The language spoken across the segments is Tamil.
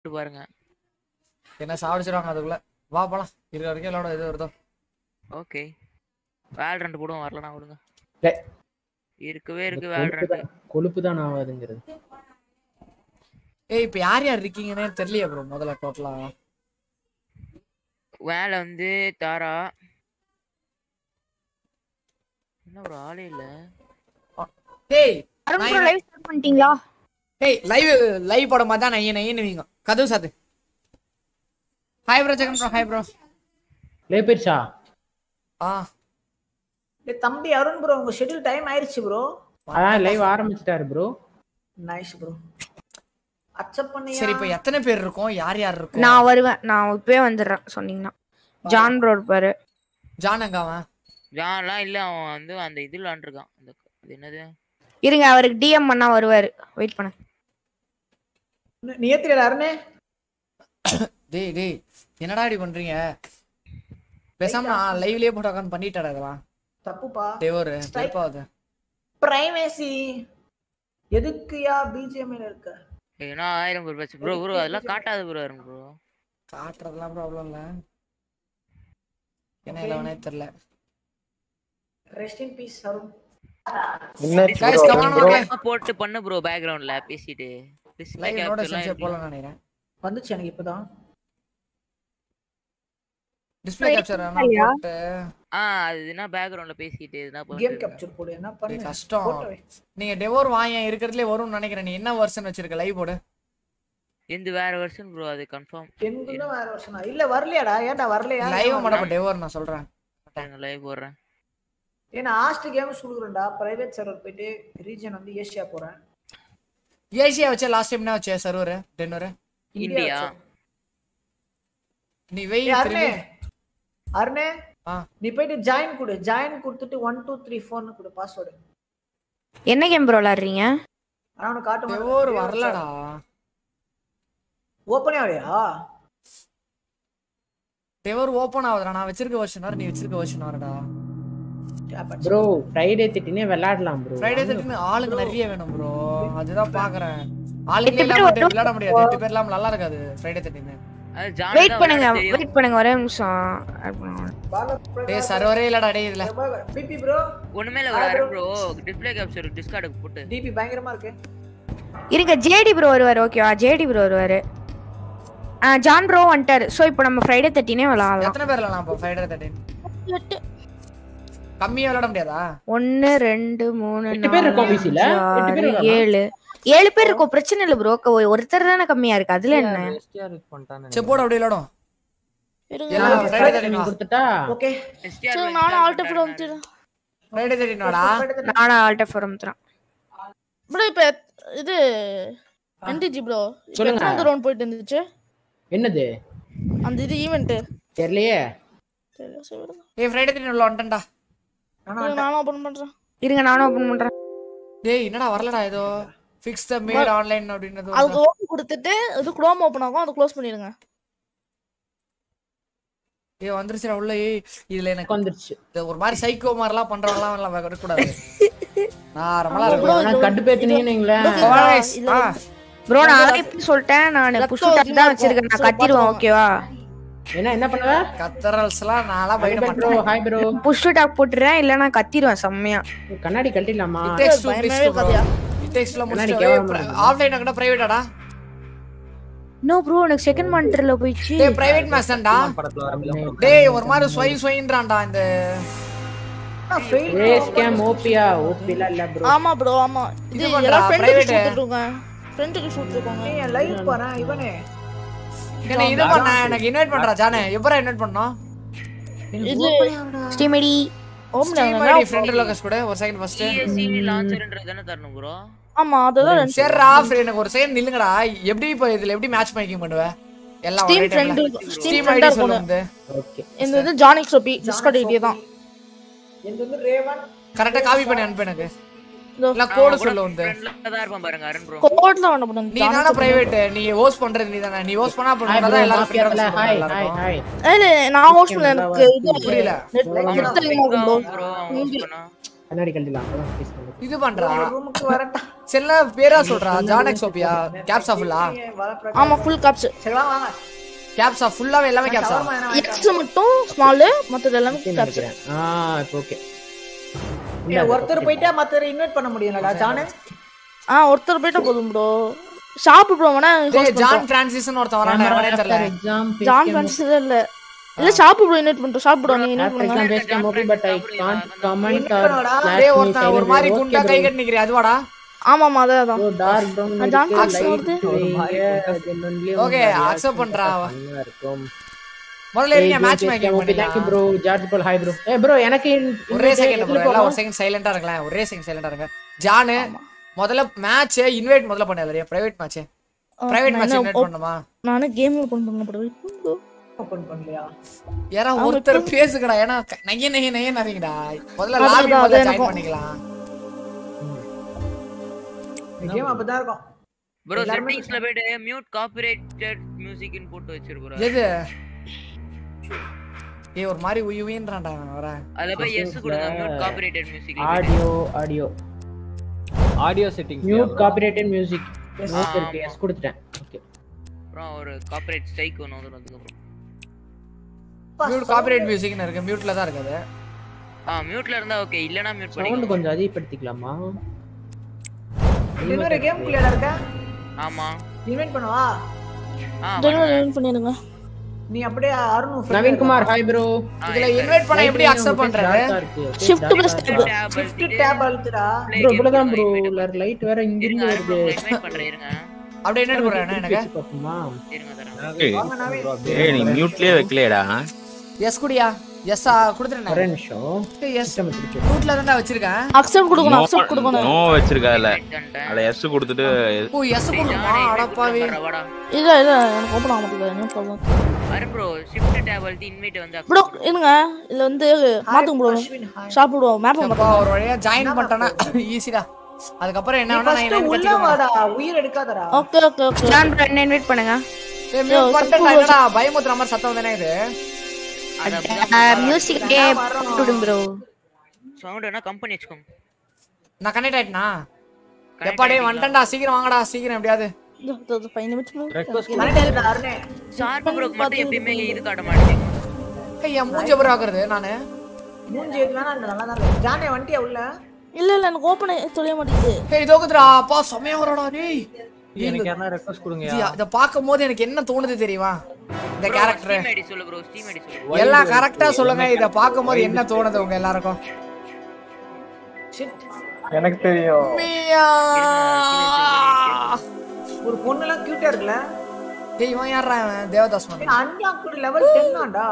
போட்டு பாருங்க என்ன சாவடிச்சிருவாங்க அதுக்குள்ள வா போலாம் இருக்கிற வரைக்கும் விளையாட எது வருதோ ஓகே வேல் ரெண்டு போடுவோம் வரலனா விடுங்க டேய். இருக்கவே இருக்கு இந்த வேல் கொழுப்பு ரெண்டு தான் கொழுப்பு தான் ஆகாதுங்கிறது ஏய் இப்ப யார் யார் இருக்கீங்கன்னே தெரியலையே ப்ரோ முதல்ல டோட்டலா மேல வந்து தாரா என்ன ஒரு ஆளே இல்ல டேய் அருண் நான் ப்ரோ என்ன- லைவ் ஸ்டார்ட் பண்ணிட்டீங்களா டேய் லைவ் லைவ் போட மாதிரி தான் நைய நையன்னு வீங்க கதவு சாத்து hi bro Jagan bro hi bro லே போயிருச்சா ஆ டேய் தம்பி அருண் ப்ரோ உங்க ஷெட்யூல் டைம் ஆயிருச்சு ப்ரோ அதான் லைவ் ஆரம்பிச்சிட்டாரு ப்ரோ நைஸ் ப்ரோ அக்செப்ட் பண்ணியா சரி இப்ப எத்தனை பேர் இருக்கோம் யார் யார் இருக்கோம் நான் வருவேன் நான் இப்பவே வந்துடுறேன் சொன்னீங்கன்னா ஜான் ப்ரோ இருப்பாரு ஜான் எங்க அவன் ஜான்லாம் இல்ல அவன் வந்து அந்த இது விளாண்டுருக்கான் அந்த அது என்னது இருங்க அவருக்கு டிஎம் பண்ணா வருவாரு வெயிட் பண்ண நீ ஏத்திரடா அருணே டேய் டேய் என்னடா இப்படி பண்றீங்க பேசாம நான் லைவ்லயே போட்டு உட்காந்து பண்ணிட்டேடா இதெல்லாம் தப்புப்பா டேய் ஒரு Strike. வெறுப்பாகுது பிரைமேசி எதுக்குயா பிஜிஎம்ல இருக்க ஏன்னா ஆயிரம் பேர் பேச்சு ப்ரோ ப்ரோ அதெல்லாம் காட்டாது ப்ரோ வரும் ப்ரோ காட்டுறதுலாம் ப்ராப்ளம் இல்ல என்ன Okay. இல்லவனே தெரியல rest in peace Arun Guys, come on, okay. போட்டு பண்ணு ப்ரோ பேக்ரவுண்ட்ல பேசிட்டு Display லைவ் capture நோட எல்லாம் சென்சர் இருக்குல்ல. போல நினைக்கிறேன் வந்துச்சு எனக்கு இப்பதான் டிஸ்ப்ளே கேப்சர் இல்லையா? போட்டு ஆ அது என்ன பேக்ரவுண்ட்ல பேசிட்டு எதுனா கேம் பண்ணிட்டு கேப்சர் போடு என்ன பண்ணு டேய், கஷ்டம் photo வை. நீங்க டெவோர் வாங்க இருக்கிறதுலே வரும்னு நினைக்கிறேன் நீ என்ன வெர்ஷன் வச்சிருக்க லைவ் போடு எந்த வேற வெர்ஷன் ப்ரோ அது கன்ஃபார்ம் எனக்கு தான் வேற வருஷனா இல்ல வரலையாடா ஏன்டா வரலையா லைவ் மட்டும் டெவோர் நான் சொல்றேன் லைவ் போடுறேன் ஏன்னா ஆஸ்ட் கேம்ஸ் கொடுக்குறேன்டா பிரைவேட் சர்வர் போயிட்டு ரீஜன் வந்து ஏசியா போறேன் ஏசியா வச்ச லாஸ்ட் டைம் என்ன வச்ச சர்வர் டென்வர் இந்தியா வச்சேன். நீ வெய் ஏய், அருணே திரும்பி அருணே ஆ. நீ போயிட்டு ஜாயின் கொடு ஜாயின் கொடுத்துட்டு ஒன் டூ த்ரீ ஃபோர்னு கொடு பாஸ்வேர்டு என்ன கேம் ப்ரோ விளாடுறீங்க ஆனா உனக்கு காட்டு டெவோர் வரலடா ஓப்பனே ஆகலையா டெவோர் ஓபன் ஆகுதுடா நான் வச்சிருக்க வெர்ஷன் வர நீ வச்சிருக்க வெர்ஷன் வரடா ப்ரோ ஃப்ரைடே திட்டினே விளையாடலாம் ப்ரோ ஃப்ரைடே தேர்ட்டின் ஆளுங்க நிறைய வேணும் ப்ரோ அதுதான் பாக்குறேன் ஆளுங்க எட்டு பேர் இல்லாம ஒரு- விளையாட முடியாது எட்டு பேர் இல்லாம நல்லா இருக்காது ஃப்ரைடே தேர்ட்டின் அது ஜான் வெயிட் தான் பண்ணுங்க விளையாட தெரியும் வெயிட் பண்ணுங்க ஒரே நிமிஷம் add பண்ணுங்க. டேய் சர்வரே இல்லடா டேய் இதுல பிபி ப்ரோ ஒண்ணுமே இல்ல வர ப்ரோ டிஸ்ப்ளே கேப்சர் டிஸ்கார்டுக்கு போட்டு டிபி பயங்கரமா இருக்கு இருங்க ஜேடி ப்ரோ வருவாரு ஓகேவா ஜேடி ப்ரோ வருவாரு ஆ ஜான் ப்ரோ வந்துட்டாரு ஸோ இப்போ நம்ம ஃப்ரைடே தேர்ட்டினே விளாடலாம் எத்தனை பேர் விளையாடலாம் இப்போ ஃப்ரைடே தேர்ட்டின் கம்மியா விளையாட முடியாதா ஒன்னு ரெண்டு மூணு எட்டு பேர் இருக்கோம் நாலு, VC ல? அஞ்சு, எட்டு பேர் ஆறு, இருக்கோமா? ஏழு ஏழு பேர் இருக்கும் பிரச்சனை இல்ல ப்ரோ ஒருத்தர் தானே கம்மியா இருக்கு அதுல என்ன சரி போட அப்படி விளையாடும் இருங்க எல்லாம் Okay, ஃப்ரைடே Friday தேர்ட்டின் கொடுத்துட்டா ஓகே STR சரி வந்து நானும் install ஆல்ட் ப்ரோ பண்றேன் வந்துடுறேன் ஃப்ரைடே தேர்ட்டின் வாடா நானும் ஆல்ட்ட ஃபோரம் தான் ப்ரோ இப்போ இது என்டிஜி ப்ரோ சொல்லுங்க. எத்தனை ரவுண்ட் போயிட்டு இருந்துச்சு என்னது அந்த இது ஈவெண்ட் தெரியலையே சரி சரி விடுங்க. ஏய் ஃப்ரைடே தேர்ட்டின் உள்ள வந்துட்டேன்டா ஆனா இருங்க, நானும் ஓபன் பண்றேன் இருங்க நானும் ஓபன் பண்றேன் டேய் என்னடா வரலடா ஏதோ ஃபிக்ஸ் த மேட் ஆன்லைன் அப்படின்றது அதுக்கு வருதா? ஓபன் கொடுத்துட்டு இது குரோம் ஓபன் ஆகும் அதை க்ளோஸ் பண்ணிடுங்க ஏய் வந்துருச்சுடா உள்ள ஏய் இதுல எனக்கு வந்துருச்சு இந்த ஒரு மாதிரி சைக்கோ மாதிரிலாம் பண்றவங்கலாம் எல்லாம் வரக்கூடாது நார்மலா bro, இருக்கும் ஆனா கடுப்பேத்துனீங்கன்னு வைங்களேன். Guys, ஆ, ப்ரோ நான் ஆல்ரெடி சொல்லிட்டேன் நான் புஷ் டாக் தான் வச்சிருக்கேன் நான் கத்திடுவேன் ஓகேவா என்ன என்ன பண்ணுவ கத்தரல்ஸ்லாம் நான்லாம் பயப்பட ப்ரோ மாட்டேன் ஹாய் ப்ரோ புஷ் டாக் போட்டுறேன் இல்ல நான் கத்திடுவேன் செம்மையா கண்ணாடி கழட்டிடலாமா It takes two, பயமாவே please, bro. இருக்காதியா? It takes two, கண்ணாடி முடிச்சிட்டு கேவலமா ஏய், இருக்கு. offline ஆ கூட private ஆடா? நோ ப்ரோ எனக்கு செகண்ட் மானிட்டர்ல போயிடுச்சு டேய், private match தான்டா. டேய், ஒரு மாதிரி சொய் சொயின்றான்டா இந்த ஃபெயில் ஏ ஸ்கேம் ஓபியா ஓபில இல்ல ப்ரோ ஆமா ப்ரோ ஆமா இது இது பண்றா, எல்லாம் ஃப்ரெண்டுக்கு private. கொடுத்துட்டுருங்க ஃப்ரெண்டுக்கு கொடுத்துருக்கோங்க நீ லைவ் பாரு இவனே என்ன இது பண்ண எனக்கு இன்வைட் பண்றா ஜானே எப்பரா இன்வைட் பண்ணோம் இது ஸ்டீம் ஐடி ஓம் ஸ்ட்ரீம் ஐடி ஃப்ரெண்ட் லோகஸ் கூட ஒரு செகண்ட் ஃபர்ஸ்ட் ESC லான்ச்சர்ன்றது தானே தரணும் ப்ரோ ஆமா அதுதான் ரெண்டு சரிடா ஃப்ரெண்ட் எனக்கு ஒரு செகண்ட் நில்லுங்கடா எப்படி இப்போ இதுல எப்படி மேட்ச் மேக்கிங் பண்ணுவ எல்லாம் ஸ்டீம் ஒரே டைம்ல ஃப்ரெண்டு ஸ்டீம் ஸ்டீம் ஃப்ரெண்டா ஐடி இருக்கும் சொல்லுங்க ஓகே இந்த இது ஜானிக் சோபி டிஸ்கார்ட் ஐடியா தான் எந்த வந்து ரேவன் கரெக்ட்டா காப்பி பண்ணி அனுப்பு எனக்கு இதோ. இல்ல கோடு சொல்லு வந்து ஃப்ரெண்ட்ல தான் இருப்பான் பாருங்க அருண் ப்ரோ கோட்ல வேணும் bro. நீ தானே பிரைவேட் நீ ஹோஸ்ட் பண்றது நீ தானே நீ ஹோஸ்ட் பண்ணா ஹாய் அப்புறம் ப்ரோ தான் எல்லாரும் மாஃபியா friend ஹாய் எல்லாரும் ஹாய் இருக்கும். ஹாய் இல்ல நான் ஹோஸ்ட் பண்ண எனக்கு இது புரியல நெட் நெட் தெரியுமா ப்ரோ ப்ரோ அவன் host பண்ணா கண்ணாடி கழட்டிடலாம் அப்பதான் பேச முடியும். இது பண்றா ரூமுக்கு வரட்டா செல்ல பேரா சொல்றா ஜானக் சோபியா கேப்ஸா ஃபுல்லா வர ஆமா ஃபுல் காப்ஸ் சரிங்களா வாங்க கேப்ஸா ஃபுல்லாவே எல்லாமே கேப்ஸா shawarma எதனா வாங்கிட்டு எக்ஸ் மட்டும் ஸ்மால் மத்தது எல்லாமே ஓகே காப்ஸ் நினைக்கிறேன் ஆ இப்போ ஓகே வா. ஏய், ஒருத்தர் போயிட்டா மத்தவர் இன்வைட் பண்ண முடியும்லடா ஜானு ஆ ஒருத்தர் போயிட்டா போதும் ப்ரோ ஷாப் ப்ரோ வேணா டேய் ஜான் பிரான்சிஸ்னு ஒருத்தன் வரான்டா எவனே தெரியல எக்ஸாம் ஜான் ஃபிரான்சிஸ் இல்ல இல்ல ஷாப் ப்ரோ இன்வைட் பண்றோம் ஷாப் ப்ரோ நீங்க இன்வைட் பண்ணுங்க exam passed okay but I can't comment are டேய் ஒருத்தன் ஒரு மாதிரி குண்டா கை கட்டி நிக்கிறே அதுவாடா ஆமா ஆமா அதான் அதான் டார்க் பிரவுன் நான் ஜான் ஃபிரான்சிஸ் வருது Okay, accept பண்றா அவ. முதல்ல இருங்க match making okay thank you பண்ணிடலாம் bro George Paul hi bro ஏ ப்ரோ எனக்கு ஒரே செகண்ட் ப்ரோ எல்லாம் ஒரு செகண்ட் சைலண்டா இருங்களேன் ஒரே செகண்ட் சைலண்டா இருங்க ஜானு முதல்ல மேட்ச் இன்வைட் முதல்ல பண்ண இல்லையா private match private match invite பண்ணுமா நானே கேம் ஓபன் பண்ண ப்ரோ ஓபன் பண்ணலையா யாரா ஒருத்தர் பேசுங்கடா ஏன்னா க- நைய நைய நைய நிறையடா முதல்ல அது- லாபி அது முதல்ல ஜாயின் எனக்கும். பண்ணிக்கலாம் இந்த கேம் அப்பதான் இருக்கும் ப்ரோ எல்லாருமே செட்டிங்ஸ்ல போயிட்டு மியூட் காப்பிரைட்டட் மியூசிக்னு போட்டு வச்சிரு ப்ரோ எது ஏய் ஒரு மாதிரி உய் உயின்றான்டா அவன் வர அதுல போய் எஸ் கொடுங்க mute copyrighted music audio audio audio settings mute copyrighted music mute இருக்கு எஸ் கொடுத்துட்டேன் ஓகே அப்புறம் ஒரு காப்பிரைட் ஸ்ட்ரைக் ஒன்று வந்துடும் அதுக்கப்புறம் மியூட் காப்பிரைட் மியூசிக்னு இருக்கு மியூட்ல தான் இருக்குது ஆ மியூட்ல இருந்தா ஓகே இல்லனா மியூட் சவுண்ட் பண்ணிக்கலாம் கொஞ்சம் அதிகப்படுத்திக்கலாமா இன்னொரு கேம் குள்ளடா இருக்க ஆமா இன்வைட் பண்ணவா ஆ டெலிவரி இன்வைட் பண்ணிடுங்க நீ அப்படியே Arun friend Naveen Kumar hi bro இதுல இன்வைட் பண்ண எப்படி அக்செப்ட் பண்றது shift plus tab shift tab அழுத்துடா ப்ரோ இவ்வளவுதான் ப்ரோ லைட் வேற இங்க இருங்க இருந்து அருண் வருது இன்வைட் பண்றேன் இருங்க அப்படியே என்ன போறேன் எனக்கு வச்சு பார்ப்போமா இருங்க தரேன் ஏய், வாங்க நவீன் ஏய் நீ மியூட்லயே வைக்கலையடா எஸ் குடியா எஸ் கொடுத்துறேன் ஒரே நிமிஷம் எஸ் சிஸ்டம் திருப்பி மியூட்ல தான் வச்சிருக்கேன் அக்செப்ட் கொடுக்கணும் அக்செப்ட் கொடுக்கணும் நோ வச்சிருக்கா இல்ல பண்ணிட்டேன். அத எஸ் கொடுத்துட்டு ஓ எஸ் கொடுக்குமா அடப்பாவி வாடா இல்ல இல்ல எனக்கு ஓபன் ஆக மாட்டேங்குது என்ன problem Arun bro shift tab அழுத்தி இன்வைட் வந்து ப்ரோ இருங்க இதுல வந்து மாத்துங்க bro Ashwin hi shop bro map அப்பா ஒரு வழியா ஜாயின் பண்ணிட்டேனா ஈஸிடா அதுக்கப்புறம் என்ன நீ வேணா நான் ஃபர்ஸ்ட் என்ன உள்ள கட்டிக்க வாடா உயிர் எடுக்காதடா okay okay okay John bro என்ன இன்வைட் பண்ணுங்க ஏய் மியூட் பண்ணிட்டேன்டா என்னடா பயமுத்துற மாதிரி சத்தம் தானே இது மியூசிக்கே விடுங்க ப்ரோ சவுண்ட் என்ன கம்பெனி வச்சுக்கோங்க நான் கனெக்ட் ஆயிட்டனா எப்பாடே வந்துட்டேன்டா சீக்கிரம் வாங்கடா சீக்கிரம் எப்படியாவது ஃபைவ் நிமிஷம் கனெக்ட் ஆயிடுடா அருணே ஷார்ப் ப்ரோ மட்டும் எப்பயுமே இது காட்ட மாட்டேங்குது ஏய் என் மூஞ்ச புற ஆக்குறது நானு மூஞ்சி எது வேணா நல்லா தான் இருக்கு ஜானே வண்டியா உள்ள இல்ல இல்ல எனக்கு ஓபன் தெரிய மாட்டேங்குது ஏய் இதோக்குதுடா அப்பா செமையா வரடா டேய் எனக்கு யாரா ரெக்வஸ்ட் கொடுங்க ஜி, இத பாக்கும்போது எனக்கு என்ன தோணுது தெரியுமா இந்த கேரக்டர் ஸ்டீம் ஐடி சொல்லு ப்ரோ ஸ்டீம் ஐடி சொல்லு எல்லாம் கரெக்டா சொல்லுங்க இத பாக்கும்போது என்ன தோணுது உங்க எல்லாருக்கும் ஷிட் எனக்கு தெரியும் மியா ஒரு பொண்ணுலாம் கியூட்டா இருக்குல்ல ஏய் இவன் யாரா இவன் தேவதாஸ் மகன் அன்லாக் லெவல் 10 ஆண்டா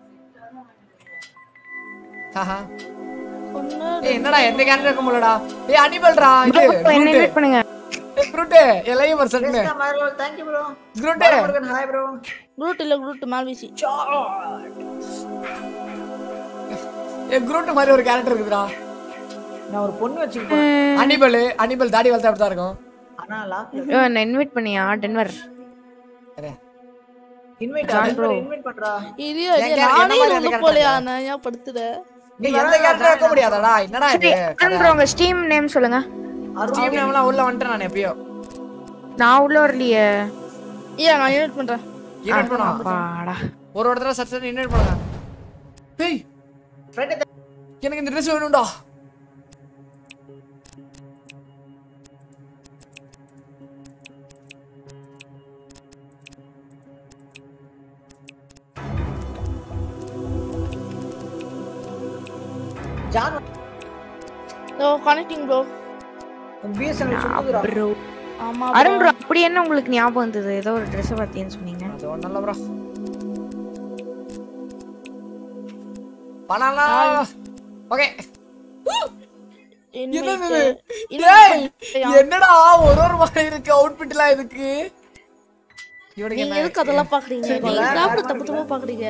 ஆஹா. ஒண்ணு ஏய் என்னடா எந்த கேரக்டர் இருக்க முடியலடா ஏய் அனிமல்டா இது ப்ரோ என்ன இன்வைட் பண்ணுங்க குரூட்டு எல்லாம் பர்சன்ட் பெஸ்டா Marvel thank you bro Groot Murugan hi bro Groot இல்ல குரூட் மால்விசி ஏய் குரூட் மாதிரி ஒரு கேரக்டர் இருக்குதுடா நான் ஒரு பொண்ணு வச்சுக்கிட்டேன் அனிமல் அனிமல் தாடி வளர்த்தா அப்படி தான் இருக்கும் ஆனா லாக்ல ஐயோ, என்ன இன்வைட் பண்ணியா Denver invite John bro. Invite பண்றா இது என் இது character நானே என்ன மாதிரி உள்ள அந்த போலையா character? நான் ஏன் படுத்துறேன் நீ எந்த கேரக்டர் இருக்க முடியாதாடா என்னடா இது ப்ரோ உங்க ஸ்டீம் நேம் சொல்லுங்க டீம் நேம்லாம் உள்ள வந்துட்டேன் நான் எப்பயோ நான் உள்ள வரலையே ஏன் நான் இன்வைட் பண்றேன் இன்வைட் பண்ணா அப்பாடா ஒரு ஒரு தடவை சர்ச் இன்வைட் பண்ணுங்க ஏய் ஃப்ரெண்ட் எனக்கு இந்த ட்ரெஸ் வேணும்டா ஜான் ஓ கனெக்டிங் ப்ரோ பிஎஸ்என்எல் சுத்துதுடா ப்ரோ ஆமா அருண் ப்ரோ அப்படி என்ன உங்களுக்கு ஞாபகம் வந்தது ஏதோ ஒரு ட்ரெஸ் பார்த்தீங்கன்னு சொன்னீங்க அது ஒன்றும் இல்லை ப்ரோ பண்ணலாம் ஓகே என்னது இது? டேய், என்னடா ஒரு ஒரு மாதிரி இருக்கு அவுட்ஃபிட்லாம் இதுக்கு இவனுக்கு நீங்க என்ன எதுக்கு அதெல்லாம் பாக்குறீங்க நீங்க தான் தப்பு தப்பா பாக்குறீங்க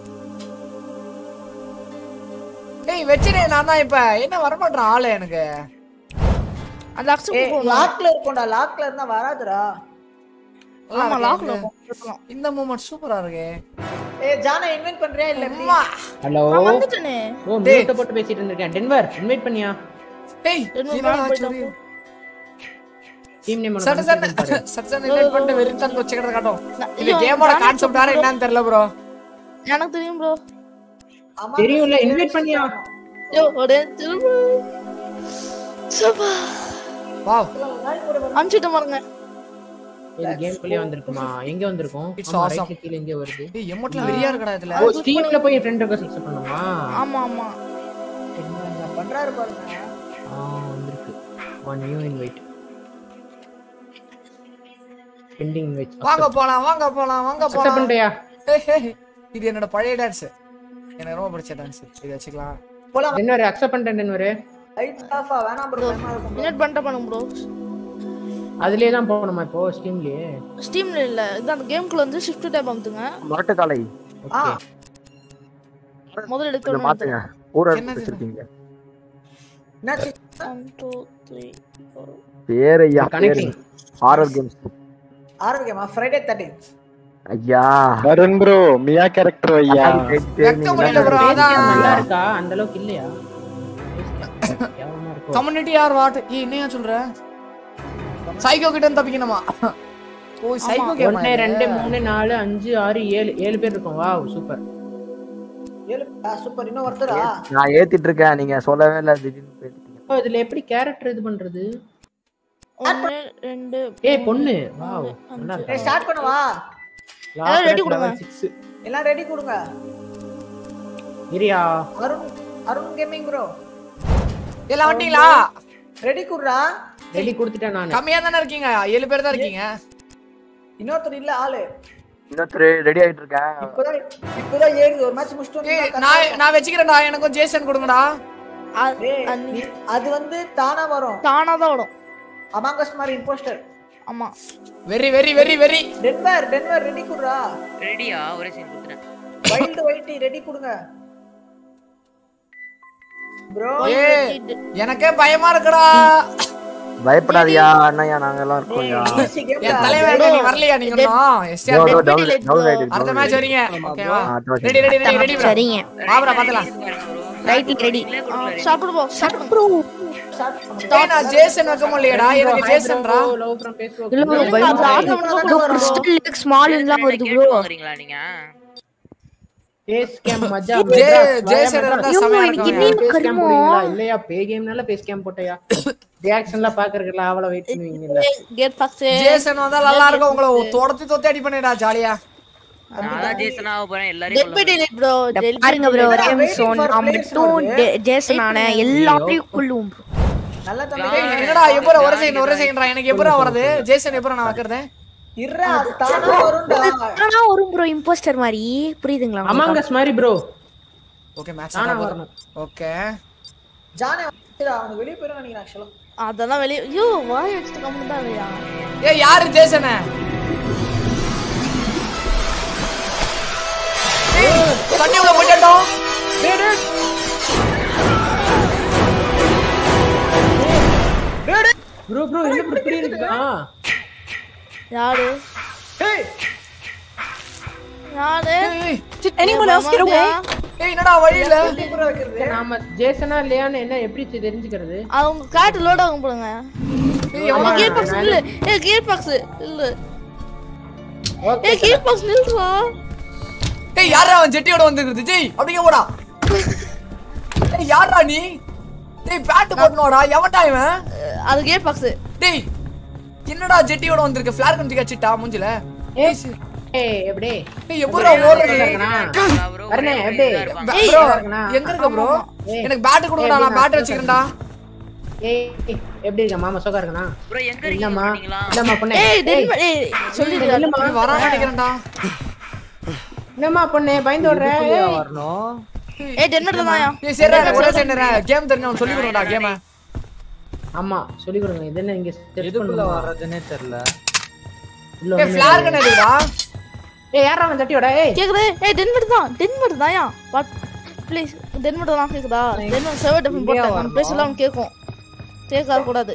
ஏய் வச்சிரே நான் தான் இப்ப என்ன வர மாட்டேன் ஆளு எனக்கு அந்த அக்செப்ட் ஏய் போடலாம் லாக்ல இருக்கும்டா லாக்ல இருந்தா வராதுடா நல்லா ஆமா இருக்கே லாக்ல இது. இருக்கும் இந்த மூமெண்ட் சூப்பரா இருக்கு ஏய் ஜானை இன்வைட் பண்றியா இல்ல எப்படி அம்மா ஹலோ நான் வந்துட்டேனே ஓ மியூட்ட போட்டு பேசிட்டு இருந்திருக்கேன் டென்வர் இன்வைட் பண்ணியா டேய் என்ன என்னடா மேல ஆச்சு போயிட்டான் டீம் நேம் சட்டு சட்டு சட்டு சட்டு இன்வைட் பண்ணிட்டு வெறித்தன் வச்சுக்கிறத காட்டும் இந்த ஐயோ, கேமோட நானே கான்செப்ட் வேற என்னன்னு தெரியல ப்ரோ எனக்கு தெரியும் ப்ரோ ஆமா, தெரியும்ல இன்வைட் பண்ணியா யோ ஒரே திரும்ப சபா வாவ் அனுப்பிச்சிட்டு பாருங்க இது கேம் குள்ளே வந்திருக்குமா எங்க வந்திருக்கும் It's ஆமா awesome. ரைட் கீழ எங்க வருது டேய் எமோட்ல வெறியா இருக்கடா இதுல ஓ ஸ்டீம்ல போய் ஃப்ரெண்ட் ரெக்வெஸ்ட் அக்செப்ட் பண்ணுமா ஆமா ஆமா என்ன பண்றாரு பாருங்க ஆ வந்திருக்கு one new invite pending invite வாங்க போலாம் வாங்க போலாம் வாங்க அக்செப்ட் போலாம் பண்ணிட்டியா ஏய், ஏய், இது என்னோட பழைய டான்ஸ் எனக்கு ரொம்ப பிடிச்ச டான்ஸ் இது வச்சுக்கலாம் போலாம் டென்வர் அக்செப்ட் பண்ணிட்டேன் டென்வர் லைட்ஸ் ஆஃபா வேணாம் ப்ரோ பயமா இருக்கும் bro. இன்வைட் பண்ணிட்டு பண்ணுங்க ப்ரோ அதுலயே தான் போகணுமா இப்போ ஸ்டீம்லயே ஸ்டீம்ல இல்ல இது அந்த கேம்குள்ள வந்து ஷிஃப்ட் டேப் அமுத்துங்க முரட்டுக்காலை ஆ ஓகே முதல்ல எடுத்து கொஞ்சம் மாத்துங்க ஊர என்னது இது? வச்சிருக்கீங்க என்னாச்சு ஒன் டூ த்ரீ பேர் ஐயா கனெக்டிங் ஹாரர் கேம்ஸ் ஆரம்பிக்கமா ஃப்ரைடே தேர்ட்டின் ஐயா வருண் ப்ரோ மியா கேரக்டர் ஐயா வெக்க முடியல ப்ரோ நல்லா அதான் இருக்கா அந்த அளவுக்கு இல்லையா கேவலமா இருக்கும் கம்யூனிட்டி ஆர் வாட் ஏய் என்னையா சொல்ற சைக்கோ கிட்ட இருந்து தப்பிக்கணுமா ஓ சைக்கோ கேம் ஒன்னு ரெண்டு மூணு நாலு அஞ்சு ஆறு ஏழு ஏழு பேர் இருக்கோம் வாவ் சூப்பர் ஏழு சூப்பர் இன்னும் ஒருத்தரா நான் ஏத்திட்டு இருக்கேன் நீங்க சொல்லவே இல்ல திடீர்னு போயிட்டீங்க இதுல எப்படி கேரக்டர் இது பண்றது ஒன்னு ரெண்டு ஏய் பொண்ணு வாவ் நல்லா ஏய் இருக்கா ஸ்டார்ட் பண்ணுவா எல்லாம் ready கொடுங்க. சிக்ஸ் எல்லாம் ரெடி கொடுங்க இரியா அருண் அருண் கேமிங் ப்ரோ எல்லாம் வந்தீங்களா ரெடி குடுறா ரெடி கொடுத்துட்டேன் நானு கம்மியா தானே இருக்கீங்க ஏழு பேர் தான் இருக்கீங்க இன்னொருத்தர் இல்ல ஆளு இன்னொருத்தர் ரெடி ஆயிட்டு இருக்கேன் இப்பதான் இப்பதான் ஏறுது ஒரு மேட்ச் முடிச்சிட்டு ஏய் வந்தீங்கன்னா நான் நான் வச்சுக்கிறேன்டா எனக்கும் ஜேசன் கொடுங்கடா அது- டேய், அது நீ- அது வந்து தானா வரும் தானா தான் வரும் அமாங்கஸ் மாதிரி இம்போஸ்டர் ஆமா very very very very Denver Denver ready குடுறா ரெடியா ஒரே சீன் கொடுத்துட்டேன் வைல்ட் ஒயிட் ரெடி கொடுங்க ப்ரோ ஏய் எனக்கே பயமா இருக்குடா பயப்படாதியா அண்ணாயா நாங்க எல்லாம் இருக்கோம்யா என் தலைவன் நீ வரலையா நீங்க இன்னும் STR down Dead down late down bro. Right அடுத்த மேட்ச் வரீங்க ஓகேவா அடுத்த match ready ready ready ready சரிங்க பாபரா பாத்தலாம் ரைட் ரெடி சாப்பிடு போ சாப்பிடு ஏய் நான் ஜேசன் வைக்க முடியலடா எனக்கு ஜேசன்டா லவ் ஃப்ரம் ஃபேஸ்புக் இல்ல bro, எனக்கு அது ஆட்டம் மட்டும் தான் வரும் bro. கிறிஸ்டல் லேக் ஸ்மால் எல்லாம் வருது ப்ரோ வாங்குறீங்களா நீங்க பேஸ் கேம் மஜா ஜே ஜேசன் இருந்தா ஐயோ, செமையா எனக்கு இருக்கும் இன்னும் பேஸ் கேம் கருமோ. போடுவீங்களா இல்லையா பே கேம்னால பேஸ் கேம் போட்டயா ரியாக்ஷன்லாம் பாக்குறதுல அவள வெயிட் பண்ணுவீங்கல்ல கேட் பாக்ஸ் ஜேசன் வந்தா நல்லா இருக்கும் உங்களை தொடத்தி தொத்தி அடி பண்ணிடா ஜாலியா நான் தான் ஜேசன் ஆக போறேன் எல்லாரையும் டெட் பை கொல்ல டெலிட் ப்ரோ பாருங்க bro Waiting game for zone நான் players மட்டும் வருது. ஜே- ஜேசன் ஆன எல்லாத்தையும் கொல்லுவோம் bro. நல்ல ஏய், தம்பி என்னடா எப்பற ஒரு செகண்ட் ஒரு செகண்ட்ரா எனக்கு எப்பற வரது ஜேசன் எப்பற நான் வைக்கிறது இருடா அது தானா வரும்டா ஆனா வரும் ப்ரோ இம்போஸ்டர் மாதிரி புரியுதுங்களா உங்களுக்கு? அமாங்கஸ் மாதிரி ப்ரோ ஓகே மேட்ச் நானா ஆனா வரணும் ஓகே ஜானே வந்துடா அவனுக்கு வெளிய போயிரும் நினைக்கிறேன் ஆக்சுவலா அதெல்லாம் வெளிய ஐயோ வாய் வச்சுட்டு கம்மி தான் இல்லையா ஏய் யாரு ஜேசன் தண்ணி உள்ள போயிட்டோம் ப்ரோ ப்ரோ என்ன bro இப்படி இருக்கா யாரு ஏய் யாரு Anyone else get away? ஏய் என்னடா வழி இல்ல கூட வைக்கிறது நாம ஜேசனா இல்லையான்னு என்ன எப்படி தெரிஞ்சுக்கிறது அவங்க காட்டு லோட் ஆகும் போடுங்க ஏய் ஆமா எவனா? கியர் பாக்ஸ் இல்ல ஏ கியர் பாக்ஸ் இல்ல ஓகே ஏ கியர் பாக்ஸ் நில்றா ஏய் யாரா அவன் ஜெட்டியோட வந்துருக்குது ஜெய் அப்படிங்க போடா ஏய் யாரா நீ டேய் பேட் போடணும்டா எவன்டா இவன் அது கியர் பாக்ஸ் டேய் என்னடா ஜெட்டியோட வந்திருக்கு ஃபிளார் கமிட்டி கச்சிட்டா மூஞ்சில ஏய் ஏய் எப்படி டேய் எப்படிடா ஓடுறது வரனே எப்படி ப்ரோ எங்க இருக்க ப்ரோ ஏய். எனக்கு பேட் கொடுங்கடா நான் பேட் வச்சுக்கிறேன்டா ஏய் ஏய், எப்படி இருக்க மாமா சோகா இருக்கனா ப்ரோ எங்க இல்லம்மா இருக்கீங்களா இல்லம்மா பொண்ணே ஏய் ஏய் டென்வர் ஏய் சொல்லிடு இல்லம்மா நீ வர மாட்டேங்கிறேன்டா என்னம்மா பொண்ணே பயந்து ஓடுற ஏய் வரணும் ஏய் டென்வர் தான்யா ஏய் சரி ஒரே சென்டர் கேம் தெரிஞ்சவன் சொல்லி கொடுடா கேம் ஆமா சொல்லி கொடுங்க இது என்ன இங்க செட் எதுக்குள்ள பண்ணுமா வர்றதுன்னே தெரியல உள்ள ஏய் ஒண்ணுமே ஃபிளார் இல்ல. கன் எடுடா ஏய் யாரா அவன் தட்டியோட ஏய் கேக்குது ஏய் டென்வர் தான் டென்வர் தான்யா வாட் ப்ளீஸ் டென்வர் தான் கேக்குதா டென்வர் சர்வர் டெஃபன் போட்டேன் நம்ம பேசலாம் கேக்கும் கேட்க கூடாது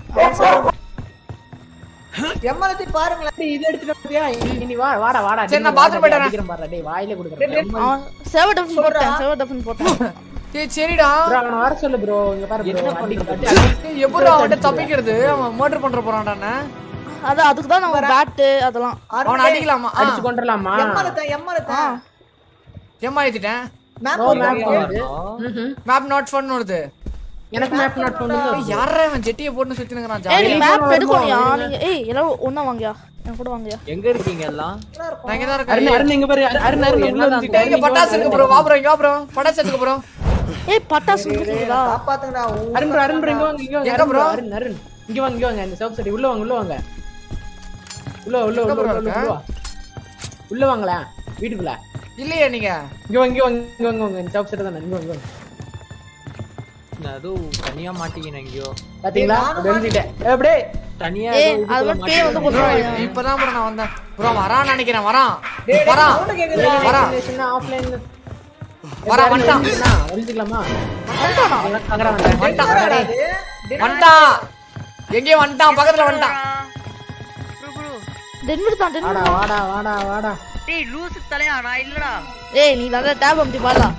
எம்எல்ஏ பாருங்களேன் டேய், இது எடுத்துட்டு வந்தியா இனி வா வாடா வாடா சரி, நான் bathroom போயிட்டு வரேன். அடிக்கிறேன் பாருடா டேய் வாயில குடுக்குறேன் சர்வர் டெஃபன் போட்டேன் சர்வர் டெஃபன் போட்டேன் ஏய் சரிடா ப்ரோ அவன வர சொல்லு ப்ரோ இங்க பாரு ப்ரோ என்ன அடி பண்றது? அடி ஏய், எப்படிடா அவன்கிட்ட தப்பிக்கிறது அவன் மர்டர் பண்ற போறான்டானே அதான் அதுக்கு தான் நம்ம பேட்டு அதெல்லாம் அவனை அடிக்கலாமா ஆ அடிச்சு கொண்டுறலாமா எம்மலத்தான் எம்மலத்தான் ஏமா ஏத்திட்டேன் மேப் நோ மேப் எங்க வருது வரணும்? ம்ஹும். மேப் நாட் ஃபன் வருது எனக்கு மேப் நாட் ஏய், பண்ணுது யாரா இவன் ஜெட்டியை போட்டு சுத்தினுங்கறான் ஏய் நீ ஜாலியா மேப் எடுக்கணும்யா நீங்க ஏய் எல்லாரும் ஒண்ணா வாங்கயா என் கூட வாங்கயா எங்க இருக்கீங்க எல்லாம் நான் இங்க தான் அருண் இருக்கேன் அருண் இங்க பாரு அருண் அருண் உள்ள வந்து ஏய், இங்க பட்டாசு இருக்கு ப்ரோ வா ப்ரோ இங்க வா ப்ரோ பட்டாசு எடுத்துக்க ப்ரோ ஏய் பட்டாசு இருக்குதா காப்பாத்துங்கடா ஊ. அருண் bro, அருண் bro, இங்க வாங்க இங்க வாங்க எங்க அருண் bro? bro, அருண் அருண் இங்க வாங்க இங்க வாங்க இந்த சோப் சட்டி உள்ள வாங்க உள்ள வாங்க உள்ள வா, உள்ள வா, எங்க உள்ள bro வா, உள்ள இருக்க? வா. உள்ள வாங்களேன் வீட்டுக்குள்ள இல்லையே நீங்க இங்க வாங்க இங்க வாங்க இங்க வாங்க வாங்க இந்த சோப் சட்டி தானே இங்க வாங்க இங்க வாங்க. நான் அதுவும் தனியா மாட்டிக்கினேன் எங்கேயோ பாத்தீங்களா தெரிஞ்சுட்டேன் அப்படியே தனியா ஏய் ஏதோ அது இதுக்குள்ள மட்டும் பேய் வந்து ப்ரோ கொண்டுவாங்க இப்பதான் ப்ரோ நான் வந்தேன் ப்ரோ வரான் நினைக்கிறேன் வரான் வரான் வரான் சின்ன ஆஃப்லைன் வரான் வந்துட்டான் ஒழிச்சுக்கலாமா வந்துட்டான் வந்துட்டான் எங்கேயோ வந்துட்டான் பக்கத்துல வந்துட்டான் ப்ரோ ப்ரோ டென்வர் தான் வாடா டென்வர் வாடா வாடா வாடா டேய் லூசு தலையா நான் இல்லடா ஏய் நீ நல்லா டேப் அமுத்தி பாடலாம்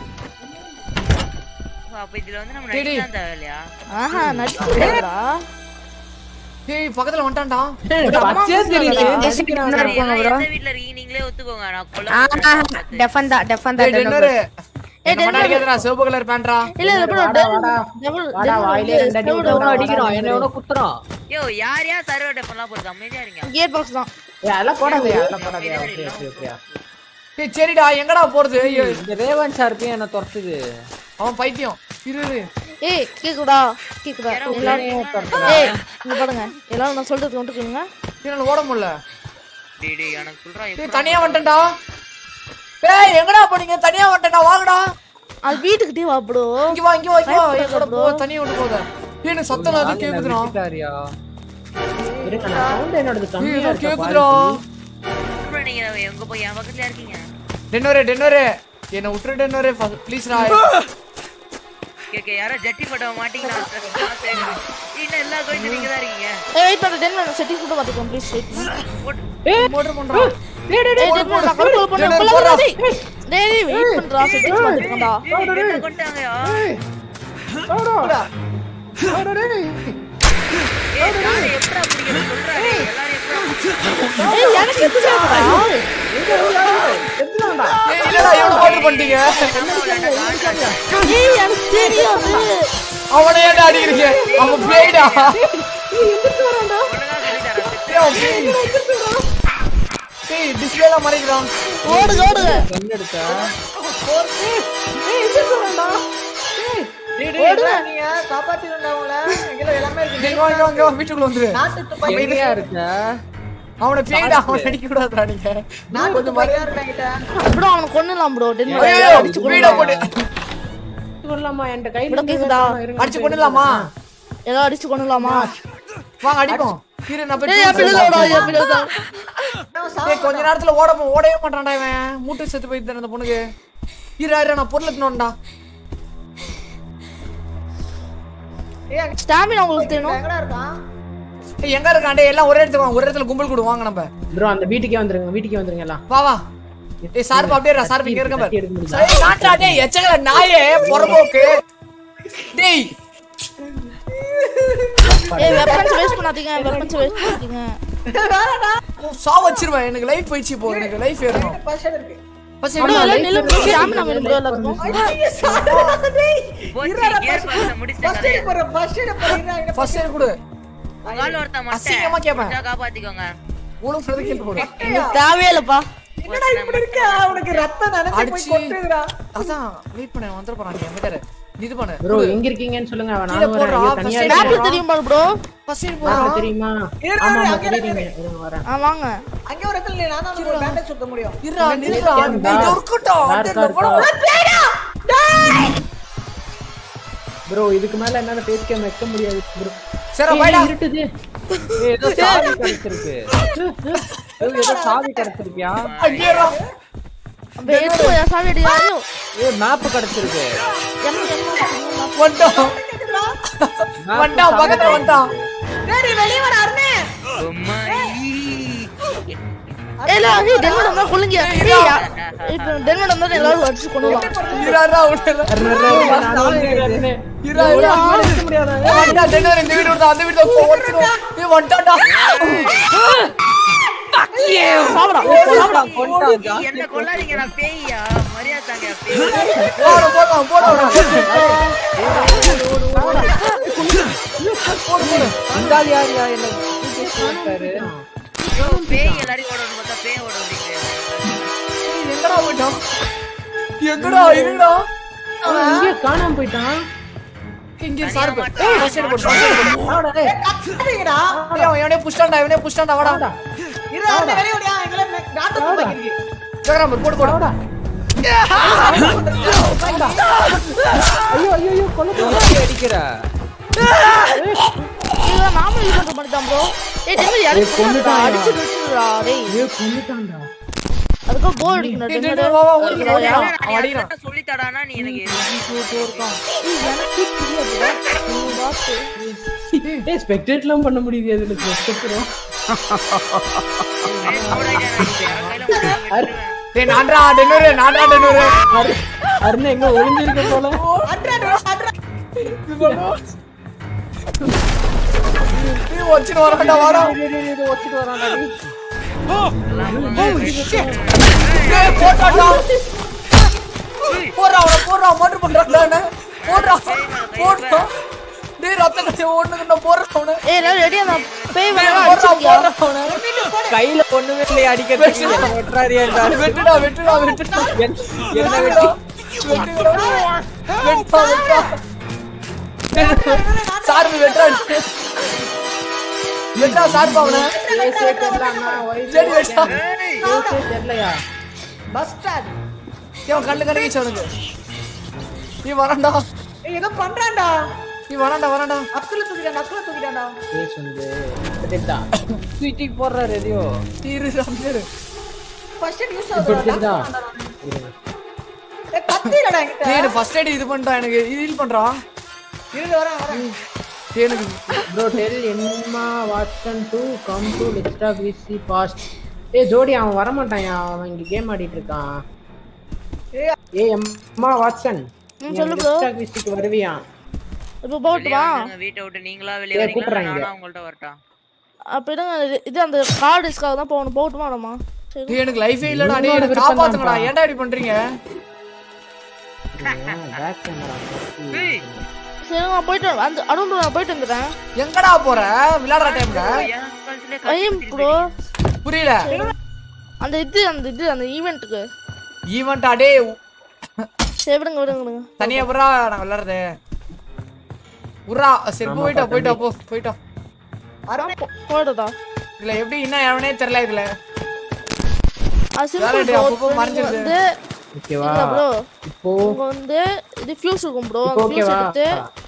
அப்ப இதுல வந்து நம்ம டேய், டேய். நடிக்கலாம் தேவையில்லையா ஆஹா நடிக்கிறா ஏய் பக்கத்துல வந்துட்டான்டா பச்சையா தெரியுது சரி, எல்லாம் எந்த வீட்ல இருக்கீங்க நீங்களே ஒத்துக்கோங்க நான் கொல்ல மாட்டேன். டெஃபன் தான் டெஃபன் தான் டேய் டென்னரு ஏய், என்ன பண்ண அடிக்காதடா சிவப்பு கலர் பேண்ட்ரா இல்ல இல்ல ப்ரோ வாடா, வாடா. டெவல் வாடா, வாயிலே ரெண்டு அடி விட்டு எவனோ அடிக்கிறான் என்ன எவனோ குத்துறான் யோ யார் யார் சர்வர் டெஃபன்லாம் போடுது அமைதியா இருங்க கியர் பாக்ஸ் தான் ஏய் அதெல்லாம் போடாதயா அதெல்லாம் போடாதயா ஓகே ஓகே ஓகே ஏய் சரிடா எங்கடா போறது ஐயோ, இந்த ரேவன் சார்ப்பையும் என்ன துரத்துது அவன் பைத்தியம் இரு இரு ஏய் கேக்குடா கேக்குதா எல்லாரும் ஏய் இங்க பாருங்க எல்லாரும் நான் சொல்றது மட்டும் கேளுங்க என்னால ஓட முடியல டேய் டேய் எனக்கு சொல்றா ஏய் தனியா வந்துட்டேன்டா ஏய் எங்கடா போனீங்க தனியா வந்துட்டேன்டா வாங்கடா அது வீட்டுக்கிட்டே வா ப்ரோ இங்க வா இங்க வா இங்க வா பயப்படாத என் கூட போ bro. தனியா விட்டு போத ஏய் எனக்கு சத்தம் அது கேக்குதுடா விட்டுட்டாரியா இருங்க நான் சவுண்ட் என்னோடது ஏய் கம்மியா ஏதோ இருக்கு கேக்குதுடா ப்ரோ நீங்க எங்க போய் என் பக்கத்துல இருக்கீங்க டென்னரு டென்னரு என்ன விட்டுரு டென்னரு ப்ளீஸ் ரா கேக்க யாரோ ஜட்டி பட்டவ மாட்டீங்களா இன்னும் எல்லா கோயிலும் நீங்க தான் இருக்கீங்க ஏய் வெயிட் பண்ணு டென் செட்டிங்ஸ் மட்டும் பாத்துக்கோ ப்ளீஸ் வெயிட் மோட்டர் பண்றான் ஏய் டென் நான் கண்ட்ரோல் பண்ண டேய், கொள்ள போடா. டேய் டேய் வெயிட் பண்றா செட்டிங்ஸ் பாத்துக்கோடா என்ன கொண்டாங்கயா ஏய் யாரை எப்படா பிடிக்கணும் சொல்றா டேய் எல்லாரும் எப்படா ஏய் எனக்கு தெரியாதுடா ஏய் இல்லடா இவன மோட்டர் பண்ணிட்டீங்க ஏய் எனக்கு தெரியாது அவனை ஏன்டா அடிக்கிறீங்க அவன் பேய்டா ஒழுங்கா சொல்லிட்டாரா ஏய், அவன் பேய். ஏய் டிஸ்பிளேல மறைக்கிறான் ஓடுங்க ஓடுங்க கண் எடுத்தா டேய், டேய், எங்கடா நீங்க காப்பாத்திருந்தா உங்கள எங்கல எல்லாமே இருக்கு இங்க வா, இங்க வா, இங்க வா, வீட்டுக்குள்ள வந்துரு நாட்டு துப்பாக்கி எங்கயா இருக்க அவனை பேய்டா அவன் அடிக்க கூடாதுடா நீங்க நாட்டு துப்பாக்கியா இருக்காங்கிட்ட ப்ரோ அவனை கொன்னுலாம் ப்ரோ டென் ஐயோ வீட போட்டு சொல்லலாமா என்கிட்ட கையில ப்ரோ கேக்குதா அடிச்சு கொண்டுலாமா ஏதோ அடிச்சு கொன்னுலாமா வாங்க அடிப்போம் இரு நான் போய் ஏய் அப்படி தூக்கு இல்லடா போடுறேன். அப்படி இல்லடா ஏய், கொஞ்ச நேரத்துல ஓட போ- ஓடவே மாட்டான்டா இவன் மூட்டு செத்து போயிட்டு அந்த பொண்ணுக்கு இரு இரு நான் பொருள் எடுத்துனோம்டா ஸ்டாமினா உங்களுக்கு தெரியணும் எங்கடா இருக்கான் ஏய் எங்க இருக்காண்டே எல்லாம் ஒரே இடத்துக்கு வாங்க ஒரே இடத்துல கும்பல் கூடு வாங்க நம்ம ப்ரோ அந்த வீட்டுக்கே வந்துருங்க வீட்டுக்கே வந்துருங்க எல்லாம் வா வா ஏய் சார்பு அப்படியே இரு, சார்பு இங்க இருக்க தட்டி பாரு எடுக்க முடியுமா? ஏய் நாட்டா டேய் எச்சகல நாயே பொறம்போக்கு டேய் ஏய் வெப்பன்ஸ் வேஸ்ட் பண்ணாதீங்க வெப்பன்ஸ் வேஸ்ட் பண்ணாதீங்க சா வச்சிருவேன் எனக்கு லைஃப் போயிடுச்சு இப்போ எனக்கு லைஃப் ஏறணும் பஷன் இருக்கு பஸ் ப்ரோ எல்லாம் நில்லு ப்ரோ ஸ்டாமினா வேணும் ப்ரோ எல்லாருக்கும் போச்சு கேஸ் பாக்ஸ் முடிச்சிட்டேன் பஸ் கதையை போற பஸ் போறீங்க ஃபர்ஸ்ட் எய்ட் கொடு உங்க ஆள் ஒருத்தன் மட்டும் அசிங்கமா கேப்பேன் முடிஞ்சா காப்பாத்திக்கோங்க உனக்கு பிரதிக்கு கொடு எனக்கு தேவையே இல்லப்பா என்னடா இப்படி இருக்க அவனுக்கு ரத்தம் நனைஞ்சு போய் அடிச்சு. கொட்டுதுடா அதான் வெயிட் பண்ண வந்துட போறான் நீ என்கிட்ட இது பண்ணு ப்ரோ எங்க இருக்கீங்கன்னு சொல்லுங்க அவன் கீழே நானும் வரேன் போடுறா, ஐயோ, தனியா first மேப்ல இருக்கேன். தெரியும் பாரு ப்ரோ ஃபர்ஸ்ட் எய்ட் மேப்ல போறான் தெரியுமா இரு, ஆமா ஆமா அங்கே தெரியுங்க இருங்க, வரேன் ஆ வாங்க அங்க ஒரு இடத்துல நான் தான் உங்களுக்கு பேண்டேஜ் சுத்த முடியும் இருடா நில்லுடா இது இருக்கட்டும் கார், அப்படியே கார், போடா. ப்ரோ இதுக்கு மேல என்னால பேஸ் கேம் வைக்க முடியாது ப்ரோ சரி போய்டா இருட்டுது ஏய், ஏதோ சாவி கிடைச்சிருக்கு ஏய், ஏதோ சாவி கிடைச்சிருக்கியா ஐயோ அப்ப எடுத்து என் சாவி அடி ஐயோ ஏ மேப் கிடைச்சிருக்கு என்ன என்ன வந்துட்டான் வந்துட்டான் பக்கத்துல வந்துட்டான் டேய் வெளிய வர அருணே அம்மா, ஈ. ஏய், இல்ல, ஏய், டென்வர் வந்தா கொல்லுங்க. ஏய், யா- இப்ப டென்வர் வந்தா எல்லாரும் அடிச்சு கொன்னுடலாம். இராரா விட்டுறா இரா இரா ஏய், வண்டா டென்னர் இந்த வீடு விட்டு அந்த வீடு போட்டுறோம் ஏய் வண்டாடா சாவடா. கொல்லாமடா, கொன்னுட்டான் ஜான். என்ன கொல்லாதீங்க நான் பேய்யா மரியாதை தாங்க பேய் போடு போடலாம் போடலாம் இந்த ஆள் யாருயா என்ன தூக்கி போட்டாரு? ஐயோ, பேய் எல்லாரையும் ஓடணும் பார்த்தா பேய் ஓட விடுறீங்க எங்கடா போயிட்டான் எங்கடா இருடா அவன் எங்கேயோ காணாம போயிட்டான் இங்க சார் ஏய் ஃபர்ஸ்ட் எய்ட் போடு first aid போடு வாடா, ஏய். கத்துறீங்கடா ஏய், அவன் எவனே புஷ்டான்டா எவனே புஷ்டான்டா வாடா இரு அந்த வெளிய ஓடியா எங்களை நாட்டு போய் இருக்கு ஜெகராமர் போடு போடு ஐயோ ஐயோ ஐயோ கொல்ல எப்படி அடிக்கிற இதுதான் நாம இது பண்ற மாதிரி தான் bro. ஏய், டென்வர் யாரையும் கொன்னுடா. அடிச்சு விட்டுடுடா, டேய். ஐயோ கொண்டுட்டான்டா அதுக்கு bore அடிக்கணும், ஏய், டென்வர். டென்வர் வா வா ஓடி ஏய், ஓடி யாரோ- அவன் அடிக்கிறான் சொல்லி தடானா நீ எனக்கு ஏய், எனக்கே தெரியாதுடா. நீ பாத்து. ஏய் ஸ்பெக்டேட்லாம் பண்ண முடியுது அதுல ஸ்பெக்டேட்றோம் ஏய், போடா, இதை நான் என் கையில போட்டு விட்டுருவேன். டேய் நான்டா டென்வர் நான்டா டென்வர் அருண் எங்க ஒளிஞ்சிருக்க போல நீ வச்சிட்டு வரான்டா வாடா வச்சுட்டு வரான்டா நீ. டேய் போட்டான்டா போறா அவன போறா மர்டர் பண்றான்டா என்ன போடுறா போடுறா டேய் ரத்த கட்டி ஓடுனதுடா போறா அவன ஏய், எல்லாரும் ready ஆ? நான் பேய் வேணா போறா அடிச்சிருக்கியா? போறா அவன கையில ஒண்ணுமே இல்லையா அடிக்கிறதுக்கு என்ன வெட்டுறாரியா இந்த ஆளு? வெட்டுடா வெட்டுடா வெட்டுடா என்ன- என்ன வெட்டுடா வெட்டி வெட்டுடா வெட்டா வெட்டா சார் வெட்டா வெட்டா சார் பாவன பேசவே தெரியல அண்ணா, வயசு சரி வெட்டா பேசவே தெரியலையா பஸ் ஸ்டாண்ட் இவன் கண்ணு கணக்கிச்சு அவனுக்கு நீ வரான்டா ஏய் ஏதோ பண்றான்டா நீ வரான்டா வரான்டா அக்குல தூக்கிட்டான் அக்குல தூக்கிட்டான்டா பேஸ் வந்து தெரியுதா தூக்கி போடுறாரு எதையோ இரு ரம்யரு ஃபர்ஸ்ட் யூஸ் இப்ப தெரியுதா ஏய் கத்திரடா என்கிட்ட டேய் ஃபர்ஸ்ட் எய்ட் இது பண்ணிட்டான் எனக்கு இது ஹீல் பண்றான் இரு வரேன் வரேன் டேய் எனக்கு bro tell Emma Watson to come to extra PC fast ஏய் ஜோடி அவன் வர மாட்டான்யா அவன் இங்க கேம் ஆடிட்டு இருக்கான் ஏய் ஏய் எம்மா வாட்சன் ம், சொல்லு bro. எக்ஸ்ட்ரா பிசிக்கு வருவியா இப்ப போகட்டுமா? வெளிய வீட்டை விட்டு நீங்களா வெளியே ஏய், வரீங்களா கூப்பிடுறாங்க. நானா உங்கள்ட்ட வரட்டா அப்ப இருங்க, இது- இது அந்த கார்டு டிஸ்காக தான் போகணும் போகட்டுமா வேணாமா? சரி டேய் எனக்கு லைஃபே இல்லடா டேய் உன்னோட எனக்கு விருப்பம் காப்பாத்துங்கடா தான்ப்பா. ஏன்டா இப்படி பண்றீங்க பேக் கேமரா ஏய், சரி நான் போயிட்டு வரேன். அந்த அருண் bro, நான் போயிட்டு வந்துடுறேன் எங்கடா போற விளையாடுற டைம்ல என் காலத்திலே ஐயம் ப்ரோ புரியல அந்த இது அந்த இது அந்த ஈவெண்ட்டுக்கு ஈவென்ட்டா டேய் சரி விடுங்க விடுங்க விடுங்க தனியா புறா நான் விளையாடுறது உர்ரா சரி போயிட்டா போயிட்டா போ போயிட்டா போ- போயிடுதா இதுல எப்படி என்ன எவனே தெரியல இதுல அது வேற சிம்பிள் எப்படி ப்ரோ அப்பப்போ மறைஞ்சிருது? வந்து ஓகேவா இல்ல ப்ரோ இப்போ உங்க வந்து இது ஃபியூஸ் இருக்கும் ப்ரோ இப்போ அந்த ஃபியூஸ் ஓகேவா எடுத்து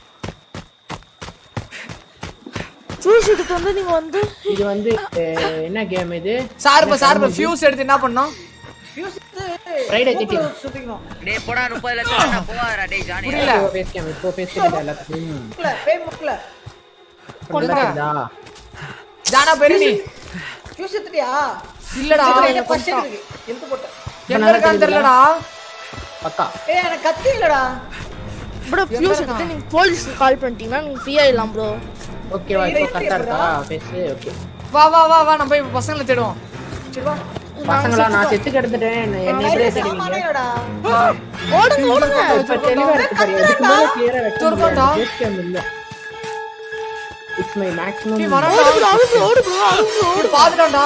ஃபியூஸ் எடுத்து வந்து நீங்க வந்து இது வந்து அஹ், என்ன கேம் இது சார்ப சார்ப ஃபியூஸ் எடுத்து என்ன பண்ணோம் ஃப்ரைடே திட்டி சுத்திக்கணும் டேய் போடா முப்பது லட்சம் நான் போவாரா டேய் ஜானி புரியல பேஸ் கேம் இப்போ பேஸ் கேம் எல்லாத்துக்கும் முக்கல பேய் முக்கல கொண்டாடா ஜானா பெரிய நீ ஃபியூஸ் எடுத்துட்டியா இல்லடா ஃபர்ஸ்ட் இருக்கு எடுத்து போட்டேன் எங்க இருக்கான்னு தெரியலடா பக்கா ஏய் எனக்கு கத்தி இல்லடா ப்ரோ ஃபியூஸ் எடுத்து நீங்க போலீஸ்க்கு கால் பண்ணிட்டீங்கன்னா நீங்க ஃப்ரீயா இல்லாம் ப்ரோ ஓகேவா இப்போ கரெக்டா இருக்கா பேஸ் ஓகே வா வா வா வா நம்ம போய் பசங்களை தேடுவோம் சரி வா பசங்களா நான் செத்து கிடந்துட்டேன் என்ன எப்படி தெரியுங்க சாமானேடா ஓடுங்க ஓடுங்க இப்ப தெளிவா இருக்கு பாரு இதுக்கு மேல கிளியரா வைக்க துர்கம்டா. முடியாது பேஸ் கேம் இல்ல இட்ஸ் மை நீ மேக்ஸிமம் வரான்டா ஓடு bro, ஓடு bro, ஓடு bro, ஓடு bro, ஓடு. ஓடு பாத்துட்டான்டா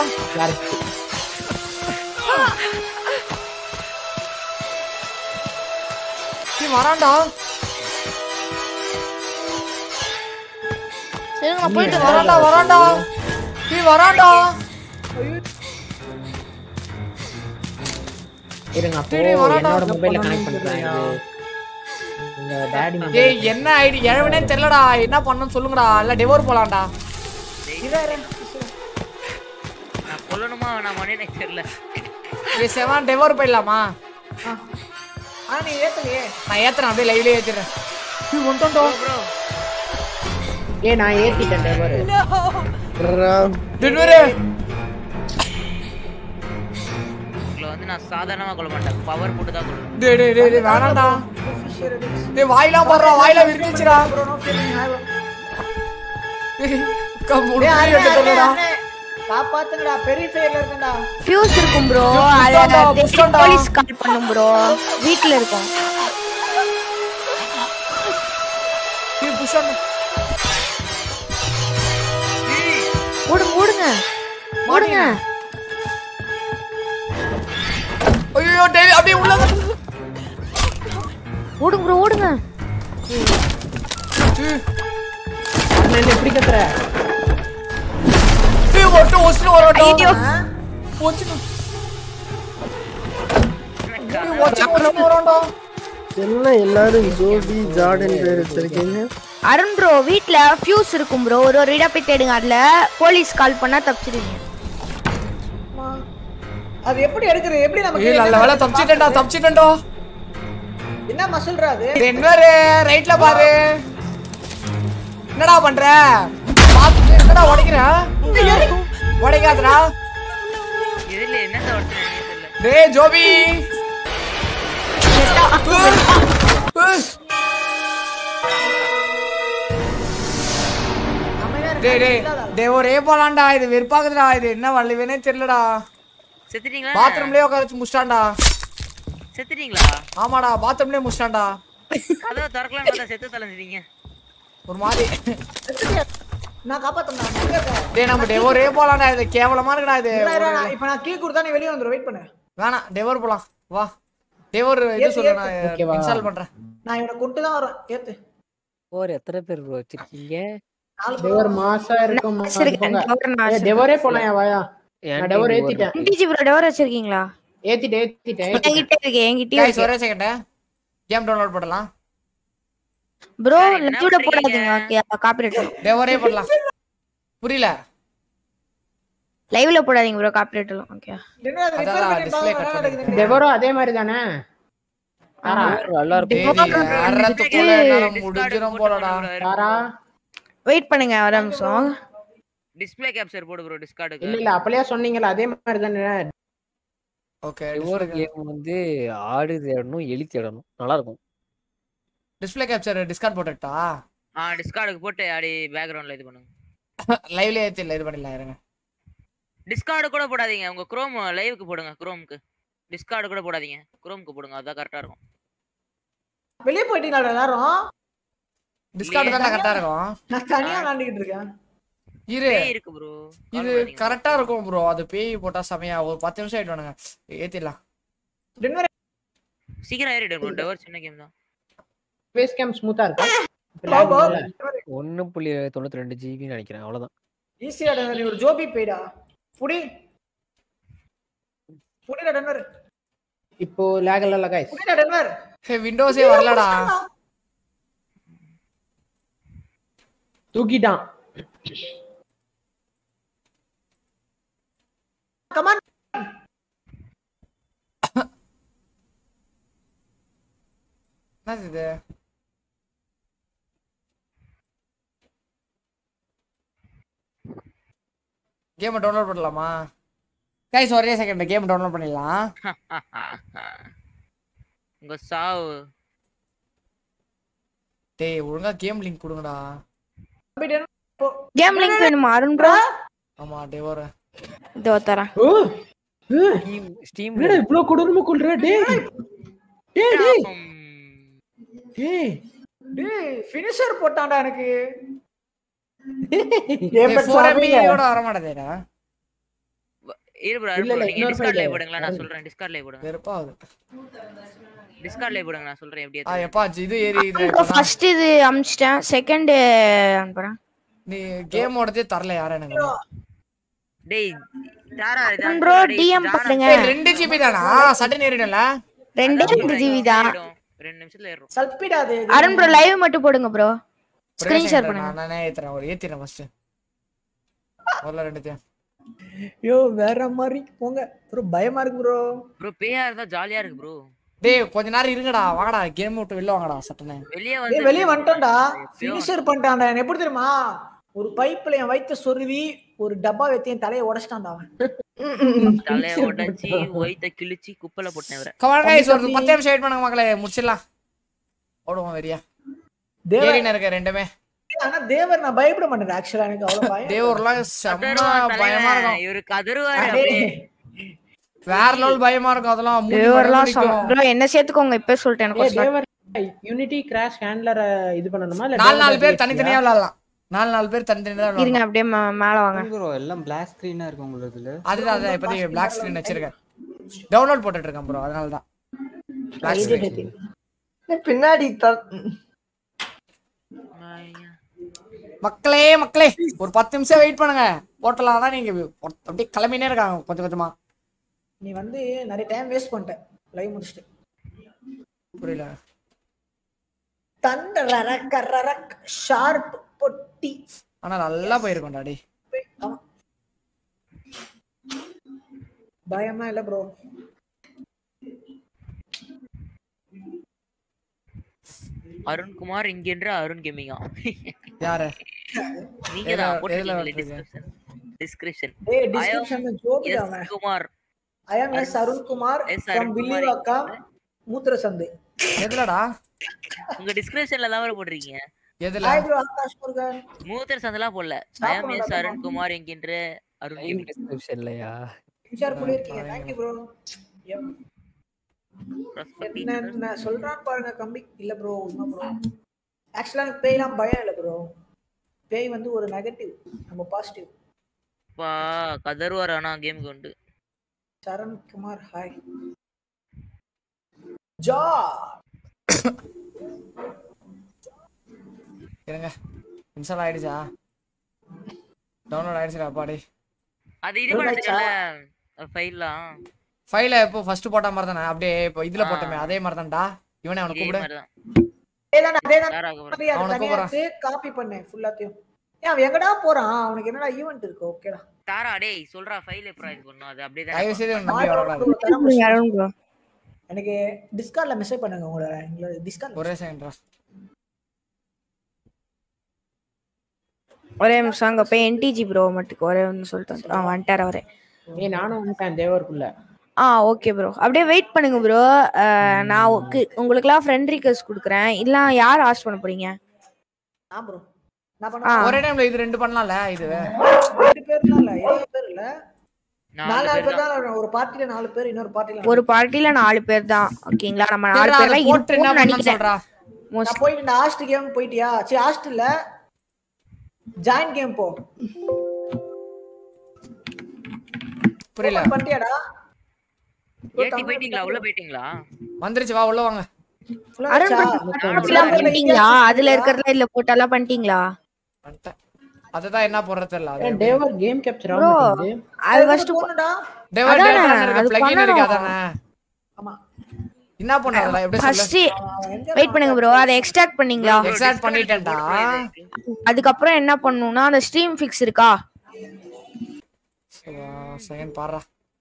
நீ வரான்டா சரி நான் போயிட்டு நீ வரேன் வரான்டா வரான்டா நீ வரான்டா இருங்க அப்போ டேய், டேய், வரான்டா. என்னோட மொபைல்ல கனெக்ட் பண்றேன் இது உங்க டாடி டேய் என்ன ஐடி எழவனே தெரியலடா என்ன பண்ணணும்னு சொல்லுங்கடா இல்ல டெவோர் போலாம்டா நான் கொல்லணுமா வேணாமான்னு எனக்கு தெரியல டேய் செவன் டெவோர் போயிடலாமா ஆனா நீ ஏத்தலையே நான் ஏத்துறேன் அப்படியே லைவ்லயே ஏத்துறேன் நீ வந்துட்டோம் ப்ரோ ஏ நான் ஏத்திட்டேன் டெவர் டெலிவரி நான் சாதாரணமா கொள்ள மாட்டேன் பவர் போட்டு தான் கொள்வேன் டேய் டேய் டேய் டேய், வேணாம்டா டேய் வாயிலாம் போடுறா வாயில விரிச்சிச்சுடா காப்பாத்துங்கடா பெரிய ஃபயர்ல இருக்குடா ஃபியூஸ் இருக்கும் ப்ரோ புஷ்டாண்டா, அத புஷ்டாண்டா. போலீஸ் கால் பண்ணும் ப்ரோ வீட்ல இருக்கும் ஓடுங்க ஓடுங்க ஓடுங்க ஐயோ டேய் அப்படியே உள்ள வந்து- ஓடுங்க ப்ரோ ஓடுங்க என்ன எப்படி கத்துற டேய் ஒட்டு ஒஸ்ட் வரட்டும் ஐயோ ஒச்சு டேய் ஒச்சு ஒச்சு வரடா என்ன எல்லாரும் ஜோபி ஜார்டன் பேர் வச்சிருக்கீங்க அருண் ப்ரோ வீட்ல ஃபியூஸ் இருக்கும் ப்ரோ ஒரு ஒரு இடா போய் தேடுங்க அதுல போலீஸ் கால் பண்ணா தப்பிச்சிடுவீங்க அது எப்படி எடுக்கிறது எப்படி நமக்கு ஏய் நல்ல வேளை தப்பிச்சிட்டேன்டா தப்பிச்சிட்டேன்டா என்ன மசுல்றா அது இது என்னரு ரைட்ல பாரு என்னடா பண்ற பாத்து என்னடா உடைக்கிற உடைக்காதடா இதுல என்ன தவிர்த்து தெரியல டேய் ஜோபி டேய் டேய் டேய் ஒரே போலாம்டா இது வெறுப்பாக்குதுடா இது என்ன வள்ளுவேனே தெரியலடா செத்துட்டீங்களா பாத்ரூம்லயே உட்கார வச்சு முடிச்சிட்டான்டா செத்துட்டீங்களா ஆமாடா பாத்ரூம்லயே முடிச்சிட்டான்டா கதவை திறக்கலாம்னு பார்த்தா செத்து தொலைஞ்சிட்டீங்க ஒரு மாதிரி நான் காப்பாத்தேன்டா டேய் நம்ம டெவோரே போலாம்டா இது கேவலமா இருக்குடா இது இப்ப நான் கீ கொடுத்தா நீ வெளிய வந்துரு வெயிட் பண்ணு வேணாம் டெவோர் போலாம் வா டெவோர் இது ஏத்து, சொல்லு ஏத்து. நான் இன்ஸ்டால் பண்றேன் நான் இவனை கொண்டு தான் வரேன் ஏத்து ஓர் எத்தனை பேர் bro வச்சிருக்கீங்க நாலு டெவர் மாசா இருக்கும் வச்சிருக்கேன். டெவர் நான் ஏய், டெவரே போலாம் என் வாயா என் நான் டெவர் team ஏத்திட்டேன் என்டிஜி ப்ரோ டெவர் வச்சிருக்கீங்களா ஏத்திட்டேன் ஏத்திட்டேன் என்கிட்ட இருக்கு என்கிட்டயும் கைஸ் இருக்கு ஒரே செகண்ட் கேம் டவுன்லோட் பண்ணலாம் ப்ரோ Guys, என்ன லைவ்ல பண்றீங்க? போடாதீங்க ஓகே காப்பிரைட் டெவோரே பண்ணலாம் புரியல லைவ்ல போடாதீங்க ப்ரோ காப்பிரைட் எல்லாம் ஓகே என்ன அது repair அதான் பண்ணி display cut பாருங்க, பண்ணிருக்கேன். நடக்குதுன்னு. டெவரும் அதே மாதிரி தானே ஆமா நல்லா இருக்கும் டேய் அறத்துக்குள்ள என்னால முடிஞ்சிரும் போலடா யாரா வெயிட் பண்ணுங்க ஒரு நிமிஷம் டிஸ்ப்ளே கேப்சர் போடு ப்ரோ டிஸ்கார்டுக்கு இல்ல இல்ல அப்பலையா சொன்னீங்கல்ல அதே மாதிரி தானே ஓகே ஒரு கேம் வந்து ஆடு தேடணும் எலி தேடணும் நல்லா இருக்கும் டிஸ்ப்ளே கேப்சர் டிஸ்கார்ட் போட்டுட்டா ஆ டிஸ்கார்டுக்கு போட்டு அடி பேக்ரவுண்ட்ல இது பண்ணுங்க லைவ்ல ஏத்தி இல்ல இது பண்ணிடலாம் இருங்க டிஸ்கார்டு கூட போடாதீங்க உங்க குரோம் லைவுக்கு போடுங்க குரோம்க்கு டிஸ்கார்டு கூட போடாதீங்க குரோம்க்கு போடுங்க அதான் கரெக்டா இருக்கும் வெளிய போயிட்டீங்களா எல்லாரும் டிஸ்கார்ட் தான் கரெக்டா இருக்கும் நான் தனியா விளாண்டுக்கிட்டு இருக்கேன் இரு பேய் இருக்கு ப்ரோ இது கரெக்டா இருக்கும் ப்ரோ அது பேய் போட்டா செமையா ஒரு பத்து நிமிஷம் ஆயிடுவானுங்க ஏத்திடலாம் டின்னர் சீக்கிரம் ஏறிடு ப்ரோ டவர் சின்ன கேம் தான் ஃபேஸ் கேம் ஸ்மூத்தா இருக்கா இப்ப போ, lag போ. இல்ல. ஒன்னு புள்ளி தொண்ணூத்தி ரெண்டு ஜிபின்னு நினைக்கிறேன் அவ்வளவுதான் ஈஸியா நீ ஒரு ஜோபி போயிடா புடி புடிடா டென்வர் இப்போ லேக் இல்ல கைஸ் புடிடா டென்வர் ஹே விண்டோஸே வரலடா தூக்கிட்டான் கமான் என்னது இது கேம் டவுன்லோட் பண்ணலாமா கைஸ் ஒரே செகண்ட் கேம் டவுன்லோட் பண்ணிடலாம் உங்க சாவு டேய் ஒழுங்கா கேம் லிங்க் கொடுங்கடா கேம் லிங்க் வேணுமா அருண் ப்ரோ ஆமா டேய் ஒரு இதோ தரேன் ஓ ஏ, ஸ்டீம் ஸ்டீம் என்னடா இவ்ளோ கொடூரமா கொல்ற டேய் டேய் டேய் டேய் டேய் ஃபினிஷர் போட்டான்டா எனக்கு ஃபோர் எம்பியோட வர மாட்டேதேடா இரு ப்ரோ இல்ல, இல்ல, நீங்க இன்னொரு டிஸ்கார்ட் file. லைவ் போடுங்களா நான் சொல்றேன் டிஸ்கார்ட் லைவ் போடுங்க வெறுப்பாகுது டிஸ்கார்ட் லைவ் போடுங்க நான் சொல்றேன் எப்படி ஆ ஏத்துறது. எப்பா இது ஏறி இது ஃபர்ஸ்ட் இது அமிச்சிட்டேன் செகண்ட் அனுப்புறேன் நீ கேம் ஓடதே தரல யாரும் எனக்கு டேய் தாரா இதான் ப்ரோ டேய், டிஎம் தாரா. பண்ணுங்க ஏய், ரெண்டு ஜிபி தானா சட்டன் ஏறிடும்ல ரெண்டே ரெண்டு ஜிபி தான் ஏறிடும். ரெண்டு நிமிஷத்துல ஏறும் சல்பிடா அது அருண் ப்ரோ லைவ் மட்டும் போடுங்க ப்ரோ ஸ்கிரீன் ஷேர் பண்ணுங்க நான் நானே ஏத்துறேன் ஒரு ஏத்திறேன் ஃபர்ஸ்ட் முதல்ல ரெண்டுத்தையும் ஐயோ வேற மாதிரி போங்க ப்ரோ பயமா இருக்கு ப்ரோ ப்ரோ பேயா இருந்தா ஜாலியா இருக்கு ப்ரோ டேய் கொஞ்ச நேரம் இருங்கடா வாங்கடா கேம் விட்டு வெளில வாங்கடா சட்டனே வெளியே ஏய் வந்து வெளிய வந்துட்டோம்டா ஃபினிஷர் பண்ணிட்டான்டா எனக்கு எப்படி தெரியுமா ஒரு பைப்ல என் வயித்த சொருவி ஒரு டப்பா வைத்து என் தலையை உடைச்சிட்டான்டா அவன் தலைய உடைச்சி ஒயித்த கிழிச்சு குப்பையில போட்டேன் இவரை கமான் கைஸ் ஒரு பத்து நிமிஷம் வெயிட் பண்ணுங்க மக்களே முடிச்சிடலாம் ஓடுவோம் வெறியா தேவர் ஏரினா இருக்க ரெண்டுமே ஆனா தேவர் நான் பயப்பட மாட்டேன் ஆக்சுவலா எனக்கு அவ்வளவு பயம் தேவர்லாம் செம்ம கதறுவான் பயமா தலைவன். இருக்கும் இவரு கதறுவாரு அடே, அப்படியே. வேற லெவல் பயமா இருக்கும் அதெல்லாம் மூஞ்சி தேவர்லாம் மடமடிக்கும். சம- bro, என்ன சேர்த்துக்கோங்க இப்ப சொல்லிட்டேன் எனக்கு ஏ ஒரு slot. தேவர் யூனிட்டி கிராஷ் ஹேண்ட்லரை இது பண்ணணுமா இல்ல நாலு நாலு தேவர் பேர் DSP யா? தனித்தனியா விளையாடலாம் நாலு நாலு பேர் தனித்தனியா இருங்க விளையாடலாம் அப்படியே ம- மேல வாங்க ப்ரோ எல்லாம் பிளாக் ஸ்கிரீனா இருக்கு உங்களுக்கு அதுதான் அதான் இப்போதைக்கு பிளாக் ஸ்கிரீன் வச்சிருக்கேன் டவுன்லோட் போட்டுட்டு இருக்கேன் ப்ரோ அதனால தான் பிளாக் ஸ்கிரீன் பின்னாடி த- மக்களே மக்களே ஒரு பத்து நிமிஷம் வெயிட் பண்ணுங்க போட்டலாம் தான் நீங்க ஒருத்த- அப்படியே கிளம்பினே இருக்காங்க கொஞ்சம் கொஞ்சமா நீ வந்து நிறைய டைம் வேஸ்ட் பண்ணிட்ட லைவ் முடிச்சிட்டு புரியல தண்ட ரரக்க ரரக் ஷார்ப் பொட்டி ஆனா நல்லா போயிருக்கோம் டாடி ஆமா பயமா இல்ல ப்ரோ அருண்குமார் இங்கென்ற அருண் கேமிங்கா யாரு நீங்க எதுல- தான் எதுல போட்டுருக்கீங்களே விட்டுருக்கீங்க? டிஸ்கிரிப்ஷன் ஏய் டிஸ்கிரிப்ஷன்ல ஜோக் எஸ் அவன் Kumar I am S Arunkumar is from Arunkumar பில்லிவாக்கா மூத்திர சந்து எதுலடா உங்க டிஸ்கிரிப்ஷன்ல தான் வர போடுறீங்க எதுல ஹாய் ப்ரோ ஆகாஷ் முருகன் மூத்தர் சந்தெல்லாம் போடல ஐஎம் எஸ் அருண்குமார் என்கின்ற அருண் டைம் கேமிங் டிஸ்கிரிப்ஷன் இல்லையா ஷேர் பண்ணிருக்கீங்க थैंक यू ப்ரோ என்ன சொல்றான் பாருங்க கம்பி இல்ல ப்ரோ உண்மை ப்ரோ ஆக்சுவலா எனக்கு பேய்லாம் பயம் இல்ல ப்ரோ பேய் வந்து ஒரு நெகட்டிவ் நம்ம பாசிட்டிவ் பா கதறுவார் ஆனா கேமுக்கு உண்டு சரண் குமார் ஹாய் ஜா இருங்க இன்ஸ்டால் ஆயிடுச்சா டவுன்லோட் ஆயிடுச்சுடா அப்பாடி அது இது பண்ண தெரியல ஃபைல்லாம் ஃபைல இப்போ ஃபர்ஸ்ட் போட்ட மாதிரி தானே அப்படியே இப்போ இதுல போட்டோமே அதே மாதிரி தான்டா இவனே அவனை இதே கூப்பிடு மாதிரிதான் அதேதான் அதேதான் யாராக போறா? அப்படியே அதை அவனை தனியா கூப்பிடுறான். எடுத்து காப்பி பண்ணேன் ஃபுல்லாத்தையும் ஏன் அவன் எங்கடா போறான் அவனுக்கு என்னடா ஈவென்ட் இருக்கு ஓகேடா தாரா டேய் சொல்றா ஃபைல் எப்பரா இது பண்ணும் அது அப்படியே தயவு தான் செய்து இவனை நம்பி வரக்கூடாது அருண் bro. எனக்கு டிஸ்கார்ட்ல மெசேஜ் பண்ணுங்க உங்களோட எங்களோட டிஸ்கார்ட் ஒரே செகண்ட்ரா ஒரே நிமிஷம் அங்க போய் என்டிஜி ப்ரோ மட்டுக்கு ஒரே ஒன்று சொல்லிட்டு வந்து- ஆ வந்துட்டார் அவரே ஏய் நானும் வந்துட்டேன் தேவருக்குள்ள ஆ ஓகே ப்ரோ அப்படியே வெயிட் பண்ணுங்க ப்ரோ நான் உக்கு- உங்களுக்குலாம் ஃப்ரெண்ட் ரிக்வெஸ்ட் கொடுக்குறேன் இல்ல யார் ஆஸ்ட் பண்ண போறீங்க ஆ ப்ரோ நான் ஆ. பண்ண ஒரே டைம்ல இது ரெண்டு பண்ணலாம்ல இது ரெண்டு பேர்லாம் இல்ல ஏழு பேர் இல்ல நாலு நாலு நாலு பேர் பேர் தான் ஒரு பார்ட்டில நாலு பேர் இன்னொரு பார்ட்டில ஒரு பார்ட்டில நாலு பேர் தான் ஓகேங்களா நம்ம நாலு சரிடா, அதை பேர்லாம் போட்டு என்ன இருப்போம்னு பண்ண நினைக்கிறேன் சொல்றா நான் போயிட்டு இந்த ஹாஸ்ட் கேம் போயிட்டியா சரி ஹாஸ்ட் இல்ல ஜாயின் கேம் போ புரியல Open பண்ணிட்டியாடா ஏத்தி போயிட்டீங்களா உள்ள போயிட்டீங்களா வந்துருச்சு வா உள்ள வாங்க உள்ள அருண் வச்சா? bro, அப்படிலாம் பண்ணிட்டீங்களா அதுல இருக்கிறதுல இதுல போட்டெல்லாம் பண்ணிட்டீங்களா வந்துட்டேன் அதுதான் என்ன போடுறது தெரியல அது ஏன் தேவர் கேம் கேப்சர் ஆக Bro, மாட்டேங்குது அது அது ஃபர்ஸ்ட் போணுடா டெவர் அதானே, டெவர் இருக்கு அது பிளகின் இருக்கு பண்ணணும். அதானே ஆமா என்ன பண்ண அதெல்லாம் எப்படி சொல்லு ஃபர்ஸ்ட் அவன் எங்க வெயிட் பண்ணுங்க ப்ரோ அதை எக்ஸ்ட்ராக்ட் பண்ணீங்களா எக்ஸாக்ட் பண்ணிட்டேன்டா அதுக்கப்புறம் என்ன பண்ணணும்னா அந்த ஸ்ட்ரீம் ஃபிக்ஸ் இருக்கா செகண்ட் பாடுறா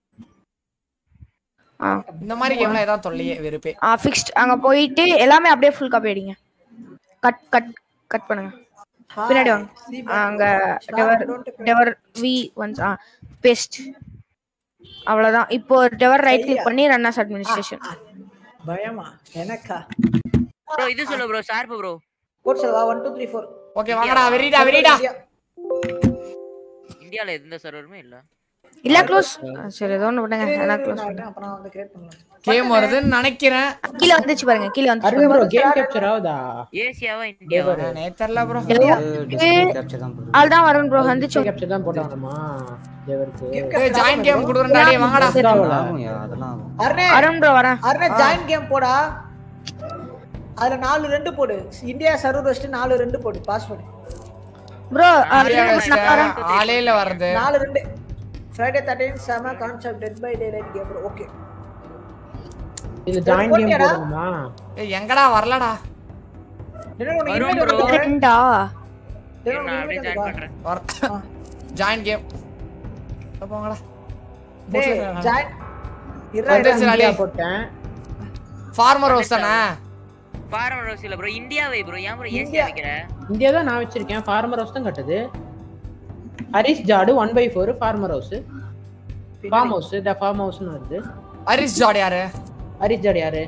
ஆ இந்த மாதிரி கேம்ல ஏதாவது தொல்லையே வெறுப்பே ஆ ஃபிக்ஸ்ட் அங்க போயிட்டு எல்லாமே அப்படியே ஃபுல் காப்பி அடிங்க கட் கட் கட் பண்ணுங்க பின்னாடி வாங்க ஆ, அங்க டெவர் டெவர் வி ஒன்ஸ் ஆ பேஸ்ட் அவ்வளவுதான் இப்போ டெவர் ரைட் கிளிக் பண்ணி ரன் அஸ் அட்மினிஸ்ட்ரேஷன் பயமா எனக்கா ப்ரோ இது சொல்லு ப்ரோ ஷார்ப் ப்ரோ கோட் சொல்லவா one two three four okay வாங்கடா வெரிடா வெரிடா இந்தியால எந்த சர்வருமே இல்ல இல்ல க்ளோஸ் சரி ஏதோ ஒன்று பண்ணுங்க அதான் க்ளோஸ் அப்ப நான் வந்து கிரியேட் பண்ணலாம் கேம் வருதுன்னு நினைக்கிறேன் கீழே வந்துச்சு பாருங்க கீழே வந்துச்சு அருண் ப்ரோ கேம் கேப்சர் ஆகுதா ஏசியாவா இந்தியாவா நானே தெரியல ப்ரோ கேப்சர் தான் போடுறது அதுதான் வரும் ப்ரோ வந்துச்சு கேப்சர் தான் போட்டாங்கம்மா தேவருக்கு ஏய் ஜாயின் கேம் குடுறேன்டா டேய் வாங்கடா ஆகும்யா அதெல்லாம் ஆகும் அருணே அருண் ப்ரோ வரேன் அருணே ஜாயின் கேம் போடா அதுல நாலு ரெண்டு போடு இந்தியா சர்வர் வச்சுட்டு நாலு ரெண்டு போடு பாஸ்வேர்டு ப்ரோ ஆளே இல்ல வருது நாலு ரெண்டு ஃப்ரைடே தேர்ட்டின் செம concept dead by daylight game okay இது ஜாயின் கேம் போட்டியாடா? போடணுமா ஏய் எங்கடா வரலடா என்ன உனக்கு வரும் invite bro. வருது? ரெண்டா என்ன நான் உனக்கு அப்படியே invite ஜாயின் வருதா? பண்றேன் வர ஜாயின் கேம் போங்கடா டேய் ஜாயின் இருடா வந்துருச்சு இருடா. நாளே போட்டேன் ஃபார்மர் ஹவுஸ் தானே ஃபார்மர் ஹவுஸ் இல்ல ப்ரோ இந்தியாவை ப்ரோ ஏன் ப்ரோ ஏசி இந்தியா. வைக்கிற இந்தியா தான் நான் வச்சிருக்கேன் ஃபார்மர் ஹவுஸ் தான் கட்டுது ஹரிஷ் ஜாடு one by four farmer house farm house the farm ஹவுஸ்னு வருது ஹரிஷ் ஜாட் யாரு ஹரிஷ் ஜாடு யாரு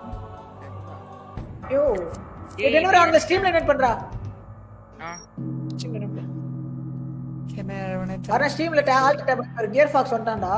யோ டெலிவரி அந்த ஸ்ட்ரீம்ல இன்வைட் பண்றா ஆ. ஸ்ட்ரீம்ல இன்வைட் என்ன இவனே தெரியல. வர ஸ்ட்ரீம்ல ஆல்ட் டேப் கியர் ஃபாக்ஸ் வந்துட்டான்டா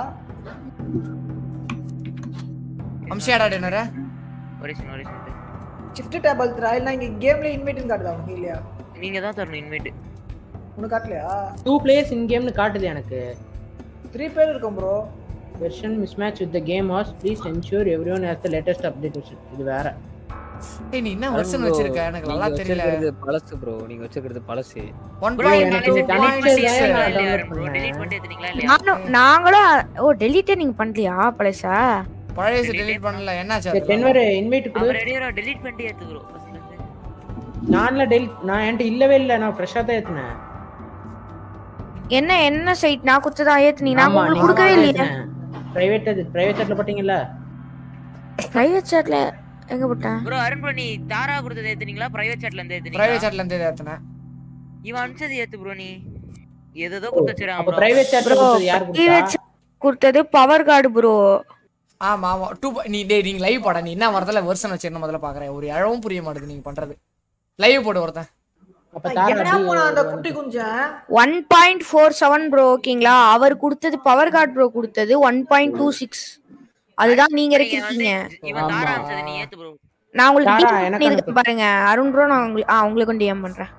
அம்சியாடா டின்னரு ஒரு செகண்ட் ஒரு செகண்ட் ஷிஃப்ட் டேப் அழுத்துறா இல்ல இங்க கேம்ல இன்வைட் காட்டுதா உனக்கு இல்லையா நீங்க தான் தரணும் இன்வைட் உனக்கு காட்டலையா டூ பிளேயர்ஸ் இன் கேம்னு காட்டுது எனக்கு த்ரீ பேர் இருக்கும் bro version mismatch with the game was please ensure every one has the latest update இது வேற ஏய் நீ என்ன அருண் வருஷம் bro, வச்சிருக்க எனக்கு நல்லா நீங்க தெரியல வச்சிருக்கிறது பழசு ப்ரோ நீங்க வச்சிருக்கிறது பழசு ஒன் ப்ரோ பாயிண்ட் எனக்கு டூ connected பாயிண்ட் தான் சிக்ஸ் நான் download ப்ரோ பண்ணேன். டெலீட் பண்ணிட்டு எடுத்தீங்களா இல்லையா நானும் நாங்களும் ஓ டெலிட்டே நீங்க பண்ணலையா பழசா பழைய டெலீட் பண்ணல என்னாச்சு சரி அதுல? டென்வர் இன்வைட் கொடு அவர் ரெடியா டெலீட் பண்ணிட்டு ஏத்து ப்ரோ ஃபர்ஸ்ட்ல இருந்து நான்ல டெல் நான் என்கிட்ட இல்லவே இல்லை நான் ஃப்ரெஷ்ஷாக தான் ஏத்துனேன் என்ன என்ன சைட் நான் குத்துதா ஏத்துனீங்க நான் உங்களுக்கு கொடுக்கவே இல்லையே பிரைவேட் அது பிரைவேட் சாட்ல போட்டீங்கல்ல பிரைவேட் சாட்ல எங்க போட்டேன் ப்ரோ அருண் ப்ரோ நீ தாரா கொடுத்தது ஏத்துனீங்களா பிரைவேட் சாட்ல இருந்து ஏத்துனீங்களா பிரைவேட் சாட்ல இருந்து ஏத்துனேன் இவன் அனுப்பிச்சது ஏத்து ப்ரோ நீ ஏதோ கொடுத்து வச்சிருக்கான் அப்ப ப்ரோ பிரைவேட் சாட்ல ப்ரோ கொடுத்தது யார் கொடுத்தா பிரைவேட் கொடுத்தது பவர் கார்டு ப்ரோ ஆமா ஆமா டூ நீ டேய் நீங்க லைவ் போட நீ என்ன வரதுல வெர்ஷன் வச்சிருந்த முதல்ல பாக்குறேன் ஒரு இழவும் புரிய மாட்டேங்குது நீங்க பண்றது லைவ் போடு ஒருத்தன் அப்ப தாரா என்ன போனா அந்த குட்டி குஞ்சன் one point four seven bro ஓகேங்களா அவர் கொடுத்தது பவர் கார்டு ப்ரோ கொடுத்தது ஒன் பாயிண்ட் டூ சிக்ஸ் அதுதான் நீங்க நீங்க வந்து இருக்கீங்க இவன் தாரா ஆமா. அனுப்பிச்சது நீ ஏத்து ப்ரோ நான் உங்களுக்கு தாரா, DM எனக்கு பண்ணிருக்கேன் அனுப்பு. பாருங்க அருண் ப்ரோ நான் உங்களுக்கு ஆ உங்களுக்கும் டிஎம் பண்றேன்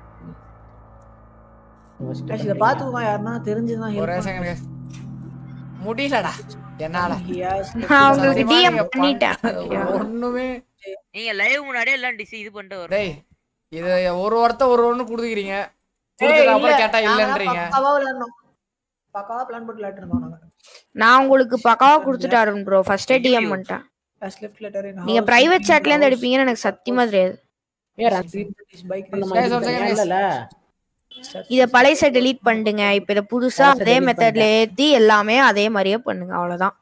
இத பாத்துக்கோ யாருன்னா தெரிஞ்சுதான் ஒரே help செகண்ட் முடியலடா என்னால நான் உங்களுக்கு சத்தியமா டிஎம் நீங்க பண்ணிட்டேன் பண்ண- ஒண்ணுமே நீங்க லைவ் முன்னாடியே எல்லாம் டிஸ் இது பண்ணிட்டு வரும் டேய் இது ஒரு ஒருத்த ஒரு ஒண்ணு குடுத்துக்கிறீங்க ஏய், கொடுத்தது இல்ல, அப்புறம் கேட்டா நாங்கெல்லாம் இல்லன்றீங்க பக்காவா விளையாடணும் பக்காவா பிளான் போட்டு விளையாட்டு இருந்தோம் நாங்க நான் உங்களுக்கு பக்காவா கொடுத்துட்டு அருண் ப்ரோ ஃபர்ஸ்டே டிஎம் பண்ணிட்டேன் ஃபர்ஸ்ட் லெஃப்ட் லெட்டர் நீங்க பிரைவேட் சாட்ல இருந்து எடுப்பீங்கன்னு எனக்கு சத்தியமா தெரியாது ஏ ரன் பைக் அந்த Guys, மாதிரி one second, guys. இல்லல இத பழையச டெலீட் பண்ணிடுங்க இப்ப இத புதுசா பழச அதே delete மெத்தட்ல ஏத்தி எல்லாமே அதே மாதிரியே பண்ணுங்க அவ்வளவுதான்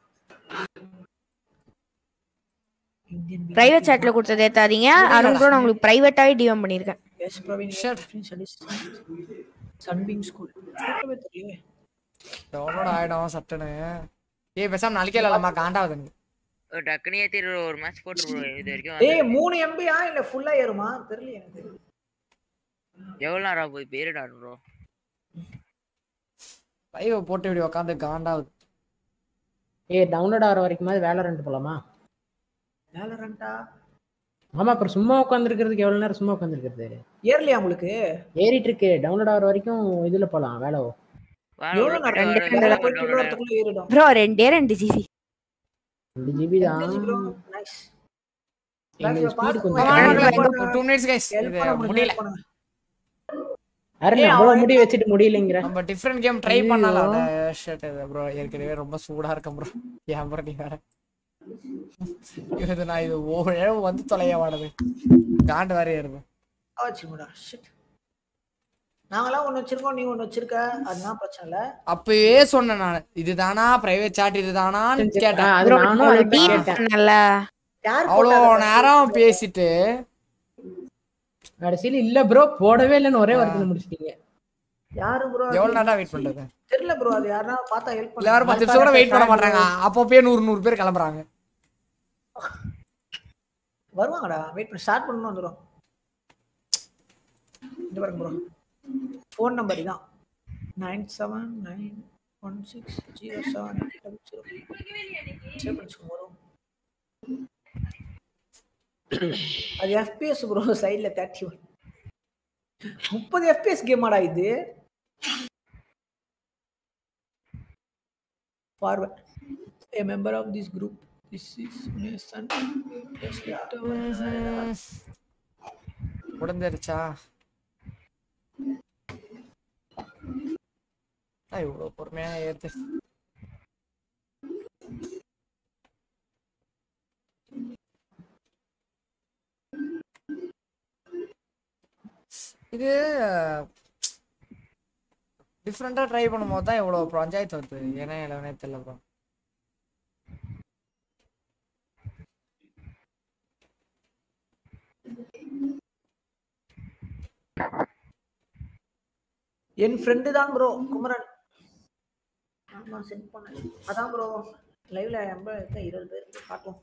பிரைவேட் சாட்ல கொடுத்தது ஏத்தாதீங்க அருண் ப்ரோ நான் உங்களுக்கு பிரைவேட்டாவே டிஎம் பண்ணிருக்கேன் yes Praveen Shut. Sunbeam school தெரியல டவுன்லோட் ஆயிடும் சட்டுன்னு ஏய் பேசாம நாளைக்கே இல்லம்மா காண்டாவது எனக்கு ஒரு டக்குனு ஏத்தி ஒரு மேட்ச் போட்டு ப்ரோ இது வரைக்கும் ஏய் மூணு எம்பியா இல்ல ஃபுல்லா ஏறுமா தெரியல எனக்கு எவ்வளவு நேரம் போய் பேரிடா ப்ரோ லைவ் போட்டு இப்படி உட்காந்து காண்டாவது ஏ டவுன்லோட் ஆகிற வரைக்கும் வேலை ரெண்டு போலாமா வேலரண்டா ஆமா அப்புறம் சும்மா உட்காந்துருக்கிறதுக்கு எவ்வளவு நேரம் சும்மா உட்காந்துருக்கிறது ஏறலையா உங்களுக்கு ஏறிட்டு இருக்கு டவுன்லோட் ஆகிற வரைக்கும் இதுல போலாம் வேலை எவ்வளவு நேரம் ரெண்டு வேலை ரெண்டு போயிட்டு உள்ள வரதுக்குள்ள ஏறிடும் ப்ரோ ரெண்டே ரெண்டு ஜிபி ரெண்டு ஜிபி தான் நைஸ் எங்களுக்கு ஸ்பீடு Come கொஞ்சம் on, guys. Two minutes, guys. இது முடியல அருண் அவ்வளவு முடி வச்சுட்டு முடியலைங்கிற நம்ம டிஃப்ரெண்ட் கேம் ட்ரை பண்ணலாம் ஷர்ட் இது ப்ரோ ஏற்கனவே ரொம்ப சூடா இருக்கேன் ப்ரோ ஏன் ப்ரோ நீ வேற இது நான் இது ஓழ வந்து தொலைய வாடுது காண்டு வேற ஏறுது வச்சுக்கோடா ஷிட் நாங்களாம் ஒண்ணு வச்சிருக்கோம் நீ ஒண்ணு வச்சிருக்க அதெல்லாம் பிரச்சனை இல்ல அப்பவே சொன்னேன் நான் இதுதானா பிரைவேட் சாட் இதுதானான்னு ஆ, கேட்டேன் அது ப்ரோ நானும் அதை டிஎம் கேட்டேன் பண்ணல யார் அவ்வளோ போட்டாங்க நேரம் பேசிட்டு கடைசியில இல்ல ப்ரோ போடவே இல்லைன்னு ஒரே வாரத்துல முடிச்சிட்டீங்க யாரு ப்ரோ எவ்வளவு நேரம் வெயிட் பண்றது தெரியல ப்ரோ அது யாரா பார்த்தா ஹெல்ப் இல்ல யாரும் பத்து நிமிஷம் கூட வெயிட் பண்ண மாட்டாங்க அப்பப்பே நூறு நூறு பேர் கிளம்புறாங்க வருவாங்கடா வெயிட் பண்ணி ஸ்டார்ட் பண்ணணும் வந்துடும் இது பாருங்க ப்ரோ ஃபோன் நம்பர் இதான் nine seven nine one six zero seven double zero save பண்ணிச்சுக்கோங்க வரும் அது எஃபிஎஸ் ப்ரோ சைடில் தேர்ட்டி ஒன் முப்பது எஃபிஎஸ் கேமாடா இது forward a member of this group this is Mason Yes, Victor. உடஞ்சிருச்சா ஆ, இவ்வளவு பொறுமையா ஏத்து இது டிஃப்ரெண்டா ட்ரை பண்ணும்போது தான் இவ்வளவு பஞ்சாயத்து வருது ஏன்னா இல்லைனே தெரியல ப்ரோ என் ஃப்ரெண்டு தான் ப்ரோ குமரன் ஆமா சென்ட் பண்ணேன் அதான் ப்ரோ லைவ்ல எண்பது இருபது பேர் காட்டும்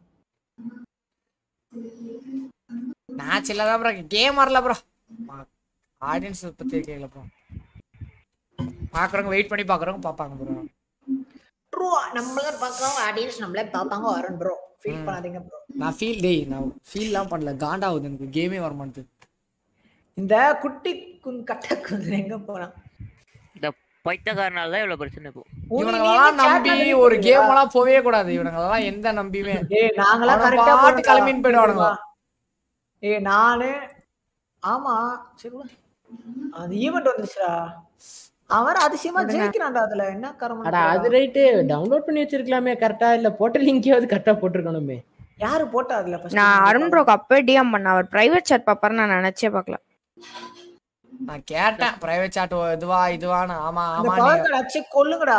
மேட்ச் இல்லாத ப்ரோ கேம் வரல ப்ரோ ஆடியன்ஸ் பத்தி கேட்கல ப்ரோ பாக்குறவங்க வெயிட் பண்ணி பாக்குறவங்க பாப்பாங்க ப்ரோ ப்ரோ நம்மள பார்க்கறவங்க ஆடியன்ஸ் நம்மளே பார்ப்பாங்க வரேன் ப்ரோ ஃபீல் பண்ணாதீங்க ப்ரோ நான் ஃபீல் டேய் நான் ஃபீல்லாம் பண்ணல காண்டாவுது எனக்கு கேமே வர மாட்டேது இந்த குட்டி குன் கட்ட குன் எங்க போறான் இந்த பைத்தக்காரனால தான் இவ்வளவு பிரச்சனை இப்போ இவனுங்களெல்லாம் நம்பி ஒரு கேம் எல்லாம் போவே கூடாது இவனுங்களெல்லாம் எந்த நம்பியுமே ஏய் நாங்களாம் அவனுங்க கரெக்டா பாட்டு கிளம்பின்னு போயிடுவானுங்க ஏய் நானு ஆமா சரி விடு. அது ஈவென்ட் வந்துச்சுடா அவன் அதிசயமா ஜெயிக்கிறான்டா அதுல என்ன அட காரணம் அது ரைட்டு டவுன்லோட் பண்ணி வச்சிருக்கலாமே கரெக்டா இல்ல போட்ட லிங்கையாவது கரெக்டா போட்டிருக்கணுமே யாரு போட்டா அதுல first நான் அருண் ப்ரோக்கு அப்பவே டிஎம் பண்ண அவர் பிரைவேட் chat பாப்பாரு நான் நினைச்சே பார்க்கல நான் கேட்டேன் பிரைவேட் சாட் இதுவா இதுவான்னு ஆமா இந்த ஆமா பவர் நீங்க கார்டு அடிச்சு கொல்லுங்கடா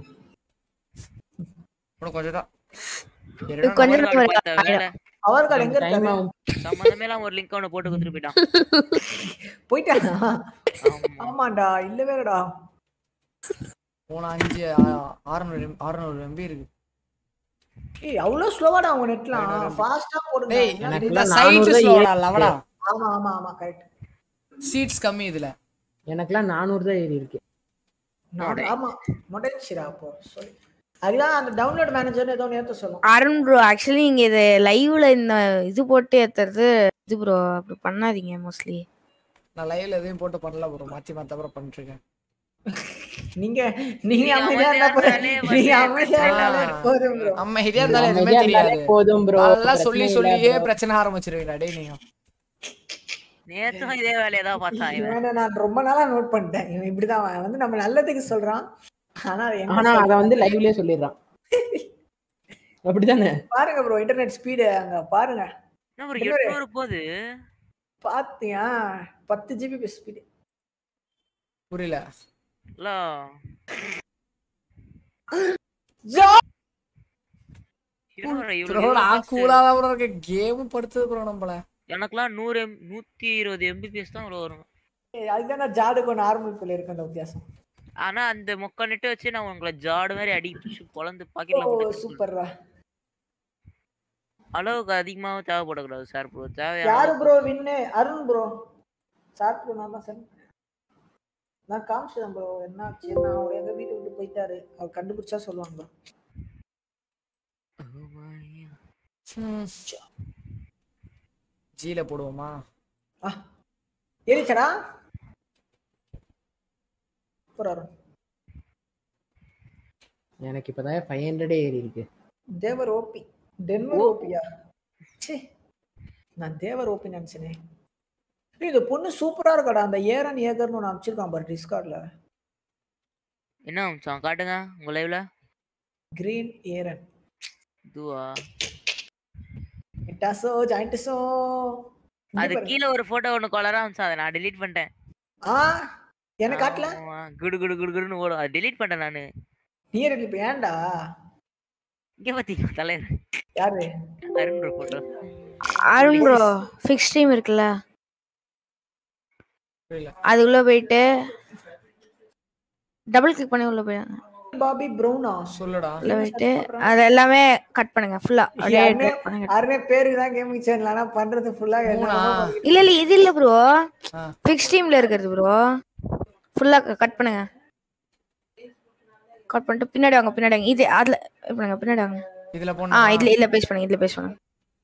இன்னும் கொஞ்சம் தான் கொஞ்ச Power நேரம் card பார்த்த வேலை. பவர் கார்டு எங்க டைம் இருக்காரு ஆகும் சம்மந்தமே இல்லாம ஒரு லிங்க் ஒன்று போட்டு கொடுத்துட்டு போயிட்டான் போயிட்டானா ஆமா. ஆமாண்டா இல்லவேடா மூணு அஞ்சு ஆ- அறுநூறு M- அறுநூறு எம்பி இருக்கு ஏய் அவ்வளவு ஸ்லோவாடா அவங்க நெட்லாம் ஃபாஸ்டா போடுங்க டேய் என்ன எனக்கு இது? இந்த நானூறு சைட் தான் ஸ்லோடா ஏறி லவடா ஆமா ஆமா ஆமா கரெக்ட் சீட்ஸ் கம்மி இதுல எனக்குலாம் நானூறு தான் ஏறி இருக்கு ஆமா முடிஞ்சிரா அப்போ சொல்லி அதுதான் அந்த டவுன்லோட் மேனேஜர் ஏதோ நேத்து சொல்லும் அருண் ப்ரோ ஆக்சுவலி நீங்க இது லைவ்ல இந்த இது போட்டு ஏத்துறது இது ப்ரோ அப்படி பண்ணாதீங்க மோஸ்ட்லி நான் லைவ்ல எதையும் போட்டு பண்ணல ப்ரோ மாத்தி மாத்த அப்புறம் பண்ணிட்டு இருக்கேன் நீங்க நீங்க நீங்க அமைதியா இருந்தா போதும். அமைதியா நீங்க இருந்தாலே அமைதியா இருந்தாலே ஆ. போதும் bro. நம்ம ஹிரியா இருந்தாலும் எதுவுமே அமைதியா இருந்தாலே தெரியாது போதும் ப்ரோ நல்லா சொல்லி சொல்லியே பிரச்சனை ஆரம்பிச்சிருவீங்களா டேய் நீங்க நேத்தும் இதே வேலையை தான் பார்த்தான் இவன் இவனை நான் ரொம்ப நாளா நோட் பண்ணிட்டேன் இவன் இப்படிதான் அவன் வந்து நம்ம நல்லதுக்கு சொல்றான் ஆனா அது என்ன ஆனா அத சொல்றான்? வந்து லைவ்லயே சொல்லிடுறான் அப்படிதானே பாருங்க ப்ரோ இன்டர்நெட் ஸ்பீடு அங்க பாருங்க என்ன ஒரு இன்னொரு- எட்நூறு போகுது பாத்தியா பத்து ஜிபி ஸ்பீடு புரியல இல்ல இருநூறு இவ்வளவு ப்ரோ நான் fast. கூலா தான் ப்ரோ இருக்க கேம் படுத்துது ப்ரோ நம்மள எனக்கெல்லாம் நூறு எம் நூத்தி இருபது எம்பிபிஎஸ் தான் இவ்வளவு வரும் அதுதான் நான் ஜாடுக்கும் நார்மல் பிள்ளை இருக்கு அந்த வித்தியாசம் ஆனா அந்த மொக்க நெட்டு வச்சு நான் உங்களை ஜாடு மாதிரி அடி பிடிச்சு பொழந்து பாக்கெட்ல ஓ போட்டு சூப்பர்ரா அளவுக்கு அதிகமாவும் தேவைப்படக்கூடாது சார் ப்ரோ யாரு தேவையான bro win Arun bro sir bro நான் தான் send பண்ணேன். நான் காமிச்சேன் ப்ரோ என்ன ஆச்சு என்ன அவர் எங்க வீட்டு விட்டு போயிட்டாரு அவர் கண்டுபிடிச்சா சொல்லுவாங்க bro. ஜீல போடுவோமா ஆ ஏறிச்சடா சூப்பர் அருண் எனக்கு இப்பதான் ஃபைவ் ஹண்ட்ரடே ஏறி இருக்கு தேவர் ஓபி டென்வர் ஓபியா ச்சே நான் தேவர் ஓபி நினைச்சனே ஏய், இந்த பொண்ணு சூப்பரா இருக்கடா அந்த ஏரன் ஏகர்னு ஒன்று அனுப்பிச்சிருக்கான் பாரு டிஸ்கார்ட்ல என்ன அம்சம் காட்டுங்க உங்க லைவ்ல கிரீன் ஏரன் இதுவா இட்டாசோ ஜாயிண்டஸோ அது கீழ ஒரு போட்டோ ஒண்ணு கலரா அம்சம் அதை நான் delete பண்ணிட்டேன் ஆ எனக்கு காட்டல ஆமா, குடு குடு குடு குடுன்னு ஓடும் அதை delete பண்ணிட்டேன் நானு நீ ரெடி ஏன்டா இங்க பாத்தீங்க தலைவர் யாரு Arun photo Arun bro fix stream இருக்குல்ல புரியல அதுக்குள்ள போயிட்டு டபுள் கிளிக் பண்ணி உள்ள போய் பாபி ப்ரௌனா சொல்லுடா உள்ள போயிட்டு அது எல்லாமே கட் பண்ணுங்க ஃபுல்லா அப்படியே யாருமே drag பண்ணுங்க யாருமே பேருக்கு தான் கேமிங் சேனல் ஆனா பண்றது ஃபுல்லா மூணா? இல்ல இல்ல இது இல்ல ப்ரோ ஆ. ஃபிக்ஸ் டீம்ல இருக்கிறது ப்ரோ ஃபுல்லா கட் பண்ணுங்க கட் பண்ணிட்டு பின்னாடி வாங்க பின்னாடி வாங்க இது அதுல இது பண்ணுங்க பின்னாடி வாங்க இதுல ஆ போனா இதுல இதுல பேஸ்ட் பண்ணுங்க இதுல பேஸ்ட் பண்ணுங்க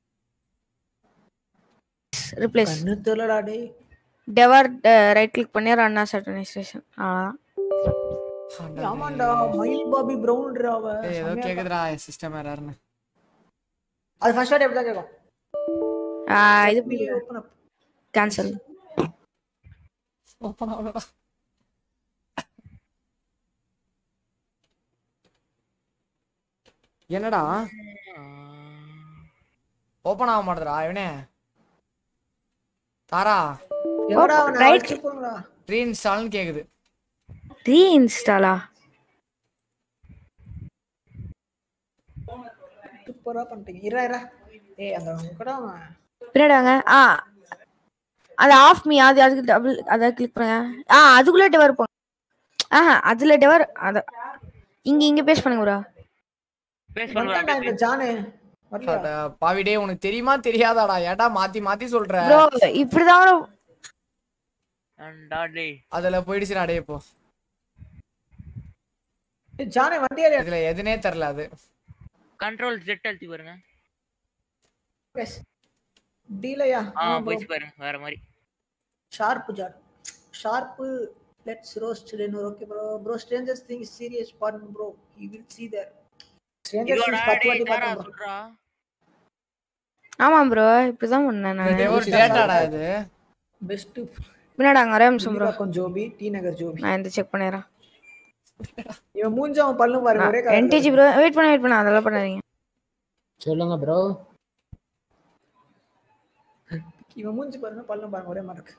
ரிப்ளேஸ் கண்ணு தெரியலடா டேய் டெவர் ரைட் கிளிக் பண்ணி ரன் ஆஸ் அட்மினிஸ்ட்ரேஷன் அவ்வளவுதான் ஆமாண்டா மயில் பாபி ப்ரௌன்டா அவ ஏய், ஏதோ செம்மையா கேக்குதுடா சிஸ்டம் யாருன்னு அது ஃபர்ஸ்ட் வாட்டி எப்படி தான் கேட்கும் ஆ, இது ஓபன் அப் கேன்சல் ஓப்பன் ஆகலடா என்னடா ஓப்பன் ஆக மாட்டேதுடா இவனே தாரா எங்கடா அவன right. அடிச்சு போங்கடா ரீஇன்ஸ்டால்னு கேக்குது ரீஇன்ஸ்டாலா சூப்பரா பண்ணிட்டீங்க இரா இரா ஏய் அந்த கூட அவன் பின்னாடி வாங்க ஆ அது ஆஃப் மீ அது அதுக்கு டபுள் அதை கிளிக் பண்ணுங்க ஆ அதுக்குள்ள டவர் போங்க ஆஹா அதுல டவர் அத இங்க இங்க பேஸ்ட் பண்ணுங்க ப்ரோ பேஸ் வந்துட்டான்டா இந்த பண்ணுவாங்க ஜானு வரலையா அட, பாவிடே உனக்கு தெரியுமா தெரியாதாடா ஏன்டா மாத்தி மாத்தி சொல்ற ப்ரோ இப்படிதான் bro டாடே அதுல போயிடுச்சுடா டேய் இப்போ ஏய், ஜானு வண்டியா இதுல எதுனே தெரியல அது கண்ட்ரோல் ஜெட் அழுத்தி பாருங்க டீலையா ஆ போயிச்சு பாருங்க வேற மாதிரி sharp John sharp let's roast Denver okay bro bro strangers thing series part bro he will see there strangers இதுவாடா திங்ஸ் பத்து டேய் வாட்டி தாரா பார்த்தேன் bro. சொல்றா ஆமா ப்ரோ இப்படிதான் பண்ணேன் இது நான் ஒரு டேட்டாடா இது பெஸ்ட் பின்னாடி அங்க ஒரே நிமிஷம் ப்ரோ கொஞ்சம் ஜோபி டி நகர் ஜோபி நான் இந்த செக் பண்ணிடுறேன் இவன் மூஞ்சும் அவன் பல்லும் பாருங்க ஒரே கலர்ல என்டிஜி ப்ரோ வெயிட் பண்ண வெயிட் பண்ண அதெல்லாம் பண்ணாதீங்க சொல்லுங்க ப்ரோ இருக்கு. இவன் மூஞ்சி பாருங்க பல்லும் பாருங்க ஒரே மாதிரி இருக்கு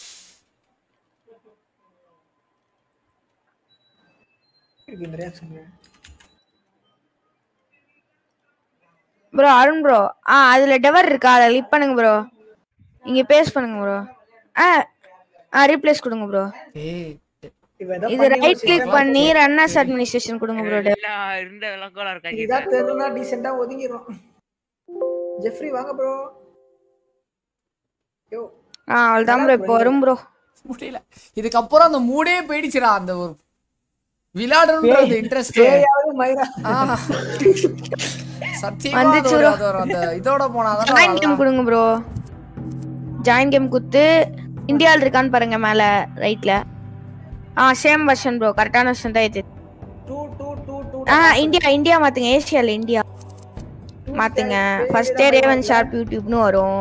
இருக்கு இந்த ரியாக்ஷன் ப்ரோ அருண் ப்ரோ ஆ அதுல டவர் இருக்கா அதை லிப் பண்ணுங்க ப்ரோ இங்க பேஸ்ட் பண்ணுங்க ப்ரோ ஆ ஆ ரீப்ளேஸ் கொடுங்க ப்ரோ ஏய் இவன் ஏதோ இது பண்ணி ரைட் கிளிக் வச்சிருக்கான். பண்ணி ரன்னர்ஸ் அட்மினிஸ்ட்ரேஷன் கொடுங்க ப்ரோ எல்லாம் இருந்ததெல்லாம் கோலா இருக்காங்க இதான் தெரியலனா டீசெண்டா ஒதுங்கிரும் ஜெஃப்ரி வாங்க ப்ரோ யோ ஆ அவ்வளோதான் ப்ரோ இப்போ வரும் ப்ரோ முடியல இதுக்கப்புறம் அந்த மூடே போயிடுச்சுடா அந்த ஒரு விளையாடணுன்றது இன்ட்ரெஸ்ட் பேயாவது மயிரா சத்தியமா வந்துச்சு அது ஒரு- bro. அது ஒரு அந்த இதோட போனாதான் ஜாயின் கேம் கொடுங்க ப்ரோ ஜாயின் கேம் குத்து இந்தியாவில் இருக்கான்னு பாருங்க மேல ரைட்ல ஆ சேம் வெர்ஷன் ப்ரோ கரெக்டான வெர்ஷன் தான் இது டூ டூ டூ டூ ஆ இந்தியா இந்தியா மாத்துங்க ஏசியால இந்தியா மாத்துங்க ஃபர்ஸ்ட் ரேவன் ஷார்ப் யூடியூப்னு வரும்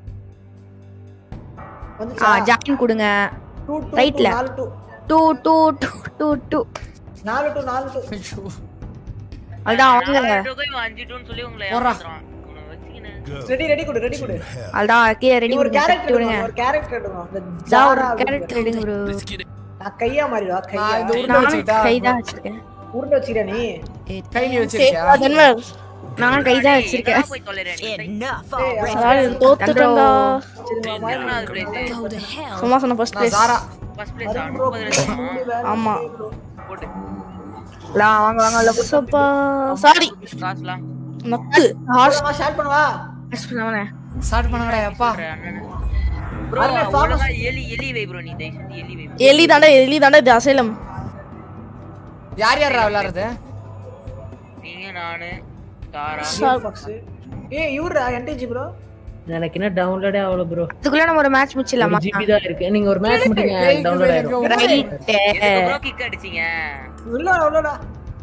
ஆ ஜாயின் கொடுங்க டூ டூ ரைட்ல நாலு two two two two two two நாலு டூ நாலு டூ அதான் வாங்குங்க அஞ்சு டூன்னு சொல்லி உங்களை போடுறா. ஏமாத்துறான். உன்னை வச்சுக்கின்னு. ரெடி ரெடி கொடு ரெடி கொடு அதான் கீழே ரெடி நீ ஒரு கொடுங்க கேரக்டர் கட்டி விடுங்க ஒரு கேரக்டர் எடுக்கணும் இந்த இதான் ஒரு ஜாரா கேரக்டர் எடுங்க ப்ரோ நான் கையா மாறிடா கையா நான் இந்த உருண்டை நானும் வச்சுக்கிட்டா கை தான் வச்சிருக்கேன் உருண்டை வச்சுக்கிற நீ கை நீ வச்சிருக்கியா தென்வர் நான் கை தான் வச்சிருக்கேன் எங்கடா போய் தொலைற நீ? சாரி தோத்துட்டேன்டா எத்தனாவது place? சும்மா சொன்ன ஃபர்ஸ்ட் நான் பிளேஸ் சாரா First place ஆ? முப்பது லட்சமா? ஆமா போட்டு. நான் வாங்க வாங்க உள்ள போட்டு சப்பா சாரி காசுலாம். நக்கு ஹார்ஸ் ஷேர் பண்ணவா press பண்ணவனே. ஸ்டார்ட் பண்ணுங்கடா அப்பா Bro, அருணே, farmers- ஒழுங்கா எலி எலி வை bro, நீ தயவு செஞ்சு எலி வை bro. எலி தாண்டா எலி தாண்டா இது அசைலம் யார் யாரா விளையாடுறது நீங்க நானு தாரா ஏய் இவரா என்டிஜி ப்ரோ எனக்கு என்ன டவுன்லோடே ஆகல ப்ரோ அதுக்குள்ள நம்ம ஒரு மேட்ச் முடிச்சிடலாமா ஜிபி தான் இருக்கு நீங்க ஒரு மேட்ச் முடிங்க டவுன்லோட் ஆயிரும் ரைட் எதுக்கு bro kick அடிச்சீங்க இல்ல அவ்வளோடா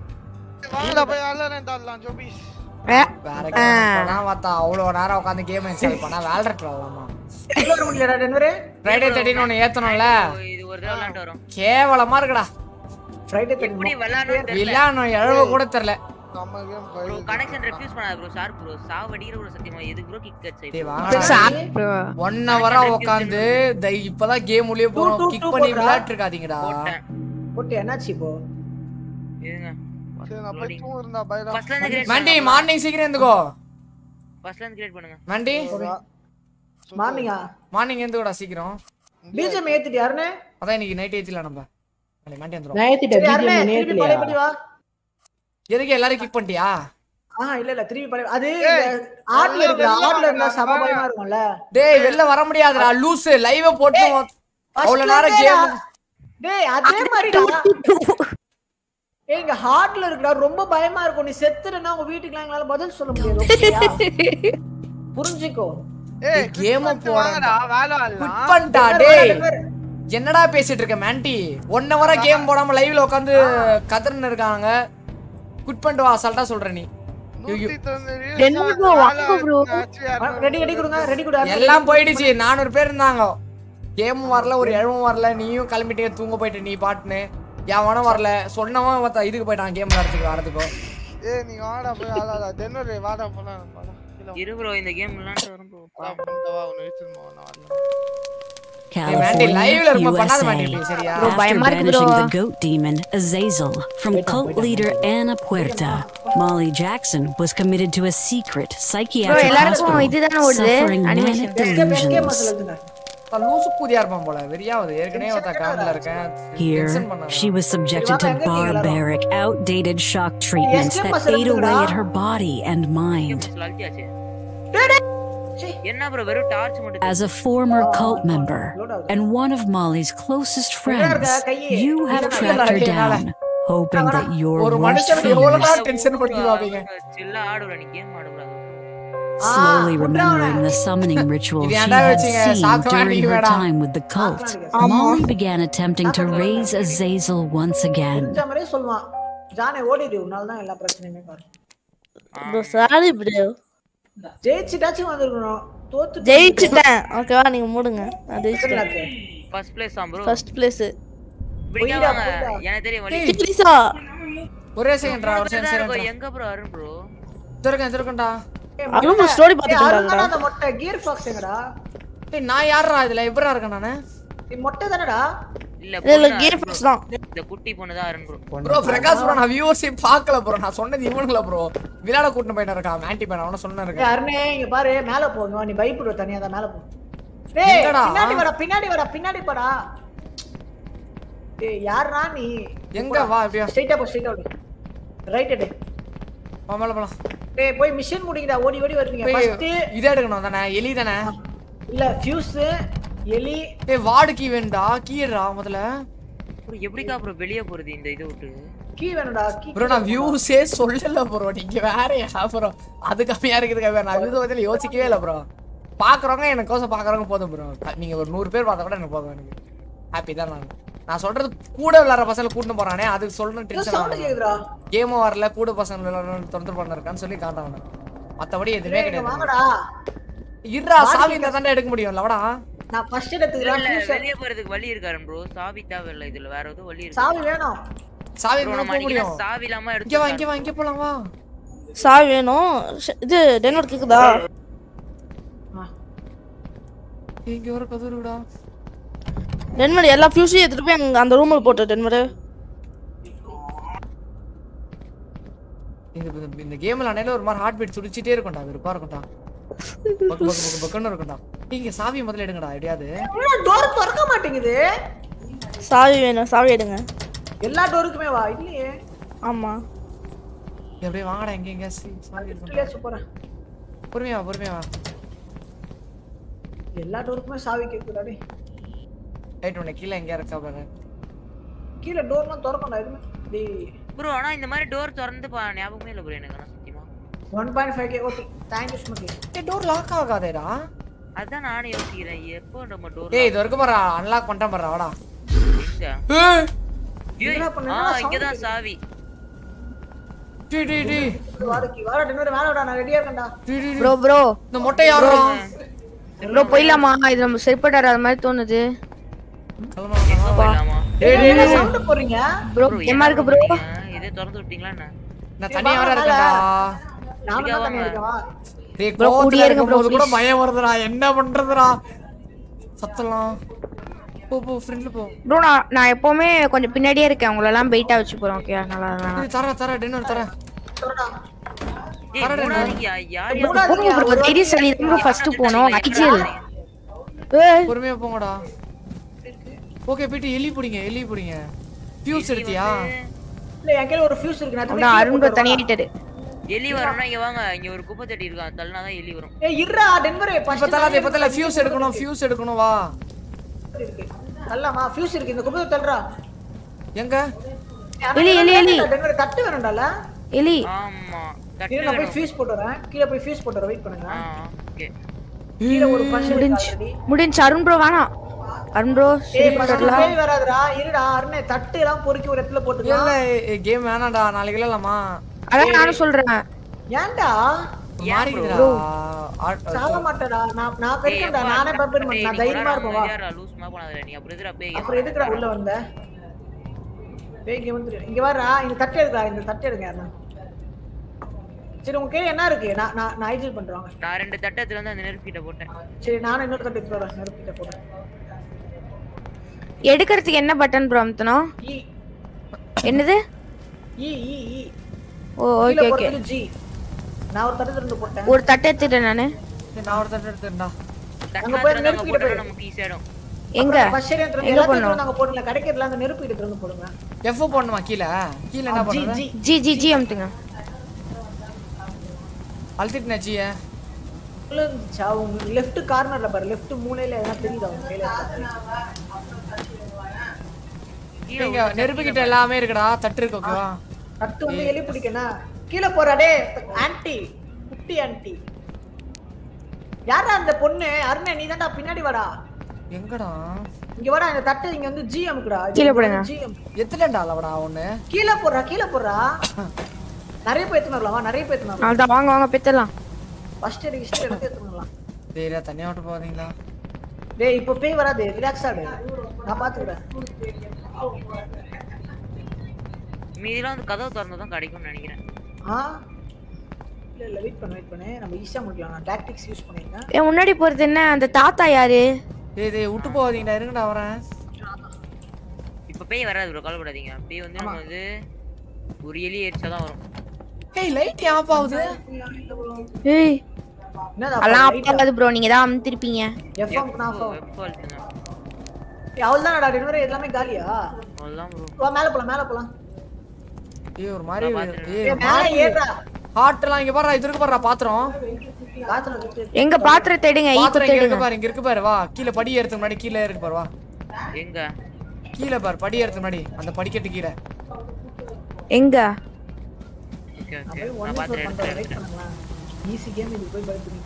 வேற கேம் பார்த்தா அவ்வளவு நேரம் உட்காந்து கேம் இன்ஸ்டால் பண்ணா வேல்ரட் விளையாடலாமா உள்ள வர முடியலடா டென்வரே ஃப்ரைடே தேர்ட்டின் ஒன்று ஏத்தணும்ல இது ஒரு தடவை விளையாண்டு வரும் கேவலமா இருக்குடா ஃப்ரைடே எப்படி விளையாடணும்னு தெரியல விளையாடணும் எழவ கூட தெரியல ப்ரோ கனெக்ஷன் ரெஃப்யூஸ் பண்ணாத ப்ரோ சார் ப்ரோ சாவடிக்கிற ப்ரோ சத்தியமா எதுக்கு ப்ரோ கிக் அடிச்சை டேய் வாங்கடா ஒன் ஹவரா உட்காந்து இப்பதான் கேம் உள்ளே போறோம் two, கிக் two பண்ணி போடுறா. விளையாட்டு இருக்காதீங்கடா போட்டேன் போட்டு என்னாச்சு இப்போ இருங்க ஃபர்ஸ்ட்ல இருந்து கிரியேட் மண்டி மார்னிங் சீக்கிரம் இருந்துக்கோ ஃபர்ஸ்ட்ல இருந்து கிரியேட் பண்ணுங்க மண்டி மார்னிங்கா மார்னிங் இருந்துக்கோடா சீக்கிரம் பிஜிஎம் ஏத்திட்டு யாருனே அதான் இன்னைக்கு நைட் ஏத்தில நம்ம மண்டி மண்டி வந்துரும் நான் ஏத்திட்டேன் சரி யாருனே பிஜிஎம் திருப்பி பழைய படி நேத்துலயா வா எதுக்கு எல்லாரும் கிக் பண்ணிட்டியா ஆ இல்ல இல்ல திருப்பி பழைய அது ஆட்ல இருக்குல ஆட்ல இருந்தா சம பயமா இருக்கும்ல டேய் வெளில வர முடியாதுடா லூஸ் லைவ் போட்டு அவ்வளவு நேரம் கேம் டேய் அதே மாதிரிடா ஏய் இங்க ஹார்ட்ல இருக்குடா ரொம்ப பயமா இருக்கும் நீ செத்துறனா உங்க வீட்டுக்குலாம் எங்களால பதில் சொல்ல முடியாது okay-யா? புரிஞ்சுக்கோ கேம் போறடா குட் பண்ணிட்டா டேய் என்னடா பேசிட்டு இருக்க மேண்டி ஒன் ஹவரா கேம் போடாம லைவ்ல உட்காந்து கதர்னு இருக்காங்க குட் பண்ணிட்டு வா அசால்ட்டா சொல்ற நீ ஐயோ. டென்வர் ப்ரோ வாங்க ப்ரோ ரெடி ரெடி கொடுங்க ரெடி கொடு எல்லாம் போயிடுச்சு நானூறு பேர் இருந்தாங்க கேமும் வரல ஒரு எழுவும் வரல நீயும் கிளம்பிட்டே தூங்க போயிட்ட நீ பாட்டுன்னு எவனும் வரல சொன்னவன் ஒருத்தன் இதுக்கு போயிட்டான் கேம் விளையாடுறதுக்கு வரதுக்கோ ஏய் நீ வாடா போய் ஆளாடா தென்னூர் வாடா போலாம் வாடா இரு ப்ரோ இந்த கேம் விளையாண்டு வரும் ப்ரோ வா வா உன்னை இழுத்துட்டு போவேன் நான் வரல Mandy, live ல இருக்கும்போது பண்ணாத Mandy, USA. please, சரியா? Bro, After பயமா இருக்கு banishing bro. the goat demon Azazel from cult leader Ana Puerta, Molly Jackson was committed to a secret Bro, psychiatric எல்லாருக்கும் hospital, இதுதானே ஓடுது suffering அனிமேஷன் manic delusions. நான் லூசு பூதியா இருப்பான் போல வெறியாவது ஏற்கனவே ஒருத்த காமில் இருக்கேன் Here, டென்ஷன் பண்ணாத she was subjected to barbaric, outdated shock treatments that ate away at her body and mind. அழுத்தியாச்சு என்ன ப்ரோ வெறும் டார்ச் மட்டும் As a former cult member and one of Molly's closest friends, you have tracked her down, hoping that your ஒரு worst மனுஷனுக்கு fears, எவ்வளவு டென்ஷன் பண்ணிடுவாங்க சில்லா ஆடுற நீ கேம் ஆடக்கூடாது slowly remembering the summoning ritual இது she ஏன்டா had வச்சீங்க? seen சாக்கு during வாங்கிக்க her வேணாம். time with the cult, Molly began attempting to raise Azazel once again. இந்த மாதிரியே சொல்லுவான் ஜானே ஓடிடு உன்னால தான் எல்லா பிரச்சனையுமே பாரு ப்ரோ சாரி ப்ரோ ஜெயிச்சுட்டாச்சும் வந்திருக்கணும் தோத்து ஜெயிச்சிட்டேன் ஓகேவா நீங்க மூடுங்க நான் ஜெயிச்சிட்டேன் ஃபர்ஸ்ட் பிளேஸ் தான் ப்ரோ ஃபர்ஸ்ட் பிளேஸ் இப்படிக்கா வாங்க எனக்கு தெரியும் வழி ப்ளீஸா ஒரே செகண்ட்ரா ஒரு தான் இருக்கும். செகண்ட் எங்க ப்ரோ அருண் ப்ரோ திருக்கேன் திருக்கண்டா அருண் ஸ்டோரி பார்த்துட்டு அருண் இருந்தாங்கடா அந்த மொட்டை கியர் ஃபாக்ஸ் எங்கடா டேய் நான் யாரா இதுல எப்படிடா இருக்கேன் நானு நீ மொட்டை தானடா இல்ல இல்ல இல்ல பொண்ணு கியர் அருண் ஃபாக்ஸ் bro. தான் இந்த குட்டி பொண்ணு தான் Arun bro bro Prakash bro நான் வியூவர்ஸே பார்க்கல ப்ரோ நான் சொன்னது இவனுங்கள ப்ரோ விளையாட கூட்டின பையன் இருக்கான் ஆன்டி பையன் அவன சொன்ன ஏய் இருக்கேன் அருணே இங்க பாரு மேல போங்க நீ பயப்படுவ தனியா தான் மேல போ டேய் எங்கடா? பின்னாடி வாடா பின்னாடி வாடா பின்னாடி போடா டேய் யாரா நீ எங்க வா இப்படியா ஸ்ட்ரைட்டா போ ஸ்ட்ரைட்டா ஓடு ரைட் டே வா மேல போலாம் டேய் போய் மிஷன் முடிங்கடா ஓடி ஓடி வருவீங்க போய் ஃபர்ஸ்ட் இதை எடுக்கணும் தானே எலி தானே இல்ல ஃபியூஸ் எலி டேய் வார்டு கீ வேண்டா கீடா முதல்ல ப்ரோ எப்படிக்கா ப்ரோ வெளிய போறது இந்த இதை விட்டு கீ வேணும்டா கீ ப்ரோ நான் வியூஸே சொல்லல ப்ரோ நீங்க வேறயா ப்ரோ அது கம்மியா இருக்குது கம்மியா நான் வியூஸ் பத்தி யோசிக்கவே இல்லை ப்ரோ பாக்குறவங்க எனக்கு கோசம் பாக்குறவங்க போதும் ப்ரோ நீங்க ஒரு நூறு பேர் பார்த்தா கூட எனக்கு போதும் எனக்கு ஹாப்பி தான் நான் நான் சொல்றது கூட விளையாடுற பசங்களை கூட்டிட்டு போறானே அதுக்கு சொல்லணும் சவுண்ட் டென்ஷன் கேக்குதுடா கேமும் வரல கூட பசங்க விளையாடணும் தொந்தரவு பண்ணிருக்கான்னு சொல்லி காட்டாங்க மத்தபடி எதுவுமே டேய், இங்க கிடையாது வாங்கடா இருடா சாவி இந்த தாண்டா எடுக்க முடியும்ல வாடா நான் ஃபர்ஸ்ட் இல்ல எடுத்துக்கிறேன் இல்ல ஃபியூஸ் வெளிய போறதுக்கு வழி இருக்கு அருண் ப்ரோ சாவி தேவையில்ல இதுல வேற ஏதோ வழி இருக்கு சாவி வேணும் சாவி Bro, இருந்தா நம்ம போக அன்னைக்கு முடியும் சாவி இல்லாம இங்க வா எடுத்து இங்க வா இங்க போலாம் வா சாவி வேணும் ஷ- இது டென்வர் கேக்குதா இங்க வர கதறுடா டென்வர் எல்லா ஃபியூஸையும் எடுத்துட்டு போய் அங்க அந்த ரூம்ல போட்டு டென்வர் இந்த இந்த- இந்த கேம்ல அணையில ஒரு மாதிரி ஹார்ட் பீட் துடிச்சிட்டே இருக்கும்டா வெறுப்பா இருக்கும்டா பக்கு பக்கு பக்கு பக்குன்னு இருக்கும்டா நீங்க சாவி முதல்ல எடுங்கடா எப்படியாவது டோர் திறக்க மாட்டேங்குது சாவி வேணும் சாவி எடுங்க எல்லா டோருக்குமே வா இல்லையே ஆமா அப்படியே வாங்கடா எங்க எங்க சாவி இருக்கும் இல்லையே சூப்பரா பொறுமையா வா பொறுமையா வா எல்லா டோருக்குமே சாவி கேக்குதா டேய் ரைட் உன்னை கீழே எங்கேயா இருக்கா பாரு கீழ டோர்லாம் திறக்கணும் எதுவுமே டேய் ப்ரோ ஆனா இந்த மாதிரி டோர் திறந்து பா ஞாபகமே இல்ல ப்ரோ எனக்கு ஆனா சத்தியமா one point five K okay thank you Smokey ஏய் டோர் லாக் ஆகாதேடா அதான் நானும் யோசிக்கிறேன் எப்போ நம்ம டோர் ஏய் இது வரைக்கும் பாரு அன்லாக் பண்ணிட்டேன் பாரு வாடா ஏய் என்னடா பண்ண? ஆ என்னடா sound இங்கதான் கேக்குது? சாவி டி டி டி வாடகை வாடா டென்வர் மேல விடா நான் ரெடியா இருக்கேன்டா ப்ரோ ப்ரோ இந்த மொட்டை யாரா ப்ரோ போயிடலாமா இது நம்ம சரிப்பட்டு வராத மாதிரி தோணுது போயிடலாமா ஏய் டேய் டேய். சவுண்ட் போடுறீங்க ப்ரோ ஏமா இருக்கு ப்ரோ இதே திறந்து விட்டீங்களா என்ன நான் தனியா வர இருக்கேன்டா நாம தான் தனியா இருக்கவா டேய் Bro, கோவத்துல கூடியே இருங்க bro, இருக்கும்போது கூட please. பயம் வருதுடா என்ன பண்றதுடா சத்தலாம் போ போ ஃப்ரெண்ட்ல போ ப்ரோ நான் நான் எப்பவுமே கொஞ்சம் பின்னாடியே இருக்கேன் உங்களை எல்லாம் வெயிட்டா வச்சு போறோம் ஓகே நல்லா வேணாம் இது தர தர டின்னர் தர ஏய் மூணாவதுக்கு யா- யார் யார் போங்க ப்ரோ தைரியசாலி தான் ப்ரோ ஃபர்ஸ்ட் போனோம் ஐஜிஎல் ஏய் பொறுமையா போங்கடா ஓகே போயிட்டு எலி பிடிங்க எலி பிடிங்க ஃபியூஸ் எடுத்தியா இல்ல என் கையில ஒரு ஃபியூஸ் இருக்கு நான் அதான் அருண் ப்ரோ தனியாயிட்டாரு எலி வரணும்னா இங்க வாங்க இங்க ஒரு குப்பை தட்டி இருக்கான் தள்ளினாதான் எலி வரும் ஏய் இருடா டென்வர் இப்ப தர இப்ப தர ஃபியூஸ் எடுக்கணும் ஃபியூஸ் எடுக்கணும் வா இருக்கு தள்ளமா ஃபியூஸ் இருக்கு இந்த குப்பை தள்ளுடா எங்க எலி, எலி, எலி. டென்வர் தட்டு வேணும்டால எலி ஆமா தட்டு கீழ நான் போய் வேணும் ஃபியூஸ் போட்டு வரேன் கீழ போய் ஃபியூஸ் போட்டு வரேன் வெயிட் பண்ணுங்க ஆ ஓகே கீழ ஒரு ஃபங்க்ஷன் முடிஞ்சு ஆல்ரெடி முடிஞ்சு அருண் ப்ரோ வேணாம் அருண் ப்ரோ ஏய் சரி ஃபர்ஸ்ட் போட்டுடலாம் பேய் வராதுடா இருடா அருணே தட்டு எல்லாம் பொறுக்கி ஒரு இடத்துல போட்டுக்கலாம் இல்ல கேம் வேணாம்டா நாளைக்கு விளையாடலாமா அதான் நானும் சொல்றேன் ஏன்டா மாறிக்குதுடா சாக மாட்டேடா நான் நான் இருக்கேன்டா நானே ப்ரிப்பேர் பண்ண நான் தைரியமா இருப்பேன் வா லூஸ் மா பண்ணாத நீ அப்புறம் எதுடா பேய் அப்புறம் எதுக்குடா உள்ள வந்த பேய் இங்க வந்து இங்க வரா இந்த தட்டு எடுக்கா இந்த தட்டு எடுங்க யாருன்னா சரி உங்க கே என்ன இருக்கு நான் நான் நான் ஐஜில் பண்றேன் நான் ரெண்டு தட்டத்துல இருந்து அந்த நெருப்பு கிட்ட போட்டேன் சரி நானும் இன்னொரு தட்டு எடுத்து வரேன் நெருப்பிட்ட போறேன் எடுக்கிறதுக்கு என்ன பட்டன் ப்ரோ அமுத்தணும் இ என்னது இ இ இ ஓ கீழ ஓகே ஓகே போறது ஜி நான் ஒரு தட்டு இருந்து போட்டேன் ஒரு தட்டை எடுத்துட்டேன் நானு நான் ஒரு தட்டு எடுத்துடா அங்க தட்டனா போய் திறந்து அங்க நெருப்பு கிட்ட போட்டா போய் நமக்கு ஈஸியா ஆயிடும் எங்க ஃபர்ஸ்ட் ஏரியா திறந்து எங்க எல்லாத்தையும் போடணும் நாங்க போடல கிடைக்கிறதுல அந்த நெருப்பு கிட்ட திறந்து போடுங்க எஃப் போடணுமா கீழே கீழே என்ன ஜி பண்றது ஜி ஜி ஜி ஜி அமுத்துங்க அழுத்திட்டு ஜிய உள்ள இருந்துச்சா உங்க லெஃப்ட் கார்னர்ல பாரு லெஃப்ட் மூலையில எதனா தெரியுதா உங்க கையில இங்க நெருப்பு கிட்ட எல்லாமே இருக்குடா தட்டு இருக்கு ஓகேவா தட்டு வந்து எலி பிடிக்கனா கீழே போறா டே ஆன்ட்டி குட்டி ஆன்ட்டி யாரா அந்த பொண்ணு அருணே நீ தான்டா பின்னாடி வாடா எங்கடா இங்க வாடா இந்த தட்டு இங்க வந்து ஜி அமுக்குடா கீழே போடுங்க. ஜி எத்தனைடா அளவடா ஒண்ணு கீழே போடுறா கீழே போடுறா நிறைய பேர் எடுத்துன்னு வரலாம் வா, நிறைய பேர் எடுத்துன்னு வரலாம் அவ்வளோதான் வாங்க வாங்க பெத்தலாம் ஃபர்ஸ்ட் எய்ட் ஹிஸ்டரி எடுத்து எடுத்துன்னு வரலாம் டேய் தனியா விட்டு போவீங்களா டேய் இப்போ பேய் வராது ரிலாக்ஸ் ஆடு நான் பாத்துக்கிறேன் மீதிலாம் வந்து கதவு திறந்து தான் கிடைக்கும்னு நினைக்கிறேன் ஆ இல்ல இல்ல வெயிட் பண்ணு வெயிட் பண்ணு நம்ம ஈஸியா முடிக்கலாம் நான் டாக்டிக்ஸ் யூஸ் பண்ணிருக்கேன் ஏன் முன்னாடி போறது என்ன அந்த தாத்தா யாரு டேய் டேய் விட்டு போவாதீங்கடா இருங்கடா வரேன் இப்ப பேய் வராது ப்ரோ கவலைப்படாதீங்க பேய் வந்து நம்ம வந்து ஒரு எலி எரிச்சா தான் வரும் ஏய் லைட் ஆஃப் ஆகுது ஏய் என்னடா அதெல்லாம் ஆகாது ப்ரோ நீங்க தான் அமுத்திருப்பீங்க எஃப்எம் நான் ஆஃப் வெப் அழுத்துங்க அவ்வளவுதான் டா டெலிவரி எல்லாமே காலியா அவ்வளவுதான் ப்ரோ வா மேல போலாம் மேல போலாம் ஏய் ஒரு மாதிரி ஏய் ஏய் மேல ஏறா ஹார்ட் எல்லாம் இங்க பாருடா இது இருக்கு பாருடா பாத்திரம் காத்துல விட்டு எங்க பாத்திரத்தை எடுங்க ஈ பாத்திரம் குத்து இங்க இருக்கு எடுங்க பாரு இங்க இருக்கு பாரு வா கீழே படி ஏறதுக்கு முன்னாடி கீழே இருக்கு பாரு வா எங்க கீழே பாரு படி ஏறதுக்கு முன்னாடி அந்த படிக்கட்டு கீழே எங்க ஓகே நான் ஓகே போய் ஒன் நான் ஃபோர் பாத்துறேன் பண்றேன் வெயிட் பண்ணுங்களேன் ஈஸி கேம் இது போய் பயப்படுங்க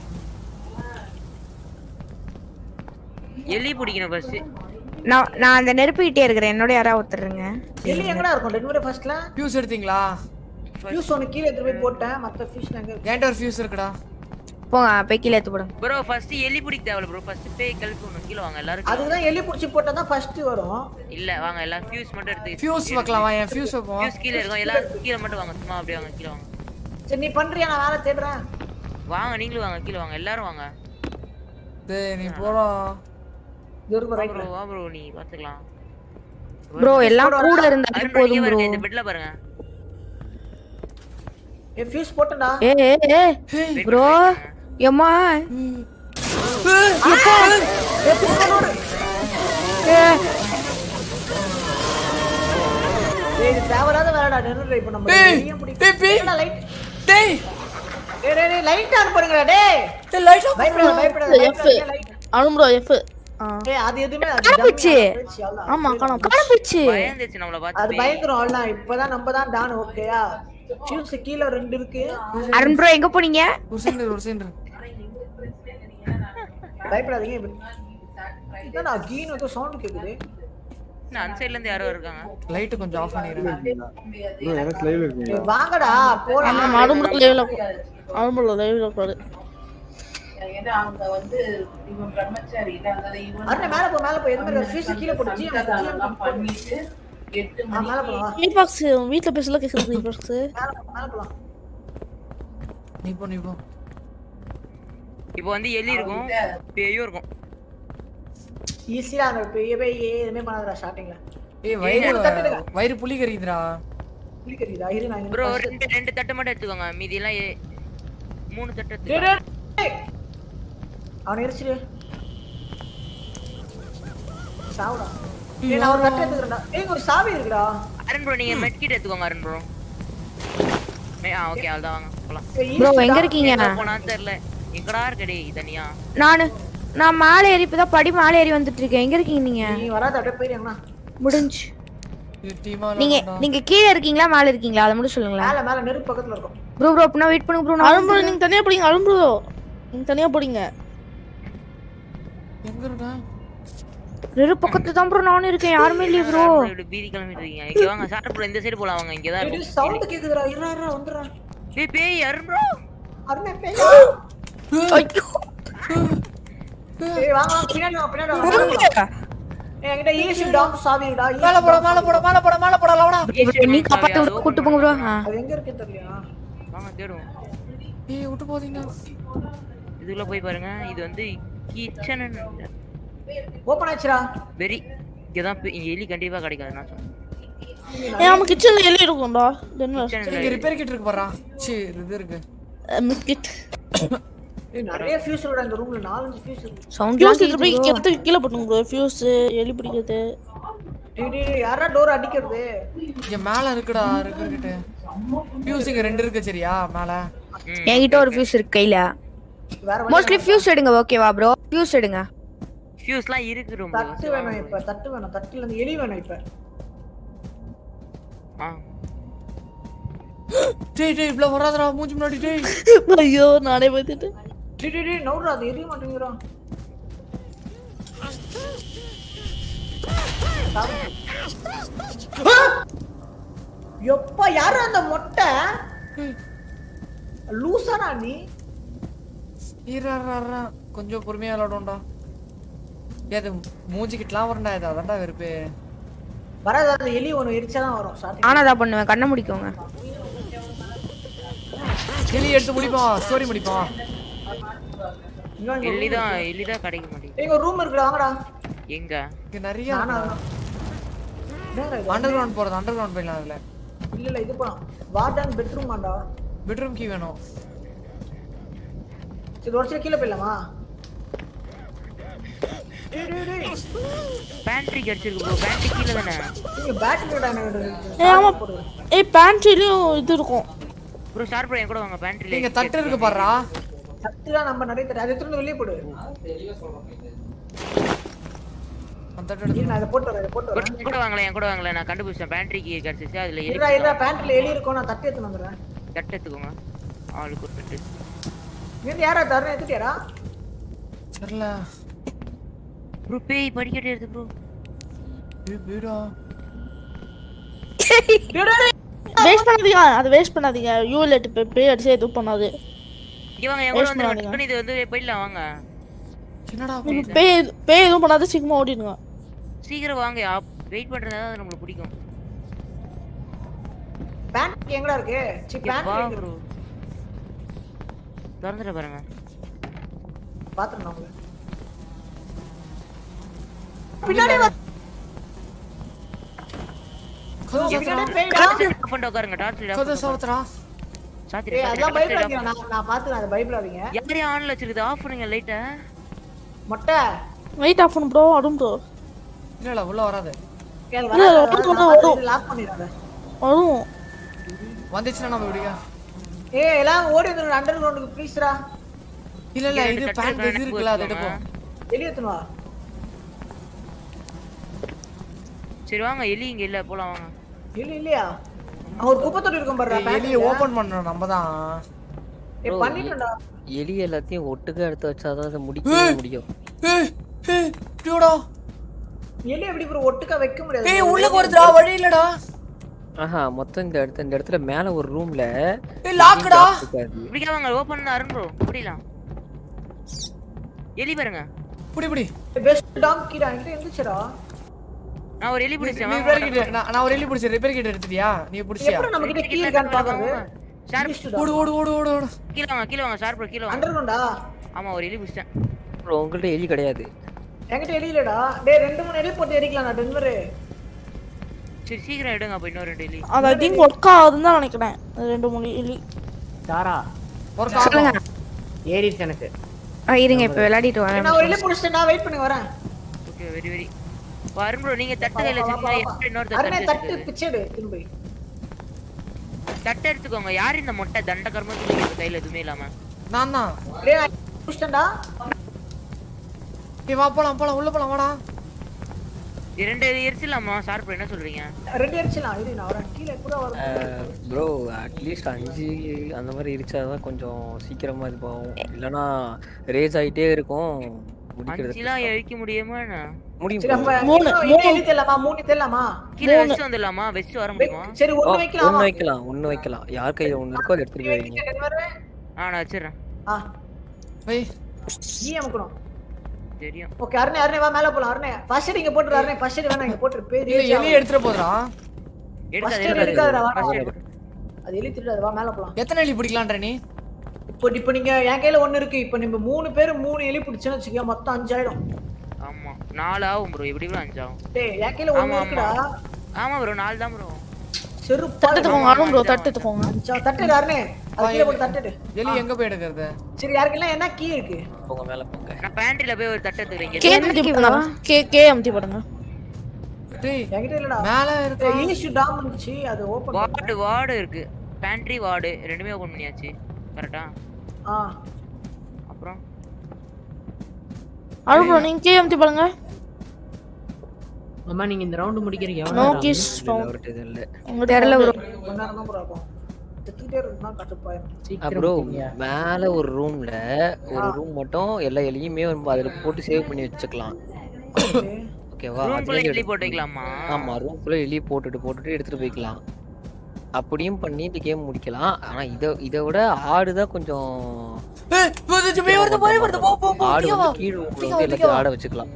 எலி பிடிக்கணும் ஃபர்ஸ்ட் நான் நான் அந்த நெருப்புக்கிட்டே இருக்கிறேன் என்னோட யாராவது ஒருத்தருங்க எலி எங்கடா இருக்கும் டெலிவரி ஃபர்ஸ்ட்ல ஃபியூஸ் எடுத்தீங்களா ஃபியூஸ் ஒன்னு கீழ எடுத்து போய் போட்டேன் மத்த ஃபியூஸ் எங்க இருக்கு என்கிட்ட ஒரு ஃபியூஸ் இருக்குடா போங்க போய் கீழே எடுத்து போடுங்க ப்ரோ ஃபர்ஸ்ட் எலி பிடிக்க தேவையில்ல ப்ரோ ஃபர்ஸ்ட் பேய் கழுப்பு ஒன்று கீழே வாங்க எல்லாரும் கீழ அதுதான் எலி புடிச்சு போட்டா தான் ஃபர்ஸ்ட் வரும் வாங்க. இல்ல வாங்க எல்லாம் ஃபியூஸ் மட்டும் எடுத்து ஃபியூஸ் வைக்கலாம் வா என் ஃபியூஸ் வைப்போம் ஃபியூஸ் கீழே இருக்கும் எல்லாரும் கீழே மட்டும் வாங்க சும்மா அப்படியே வாங்க கீழே வாங்க சரி நீ பண்றியா நான் வேலை தேடுறேன் வாங்க நீங்களும் வாங்க கீழே வாங்க எல்லாரும் வாங்க டேய் நீ போறோம் இது ஒரு ரைட் ப்ரோ வா ப்ரோ நீ பாத்துக்கலாம் ப்ரோ எல்லாம் கூட இருந்தாலே அருண் போதும் இங்க ப்ரோ பாருங்க இந்த பெட்ல பாருங்க ஏ ஃபியூஸ் போட்டேன்டா ஏ ஏ ஏ ப்ரோ எம்மா ஏய் இது தேவையில்லாத வேலைடா நின்னு இப்ப நம்ம ஏய், எலியும் பிடிக்க ஏய், பேய். என்னடா லைட் டேய் டேய் டேய் டேய் லைட் ஆன் பண்ணுங்கடா டேய் டேய் லைட் ஆஃப் பயப்படாத பயப்படாத F light Arun bro F ஏய் அது எதுமே அது காணாம dummy போச்சு. ஆ போயிடுச்சு, அவ்வளவுதான். ஆமா காணோம் காணாம போயிடுச்சு பயந்துச்சு நம்மள அது பார்த்து பேய். பயந்துரும் அவ்வளவுதான் இப்பதான் நம்ம தான் டான் ஓகேயா ஃபியூஸ் கீழ ரெண்டு இருக்கு அருண் ப்ரோ எங்க போனீங்க ஒரு செகண்ட் ஒரு செகண்ட் பயப்படாதீங்க இப்ப என்னடா கீன் வந்து சவுண்ட் கேக்குது என்ன, அந்த சைடுல இருந்து யாரோ இருக்காங்க லைட் கொஞ்சம் ஆஃப் பண்ணிடுறேன் ப்ரோ எனக்கு லைவ்ல இருக்கீங்க ஏய், வாங்கடா போலாம் ஆமா அருண் ப்ரோ லைவ்ல அருண் ப்ரோ லைவ்ல உட்காரு அண்ணே மேல போ மேல போ எது மாதிரி ஃபியூஸ் கீழ போட்டு ஜி மேல போலாம் மீபாக்ஸ் வீட்ல பேசல கேக்குது மீபாக்ஸ் மேல போ மேல போலாம் நீ போ நீ போ இப்போ வந்து எலி இருக்கும் பேயும் இருக்கும் ஈஸியா அந்த பெரிய பெரிய எதுவுமே பண்ணாதடா ஸ்டார்டிங்ல ஏய் வயிறு வயிறு புளி கறிக்குதுடா புளி கறிதா இரு நான் ப்ரோ first- ரெண்டு ரெண்டு தட்டு மட்டும் எடுத்துக்கோங்க மீதி எல்லாம் ஏ- மூணு தட்டு டேய், எடுத்துக்கோங்க டேய், டேய். அவனை எரிச்சிரு சாவுடா ஏய் நான் ஒரு கட்டை எடுத்துக்கிறேன்டா ஏய் ஒரு சாவி இருக்குடா அருண் ப்ரோ நீங்க மெட் கிட் எடுத்துக்கோங்க அருண் ப்ரோ ஆ ஓகே அவ்வளவுதான் வாங்க போலாம் ஏய், ப்ரோ ஈஸ்டா. எங்க இருக்கீங்க எங்க போனான்னு தெரியல எங்கடா இருக்கடி தனியா நானு நான் மேலே ஏறி இப்பதான் படி மேலே ஏறி வந்துட்டு இருக்கேன் எங்க இருக்கீங்க நீங்க நீ வராத அப்படியே போயிருங்கண்ணா முடிஞ்சு டீமா நீங்க நீங்க கீழே இருக்கீங்களா மேலே இருக்கீங்களா அதை மட்டும் சொல்லுங்களேன் மேல மேல நெருப்பு பக்கத்துல இருக்கும் ப்ரோ ப்ரோ அப்படின்னா வெயிட் பண்ணுங்க ப்ரோ அருண் ப்ரோ நீங்க தனியா போடுங்க அருண் ப்ரோ நீங்க தனியா போடுங்க எங்க இருக்கா நெரு பக்கத்துல தான் ப்ரோ நானும் இருக்கேன் யாருமே இல்லையே ப்ரோ இப்படி பீதி கிளம்பிட்டு இருக்கீங்க இங்க வாங்க சார் ப்ரோ இந்த சைடு போலாம் வாங்க இங்க தான் ஏய், இருக்கும் சவுண்ட் கேக்குதுடா இருடா இருடா வந்துடுறேன் ஏய் பேய் அருண் ப்ரோ அருணே பேய் ஐயோ ஏய் வாங்க வாங்க பின்னாடி வாங்க பின்னாடி வாங்க மேல போலாம். ஏய் என்கிட்ட ஈஸி டாக் சாவி இருக்குடா easy மேல போட dog மேல போட மேல போட மேல போட லவடா நீ காப்பாத்து விட்டு கூட்டு போங்க ப்ரோ அது எங்க இருக்குன்னு தெரியலையா வாங்க தேடுவோம் ஏய் விட்டு போதீங்க இதுக்குள்ள போய் பாருங்க இது வந்து கிச்சன் ஓபன் ஆச்சுடா வெரி இங்கதான் பே- இங்க எலி கண்டிப்பா கிடைக்காது நான் சொன்னேன் ஏய் நம்ம கிச்சன்ல எலி இருக்கும்டா தென்ன Kitchen இங்க ல ரிப்பேர் கிட் இருக்கு பாறா சி இது இருக்கு மிஸ்கிட் ஏய், நிறைய ஃபியூஸ் விட இந்த ரூம்ல நாலஞ்சு ஃபியூஸ் இருக்கு ஃபியூஸ் எடுத்து போய் எடுத்து கீழே போட்டுங்க ப்ரோ ஃபியூஸ் எலி பிடிக்கிறது டேய், டேய், டேய், யாரா டோர் அடிக்கிறது இங்க மேல இருக்குடா இருக்குகிட்ட ஃபியூஸ் இங்க ரெண்டு இருக்கு சரியா மேல என்கிட்ட ஒரு ஃபியூஸ் இருக்கு கையில வேற வழி மோஸ்ட்லி ஃபியூஸ் எடுங்க ஓகேவா ப்ரோ ஃபியூஸ் எடுங்க ஃபியூஸ்லாம் இருக்கு ரொம்ப தட்டு வேணும் இப்ப தட்டு வேணும் தட்டுல இருந்து எலி வேணும் இப்ப ஆ டேய் டேய் இவ்ளோ வராதடா மூஞ்சி முன்னாடி டேய் ஐயோ நானே பார்த்துட்டேன் டேய் டேய் டேய் நவுறா அது எரிய மாட்டேங்கிறா எப்பா யாரு அந்த மொட்டை லூசானா நீ ஈரா கொஞ்சம் பொறுமையா விளாடும்டா ஏய், அது மூஞ்சி கிட்டலாம் வரண்டா இது அதான்டா வெறுப்பு வராது அந்த எலி ஒண்ணு எரிச்சாதான் வரும் starting. நானா தான் பண்ணுவேன் கண்ணை முடிக்கோங்க எலி எடுத்து முடிப்போம் ஸ்டோரி முடிப்போம் இங்க வாங்க, எலி தான் எலி தான் கிடைக்க மாட்டேங்குது எங்க ரூம் இருக்குடா வாங்கடா எங்க இங்க நிறைய நானா என்னடா இது? அண்டர் கிரவுண்ட் போறது அண்டர் கிரவுண்ட் போயிடலாம் அதுல இல்ல இல்ல இது போலாம் வார்டன் பெட்ரூம் ஆண்டா பெட்ரூம் கீ வேணும் சரி ஒரு கீழே போயிடலாமா டேய் டேய் டேய் பேண்ட்ரி கிடைச்சிருக்கு ப்ரோ பேண்ட்ரி கீழே தானே நீங்க பேட்டரியோட ஏ ஆமா ஏய் பேண்ட்ரிலயும் இது இருக்கும் ப்ரோ ஷார்ப் ப்ரோ என் கூட வாங்க பேண்ட்ரில நீங்க தட்டு இருக்கு பாருடா சத்துலாம் நம்ம நிறைய தர அதை எடுத்துட்டு வெளியே போடு அந்த தட்டு எடுத்து இரு, நான் இதை போட்டு வரேன் இதை போட்டு ப்ரோ வரேன் என் கூட வாங்கல என் கூட வாங்கல நான் கண்டுபிடிச்சேன் பேண்ட்ரிக்கு கிடைச்சிச்சு அதுல எலி இருடா இருடா பேண்ட்ல எலி இருக்கும் நான் தட்டி எடுத்துன்னு வந்துடுறேன் தட்டு எடுத்துக்கோங்க ஆளுக்கு ஒரு தட்டு இங்க யாரா தரணும் எடுத்துட்டியாடா தெரியல ப்ரோ பேய் படிக்கட்டு எடுத்து ப்ரோ ஏய் வீடா வேஸ்ட் பண்ணாதீங்க அதை வேஸ்ட் பண்ணாதீங்க யூலெட் பே பே அடிச்சு எதுவும் பண்ணாது இங்க வாங்க என் கூட Waste வந்து பண்ணாதீங்க. டக்குனு இது வந்து போயிடலாம் வாங்க என்னடா நீங்க பே பே எதுவும் பண்ணாத சீக்கிரமா ஓடிடுங்க சீக்கிரம் வாங்க வெயிட் பண்றதா தான் நம்மளுக்கு பிடிக்கும் பேண்ட் எங்கடா இருக்கு சி பேண்ட் வா இருக்கு ப்ரோ திறந்துட பாருங்க பாத்துறேன் உங்களை பின்னாடி வா கதவு பின்னாடி சாத்துறா பேய்டா. ஆஃப் பண்ணிட்டு உட்காருங்க டார்ச் லைட் கதவு சாத்துறா சாத்திர ஏய் அதெல்லாம் பயப்படாதீங்க நான் நான் பாத்துறேன் அதை பயப்படாதீங்க யாரே ஆன்ல வச்சிருக்குது ஆஃப் பண்ணுங்க லைட்ட மொட்டை வெயிட் ஆஃப் பண்ணு ப்ரோ அடும் ப்ரோ இல்ல இல்ல உள்ள வராது கேள் இல்ல, வரும், வரும், வரும். லாக் பண்ணிடாத வரும் வந்துச்சுன்னா நம்ம விடுங்க ஏய் எல்லாம் ஓடி வந்துருங்க அண்டர் கிரவுண்டுக்கு ப்ளீஸ்ரா இல்ல இல்ல இங்க இது ரெண்டு பேண்ட் தட்டு இது இருக்குல்ல அது எடுப்போம் வெளிய எடுத்துன்னு வா சரி வாங்க எலி இங்க இல்ல போலாம் வாங்க இல்ல இல்லையா அங்க ஒரு குப்பை தொட்டி இருக்கும் பாருடா ஏய், எலியை ஓபன் பண்ணணும் நம்ம தான் ஏய் பண்ணிட்டேன்டா எலி எல்லாத்தையும் ஒட்டுக்கா எடுத்து வச்சாதான் அதை முடிக்கவே முடியும் ஏய் ஏய் டியோடா எலி எப்படி ப்ரோ ஒட்டுக்கா வைக்க முடியாது ஏய் உள்ள வருதுடா வழி இல்லடா ஆஹா மொத்தம் இந்த இடத்துல இந்த இடத்துல மேல ஒரு ரூம்ல ஏய் லாக்குடா இப்படி வாங்க ஓபன் பண்ண அருண் ப்ரோ இப்படிலாம் எலி பாருங்க புடி புடி பெஸ்ட் டாங்கிடா என்கிட்ட இருந்துச்சுடா நான் ஒரு எலி பிடிச்சேன் நீ வாங்க, ரிப்பேர் வாங்க. கிட்ட நான் நான் ஒரு எலி பிடிச்சேன் ரிப்பேர் கிட்ட எடுத்துட்டியா நீ பிடிச்சியா எப்படி நம்ம கிட்ட கீ இருக்கான்னு பாக்குறது ஷார்ப் ஓடு ஓடு ஓடு ஓடு ஓடு கீழ வாங்க கீழ வாங்க ஷார்ப் ப்ரோ கீழ வாங்க அண்டர் கிரவுண்டா ஆமா ஒரு எலி பிடிச்சேன் ப்ரோ உங்கள்ட்ட எலி கிடையாது என்கிட்ட எலி இல்லடா டேய் ரெண்டு மூணு எலி போட்டு எரிக்கலாம் நான் டென்வர் சரி சீக்கிரம் எடுங்க அப்ப இன்னொரு ரெண்டு எலி அது ஐ திங்க் ஒர்க் ஆகுதுன்னு தான் நினைக்கிறேன் அது ரெண்டு மூணு இல்லி தாரா ஒரு சொல்லுங்க ஏறிடுச்சு எனக்கு ஆ, இருங்க இப்ப விளையாடிட்டு வரேன் நான் ஒரு எலி புடிச்சிட்டேன் நான் வெயிட் பண்ணி வரேன் okay very very Arun bro நீங்க தட்டு கையில வச்சிருக்கீங்க எப்படி இன்னொரு அருணே தட்டு தட்டு எடுத்துக்கோங்க. பிச்சை எடு திரும்பி தட்டு எடுத்துக்கோங்க யார் இந்த மொட்டை தண்ட கர்மம் கையில எதுவுமே இல்லாம நான் தான் டேய் நான் புடிச்சிட்டேன்டா ஏய் வா போலாம் போலாம் உள்ள போலாம் வாடா இரண்டு எரிச்சிடலாமா ஷார்ப் என்ன சொல்றீங்க ரெண்டு எரிச்சலாம் இரு நான் வரேன் கீழே கூட வரும் ப்ரோ அட்லீஸ்ட் அஞ்சு அந்த மாதிரி இருச்சாதான் கொஞ்சம் சீக்கிரமா இது போகும் இல்லனா ரேஸ் ஆயிட்டே இருக்கும் முடிக்கிறது அஞ்சுலாம் எழிக்க முடியுமா என்ன? முடியும் சரி அப்ப bro. மூணு, இன்னும் இன்னும் எலி தெரியலாமா மூணு தெரியலாமா கீழே வச்சு வந்துடலாமா வச்சு வர முடியுமா சரி ஓ, ஒண்ணு வைக்கலாமா ஒண்ணு வைக்கலாம் ஒண்ணு வைக்கலாம் யார் கையில ஒண்ணு இருக்கோ அதை எடுத்துட்டு போயிருங்க டென்வர் ஆ நான் வச்சிடுறேன் ஆ வை ஈ அமுக்கணும் தெரியும் ஓகே அருணே அருணே வா மேல போலாம் அருணே ஃபர்ஸ்ட் இங்க போட்டுரு அருணே ஃபர்ஸ்ட் வேணா இங்க போட்டுரு பேர் இல்ல எலி எடுத்துட்டு போதுடா எடுக்காது First எடுக்காது எடுக்காதடா, வா. அது எடு. அது எலி திருடாது வா மேல போலாம் எத்தனை எலி பிடிக்கலான்ற நீ இப்போ இப்போ நீங்க என் கையில ஒண்ணு இருக்கு இப்போ நம்ம மூணு பேர் மூணு எலி பிடிச்சேன்னு வச்சுக்கோ மொத்தம் அஞ்சாயிடும் ஆமா நாலு ஆகும் ப்ரோ எப்படி கூட அஞ்சு ஆகும் டேய் என் கையில ஒண்ணு ஆமா, இருக்குடா ஆமா ப்ரோ நாலு தான் ப்ரோ செருப்பா தட்டு எடுத்துக்கோங்க அருண் ப்ரோ தட்டு எடுத்துக்கோங்க அஞ்சா தட்டு அருணே அது கீழே போட்டு தட்டுட்டு எலி எங்க போய் எடுக்கிறது சரி யாருக்கெல்லாம் என்ன கீ இருக்கு போங்க மேல போங்க நான் பேண்ட்ரில போய் ஒரு தட்டு எடுத்துக்கிறேன் கே எம்டி பண்ணுங்க கே கே எம்டி பண்ணுங்க டேய் என்கிட்ட இல்லடா மேல இருக்கா ஈஸ்ட் டாம் இருந்துச்சு அது ஓபன் வார்டு வார்டு இருக்கு பேண்ட்ரி வார்டு ரெண்டுமே ஓபன் பண்ணியாச்சு கரெக்டா ஆ அப்புறம் அருண் ப்ரோ நீங்க கே எம்டி பண்ணுங்க அம்மா நீங்க இந்த ரவுண்ட் முடிக்கிறீங்க நோ எவ்வளவு கிஸ் அவர்கிட்ட இது இல்ல உங்க தெரியல ப்ரோ கொஞ்ச நேரம் தான் ப்ரோ ஆகும் திட்டிட்டே இருக்குன்னா கட்டுப்பாயிரும் ப்ரோ மேல ஒரு ரூம்ல ஒரு ரூம் மட்டும் எல்லா எலியுமே வந்து அதுல போட்டு சேவ் பண்ணி வச்சுக்கலாம் ஓகேவா ரூம் குள்ள அதுல எலி போட்டு வைக்கலாமா ஆமா ரூம் குள்ள எலி போட்டுட்டு போட்டுட்டு எடுத்துட்டு போய்க்கலாம் அப்படியும் பண்ணி இந்த கேம் முடிக்கலாம் ஆனா இத இத விட ஆடு தான் கொஞ்சம் ஏய் வந்து போய் வருது போய் வருது போ போ போ ஆடு இங்க வா வந்து கீழ் ரூம்ல இங்க வா, வந்து இங்க எல்லாத்தையும் வா. ஆட வச்சுக்கலாம்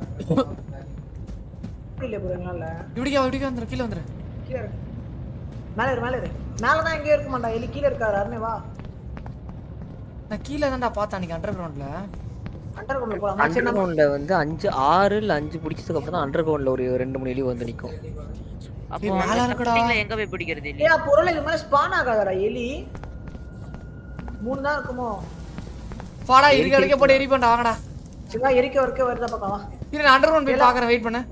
இல்ல ப்ரோ என்னால இப்படிக்கா இப்படிக்கா வந்துரு கீழ வந்துரு கீழே இருக்கு மேல இரு மேல இரு மேல தான் எங்கேயும் இருக்க மாட்டா எலி கீழே இருக்காரு அருணே வா நான் கீழ தான்டா பார்த்தேன் அன்னைக்கு அண்டர் கிரவுண்ட்ல அண்டர் கொண்டு போலாம் சரி அண்டர் நம்ம கிரவுண்ட்ல வந்து அஞ்சு ஆறு இல்ல அஞ்சு பிடிச்சதுக்கு அப்புறம் தான் அண்டர் கிரவுண்ட்ல ஒரு ரெண்டு மூணு எலி வந்து நிக்கும் அப்போ ஏய், மேல அந்த இருக்குடா. starting ல எங்க போய் பிடிக்கிறது எலி ஏன் பொருள் இது மாதிரி ஸ்பான் ஆகாதடா எலி மூணு தான் இருக்குமோ வாடா இருக்க இருக்க போட்டு எரி பண்ணா வாங்கடா சிவா எரிக்க வரைக்க வருதா பக்கம் வா இரு நான் அண்டர் கிரவுண்ட் போய் பார்க்கறேன் வெயிட் பண்ணு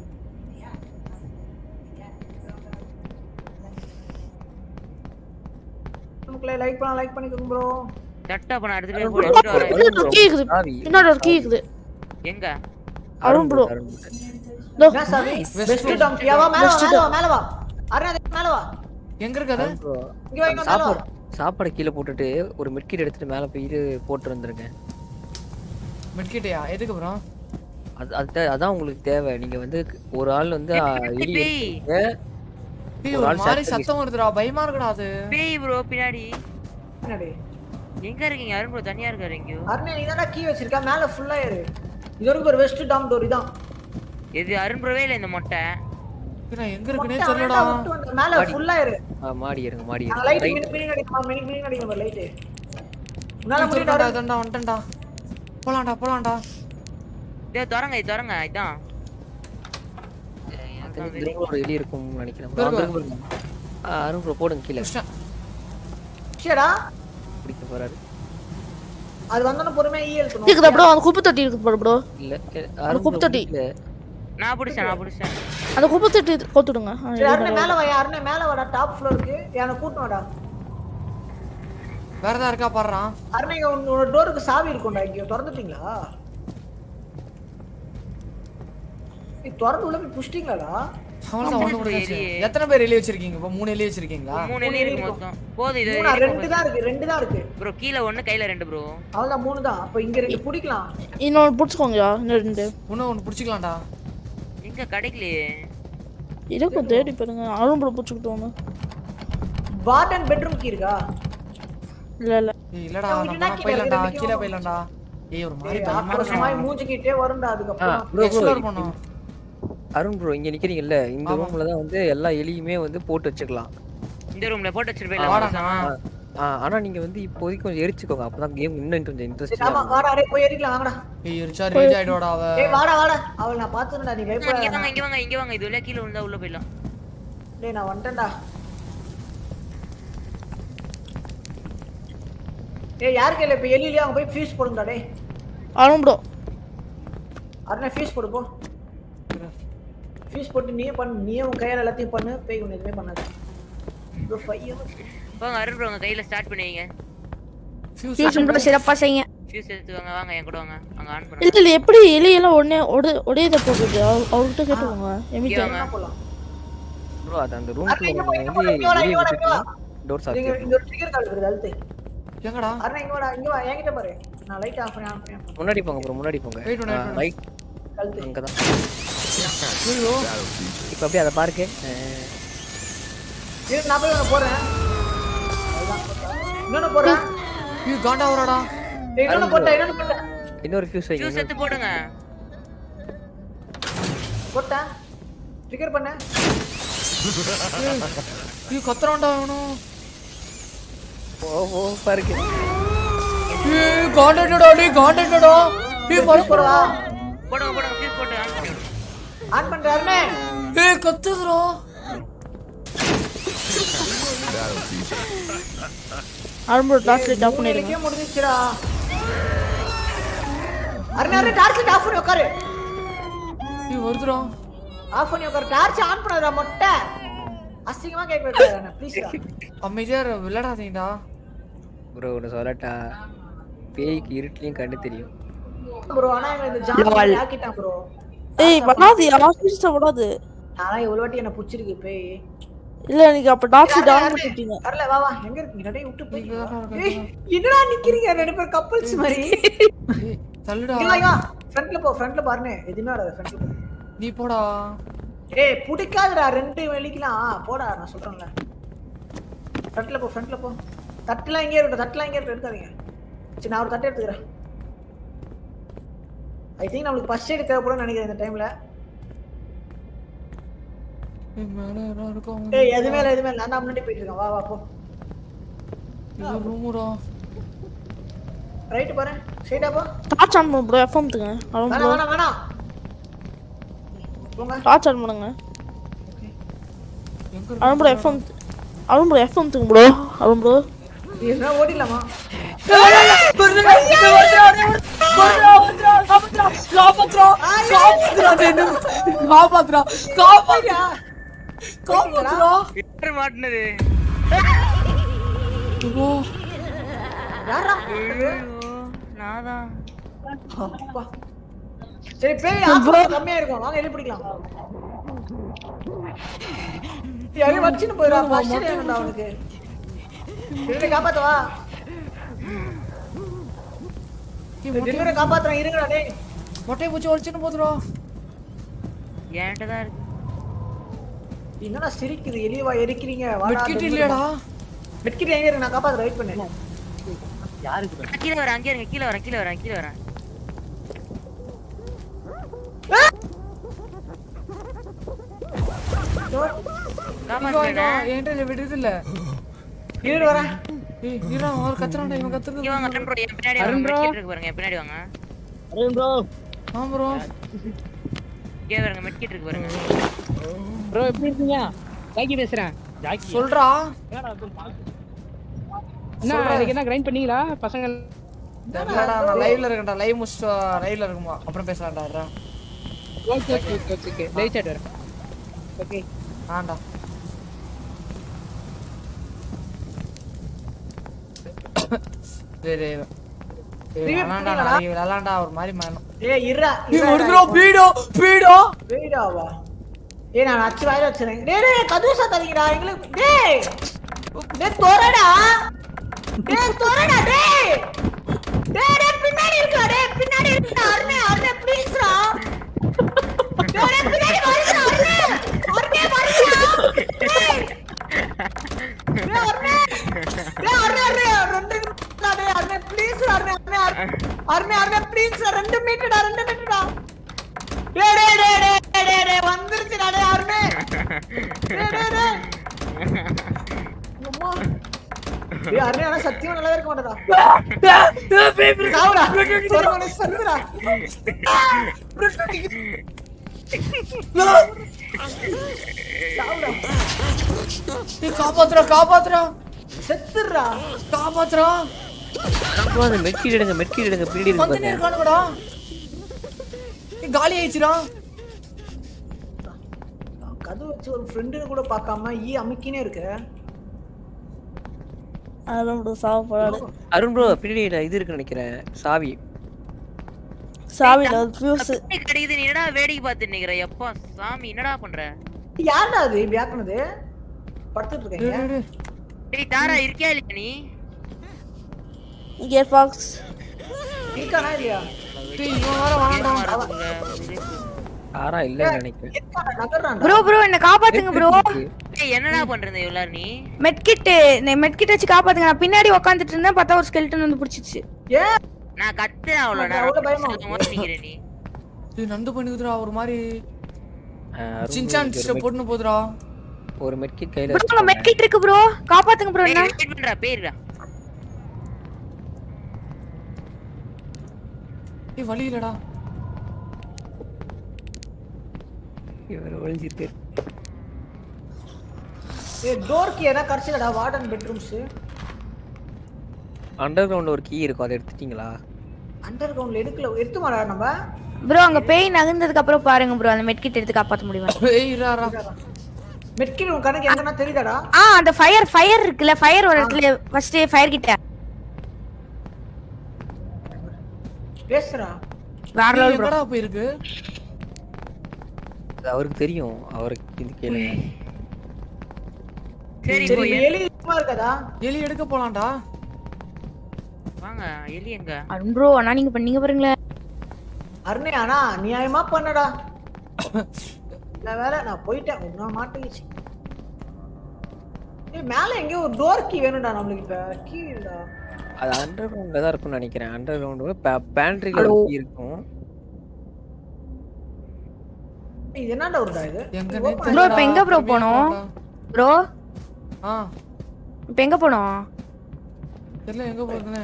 நமக்குள்ள லைக் பண்ணா லைக் பண்ணிக்கோங்க ப்ரோ தட்டா அப்ப நான் எடுத்துட்டு போய் எடுத்துட்டு வரேன் பின்னாடி ஒரு கீ இருக்குது பின்னாடி ஒரு கீ இருக்குது எங்க அருண் ப்ரோ என்ன சாமி பெஸ்ட் டாம் கியாவா மேல வா மேல வா மேல வா அருணா அதுக்கு மேல வா எங்க இருக்கு அது இங்க வா இங்க வா, மேல வா சாப்பாடு சாப்பாடு கீழே போட்டுட்டு ஒரு மெட்கிட் எடுத்துட்டு மேல போய் இது போட்டு வந்துருங்க மெட்கிட்டயா எதுக்கு ப்ரோ அது அது- அதான் உங்களுக்கு தேவை நீங்க வந்து ஒரு ஆள் வந்து ஆ, எலி பேய். எடுத்துக்கோங்க. ஏய் ஒரு ஒரு ஆள் மாதிரி sacrifice சத்தம் வருதுடா பயமா இருக்குடா அது பேய் ப்ரோ பின்னாடி என்னடி எங்க இருக்கீங்க அருண் ப்ரோ தனியா இருக்காரு எங்கயோ அருணே நீ தானே கீ வச்சிருக்க மேல ஃபுல்லா ஏறு இது வரைக்கும் ஒரு வெஸ்ட் டாம் டோர் இதான் எது அருண் ப்ரோவே இல்ல இந்த மொட்டை இது நான் எங்க இருக்குனே மொட்டை தெரியலடா அவன்டா விட்டு வந்த மேல ஃபுல்லா ஏறு ஆ, மாடி இருங்க மாடி நான் இருங்க லைட் Right. மினி மினி அடிக்குமா மினி மினி அடிக்குமா லைட் உன்னால நான் முடியல முடியலடா அதண்டா வந்துட்டேன்டா போலாம்டா போலாம்டா டேய் திறங்க இது திறங்க இதான் அது திரும்ப ஒரு எலி இருக்கும்னு நினைக்கிறேன் இருக்கு. அங்க இருக்கு பாருங்க. ஆ, அருண் ப்ரோ போடுங்க கீழே சரிடா பிடிக்க போறாரு அது வந்தோன பொறுமையா ஈ இருக்குது எழுத்தணும் ப்ரோ அந்த குப்பை தொட்டி இருக்குது பாரு ப்ரோ இல்ல எ- அந்த அருண் குப்பை bro தொட்டி பிடிக்கல. நான் பிடிச்சேன் நான் பிடிச்சேன் அந்த குப்பை தொட்டி கோத்துடுங்க ஆ, சரி இது அருணே நல்லா மேல வா அருணே மேல வாடா டாப் ஃப்ளோருக்கு என்ன கூட்டு வாடா வேற ஏதாவது இருக்கா பாடுறான் அருணே இங்க உன் உன்னோட டோருக்கு சாவி இருக்கும்டா இங்க திறந்துட்டீங்களா நீ திறந்து உள்ள போய் புஷ்டிங்களாடா அவ்வளவுதான் ஒண்ணு முடிஞ்சிருச்சு எத்தனை பேர் எலி வச்சிருக்கீங்க இப்போ மூணு எலி வச்சிருக்கீங்களா மூணு எலி இருக்கு மொத்தம் போதும் இது மூணா ரெண்டு தான் இருக்கு ரெண்டு தான் இருக்கு ப்ரோ கீழ ஒண்ணு கையில ரெண்டு ப்ரோ அவ்வளவுதான் மூணு தான் அப்ப இங்க ரெண்டு பிடிக்கலாம் இன்னொன்று பிடிச்சிக்கோங்கயா இன்னும் ரெண்டு இன்னும் ஒன்று பிடிச்சிக்கலாம்டா எங்க கிடைக்கலையே இருக்கும் தேடி பாருங்க அருண் ப்ரோ பிடிச்சிக்கிட்டு ஒன்று வார்டன் பெட்ரூம் கீ இருக்கா இல்ல இல்ல ஏய் இல்லடா நான் நம்ம கீழே போயிடலாம்டா இறக்கி கீழே வைக்கணும். போயிடலாம்டா ஏய் ஒரு மாதிரி ஏய், பயமா ஆக்ரோஷமா இருக்கு மூஞ்சிக்கிட்டே வரும்டா ஆ, அதுக்கப்புறம் bro, bro, எக்ஸ்ப்ளோர் இ- பண்ணோம் அருண் ப்ரோ இங்க நிக்கிறீங்கல்ல இந்த ரூம்ல தான் வந்து எல்லா எலியுமே வந்து போட்டு வச்சுக்கலாம் இந்த ரூம்ல போட்டு வச்சிட்டு வாடா போயிடலாம் ஆ, ஆனா நீங்க வந்து இப்போதைக்கு கொஞ்சம் எரிச்சுக்கோங்க அப்பதான் கேம் இன்னும் கொஞ்சம் சரி, இன்ட்ரெஸ்டிங்கா ஆமா வாடா டேய் போய் ஏறிக்கலாம் வாங்கடா ஏய் எரிச்சா ரேஜ் ஆயிடுவாடா அவ ஏய் வாடா வாடா அவள் நான் பாத்துறேன்டா நீ இங்க பயப்படாத வாங்க இங்க வாங்க இங்க வாங்க இது வழியா கீழ விழுந்தா உள்ள போயிடலாம் டேய் நான் வந்துட்டேன்டா ஏய் யாருக்கு இல்ல இப்ப எலியில அங்க போய் ஃபீஸ் போடுங்கடா டேய் அருண் ப்ரோ அருணா ஃபீஸ் போடு போ ஃபீஸ் போட்டு நீயே பண்ணு நீயே உன் கையால எல்லாத்தையும் பண்ணு பேய் ஒன்று எதுவுமே பண்ணாது ப்ரோ ஃபைவ் ஹவர்ஸ் வாங்க அருண் ப்ரோ உங்க கையில ஸ்டார்ட் பண்ணுவீங்க ஃபியூஷன் ப்ரோ சிறப்பா செய்யுங்க ஃபியூஸ் எடுத்துக்கோங்க வாங்க என் கூட வாங்க அங்க ஆன் இல்ல பண்ணுங்க இல்ல எப்படி எலியெல்லாம் உடனே ஒடு ஒடையத போகுது அவ- அவர்கிட்ட கேட்டுக்கோங்க எமிக்க வாங்க. போலாம் ப்ரோ அது அந்த ரூம் அருணா இங்க வா இங்க வா இங்க வா இங்க வா இங்க வா டோர் இங்க சாத்தி இங்க ஒரு ட்ரிகர் கார்டு இருக்குது அழுத்து எங்கடா அருணா இங்க வாடா இங்க வா என்கிட்ட பாரு நான் லைட் ஆஃப் பண்ணி ஆஃப் பண்ணி off முன்னாடி போங்க ப்ரோ முன்னாடி போங்க Wait பண்ணு, wait பண்ணு. ரைட் பண்ணி அழுத்து அங்கதான் இப்ப அப்படியே அதை பாருங்க இரு நான் போய் ஒன்று போறேன் அதுதான். இன்னொன்னு போறேன் ஐயோ காண்டா வரடா ஏய், இன்னொன்னு போட்டேன் இன்னொன்னு போட்டேன் இன்னொரு ஃபியூஸ் ஃபியூஸ் வைங்க எடுத்து போடுங்க போட்டேன் ட்ரிகர் பண்ணேன் ஐயோ கத்துறான்டா அவனும் ஓ ஓ பாருங்க ஏய் காண்டடா டேய் காண்டடா ஏய் பரஸ் போடவா போடுங்க போடுங்க ஃபியூஸ் போட்டு ஆன் பண்ணி விடுங்க ஆன் பண்றாருனே ஏய் கத்துதுடா Arun bro torch light off பண்ணிடுங்க பண்ணிருக்கே முடிஞ்சிச்சுடா Arun Arun torch light off பண்ணி உட்காரு நீ வருதுடா ஆஃப் பண்ணி உட்காரு டார்ச் ஆன் பண்ணாதடா மொட்டை அசிங்கமா கேட்க வைக்காத ப்ளீஸ்டா அமைதியா இரு, விளையாடாதீங்கடா ப்ரோ ஒன்று சொல்லட்டா பேய்க்கு இருட்டுலையும் கண்டு தெரியும் ப்ரோ ஆனா இவன் இந்த ஜான் ஆக்கிட்டான் ப்ரோ ஏய் வராது ஆஃபீஸ்ல வராது ஆனா இவ்வளவு வாட்டி என்ன புடிச்சிருக்கு பேய் இல்ல நீங்க அப்ப டார்ச் லைட் ஆன் பண்ணிட்டீங்க வரல வா வா எங்க இருக்கீங்க டேய் விட்டு போய் ஏய் என்னடா நிக்கிறீங்க ரெண்டு பேர் கப்பல்ஸ் மாதிரி தள்ளுடா இங்க வா, இங்க வா ஃப்ரண்ட்ல போ ஃப்ரண்ட்ல பாருங்க எதுமே வராது ஃப்ரண்ட்ல போ நீ போடா ஏய் பிடிக்காதடா ரெண்டு வெளிக்கலாம் போடா நான் சொல்றேன்ல ஃப்ரண்ட்ல போ ஃப்ரண்ட்ல போ தட்டுலாம் இங்கே இருக்கட்டும் தட்டுலாம் இங்கே இருக்கட்டும் எடுக்காதீங்க சரி நான் ஒரு தட்டு எடுத்துக்கிறேன் ஐ திங்க் நம்மளுக்கு ஃபர்ஸ்ட் எய்ட் தேவைப்படும் நினைக்கிறேன் இந்த டைம்ல ஏய், மேல யாரோ இருக்கும் ஏய் எதுவுமே இல்லை எதுவுமே இல்லை நான் தான் முன்னாடி போயிட்டு இருக்கேன் வா வா போ இது ரூமுடா ரைட் பாரு ஸ்ட்ரைட்டா போ டார்ச் ஆன் பண்ணு ப்ரோ எஃப்எம் துங்க அருண் வேணாம் ப்ரோ வேணாம் வேணாம் போங்க டார்ச் ஆன் பண்ணுங்க Arun bro FM Arun bro FM துங்க ப்ரோ அருண் ப்ரோ நீ என்ன ஓடிடலாமா காப்பாத்துறா காப்பாத்துறா காப்பாத்துறா யாரு மாட்டினது ஓ யாரா நான்தான் அப்பா. சரி பேய் ஆஃபர் கம்மியா இருக்கும் வாங்க எழுதி பிடிக்கலாம் யாரையும் வச்சுன்னு போயிடா ஃபர்ஸ்ட் வேணும்டா அவனுக்கு டெலிவரி காப்பாத்தவா டெலிவரி காப்பாத்துறேன் இருங்கடா டேய் மொட்டை பூச்சி ஒழிச்சுன்னு போதுடா என்கிட்ட தான் இருக்கு என்னடா சிரிக்குது எலியவா எரிக்கிறீங்க மெட்கிட் இல்லையாடா மெட்கிட் எங்க இருக்கு நான் காப்பாத்துறேன் வெயிட் பண்ணு நான் கீழே வரேன் அங்கே இருங்க கீழே வரேன் கீழே வரேன் கீழே வரேன் காப்பாத்துறேன் என்கிட்ட விடுறது இல்ல இரு வரேன் ஏய் நீடா அவர் கத்துறான்டா இவன் கத்துறது இங்க வாங்க அருண் ப்ரோ என் பின்னாடி வாங்க அருண் bro. மெட்கிட் இருக்கு பாருங்க என் பின்னாடி வாங்க அருண் ப்ரோ ஆ ப்ரோ இங்கே பாருங்க மெட்கிட் இருக்கு பாருங்க ப்ரோ எப்படி இருக்கீங்க ஜாக்கி பேசுறேன் ஜாக்கி சொல்றா என்ன சொல்றா. எனக்கு என்ன கிரைண்ட் பண்ணீங்களா பசங்க தெரியலடா நான் லைவ்ல இருக்கேன்டா லைவ் முடிச்சுட்டு லைவ்ல இருக்குமா அப்புறம் பேசலாம்டா okay okay okay okay live chat வரேன் ஓகே ஆண்டா சரி திருப்பி விளாண்டா பண்ணீங்களா? நாளைக்கு விளாண்டா ஒரு மாதிரி மேலும் ஏய் இருடா ஏய், வருதுடா, பீடோ பீடோ வெயிடாவா ஏய் நான் அச்சு வாயில வச்சிரேன் டேய் டேய் கதவு சாத்தாதீங்கடா எங்களுக்கு டேய் டேய் தொறடா டேய் தொறடா டேய் டேய் டேய் பின்னாடி இருக்கா டேய் பின்னாடி இருக்கா அருணே அருணே ப்ளீஸ்டா டேய் டேய் பின்னாடி வருடா அருணே அருணே வருடா டேய் டேய் அருணே டேய் அருணே அருணே ரெண்டு நிமிஷம்டா டேய் அருணே ப்ளீஸ் அருணே அருணே அருணே அருணே ப்ளீஸ் ரெண்டு மீட்டர்டா ரெண்டு மீட்டர்டா டேய் டேய் டேய் டேய் டேய் டேய் டேய் வந்துருச்சுடா டேய் அருணே டேய் டேய் டேய் அம்மா டேய் அருணே ஆனா சத்தியமா நல்லா இருக்க மாட்டடா சாவுடா சொர்மனே சந்துடா சாவுடா ஏய், காப்பாத்துறா காப்பாத்துறா செத்துடுறா காப்பாத்துறா ப்ரோ அந்த மெட்கிட் எடுங்க மெட்கிட் எடுங்க பின்னாடி இருக்கு வந்துட்டே பாருங்க இருக்கானுங்கடா ஏய், காலி ஆயிடுச்சுடா கதவு வச்சு ஒரு ஃப்ரெண்டுன்னு கூட பார்க்காம ஈ அமுக்கினே இருக்க அருண் ப்ரோ சாவ போறாரு அருண் ப்ரோ பின்னாடி இது இருக்கு நினைக்கிறேன் சாவி சாவில ஃபியூஸ் பின்னாடி கிடைக்குது நீ என்னடா வேடிக்கை பார்த்து நிக்கிற எப்பா சாமி என்னடா பண்ற யாருடா அது இப்படி ஆக்குனது படுத்துட்டு இருக்கீங்க டேய் தாரா இருக்கியா இல்லையா நீ கியர் பாக்ஸ் இருக்கானா இல்லையா டேய் இவன் வேற வாண்டான் யாரா இல்லைன்னு நினைக்கிறேன் நகர்றான்டா ப்ரோ ப்ரோ என்ன காப்பாத்துங்க ப்ரோ டேய் என்னடா பண்றது இவ்வளவு நீ மெட்கிட் மெட்கிட் வச்சு காப்பாத்துங்க நான் பின்னாடி உட்காந்துட்டு இருந்தேன் பார்த்தா ஒரு ஸ்கெல்டன் வந்து பிடிச்சிச்சு ஏன் நான் கத்துறேன் அவ்வளவு உனக்கு அவ்வளவு பயமா? நேரம் நிக்கிறேன் நீ டேய் நண்டு பண்ணுதுடா ஒரு மாதிரி அஹ் அருண் bro, சின்சான் இங்க ஒரு போட்டுன்னு போதுடா met- ஒரு மெட்கிட் கையில ப்ரோ வச்சுக்கோங்க. மெட்கிட் இருக்கு ப்ரோ காப்பாத்துங்க ப்ரோ என்ன வெயிட் பண்றா பேருடா ஏய் வழி இல்லடா இவர் ஒளிஞ்சிருக்கு ஏய் டோர்க்கு ஏனா கடிச்சலடா வார்டன் பெட்ரூம்ஸ் அண்டர் கிரவுண்ட் ஒரு கீ இருக்கும் அதை எடுத்துட்டீங்களா அண்டர் கிரவுண்ட்ல எடுக்கல எடுத்துமாடா நம்ம ப்ரோ அங்க பேய் நகர்ந்ததுக்கு அப்புறம் பாருங்க ப்ரோ அந்த மெட்கிட் எடுத்து காப்பாத்த முடியுமா மெட்கிட் உன் கணக்கு எங்கன்னா தெரியுதாடா ஆ அந்த ஃபயர் ஃபயர் இருக்குல்ல ஃபயர் ஒரு இடத்துல ஃபர்ஸ்ட் ஃபயர் கிட்ட பேசுறா வேற லெவல் ப்ரோ எங்கடா போயிருக்கு அது அவருக்கு தெரியும் அவருக்கு இது கேளுங்க சரி சரி இப்போ இப்ப எ- எலி சும்மா இருக்காதா எலி எடுக்க போலாம்டா வாங்க எலி எங்க அருண் ப்ரோ அண்ணா நீங்க பண்ணீங்க பாருங்களேன் அருணே ஆனா நியாயமா பண்ணடா நான் வேற நான் போயிட்டேன் ஒன்னா மாட்டிக்கிச்சு ஏய் மேல எங்கேயோ ஒரு டோர் கீ வேணும்டா நம்மளுக்கு இப்ப கீ இல்லடா அது அண்டர் கிரவுண்ட்ல தான் இருக்கும்னு நினைக்கிறேன் அண்டர் கிரவுண்ட் பேண்ட்ரில ஒரு key இருக்கும் ஏய், இது என்னடா ஒருடா இது எங்க இது open ப்ரோ இப்போ எங்க ப்ரோ போனோம் ப்ரோ ஆ இப்போ எங்க போனோம் தெரியல எங்க போறதுன்னு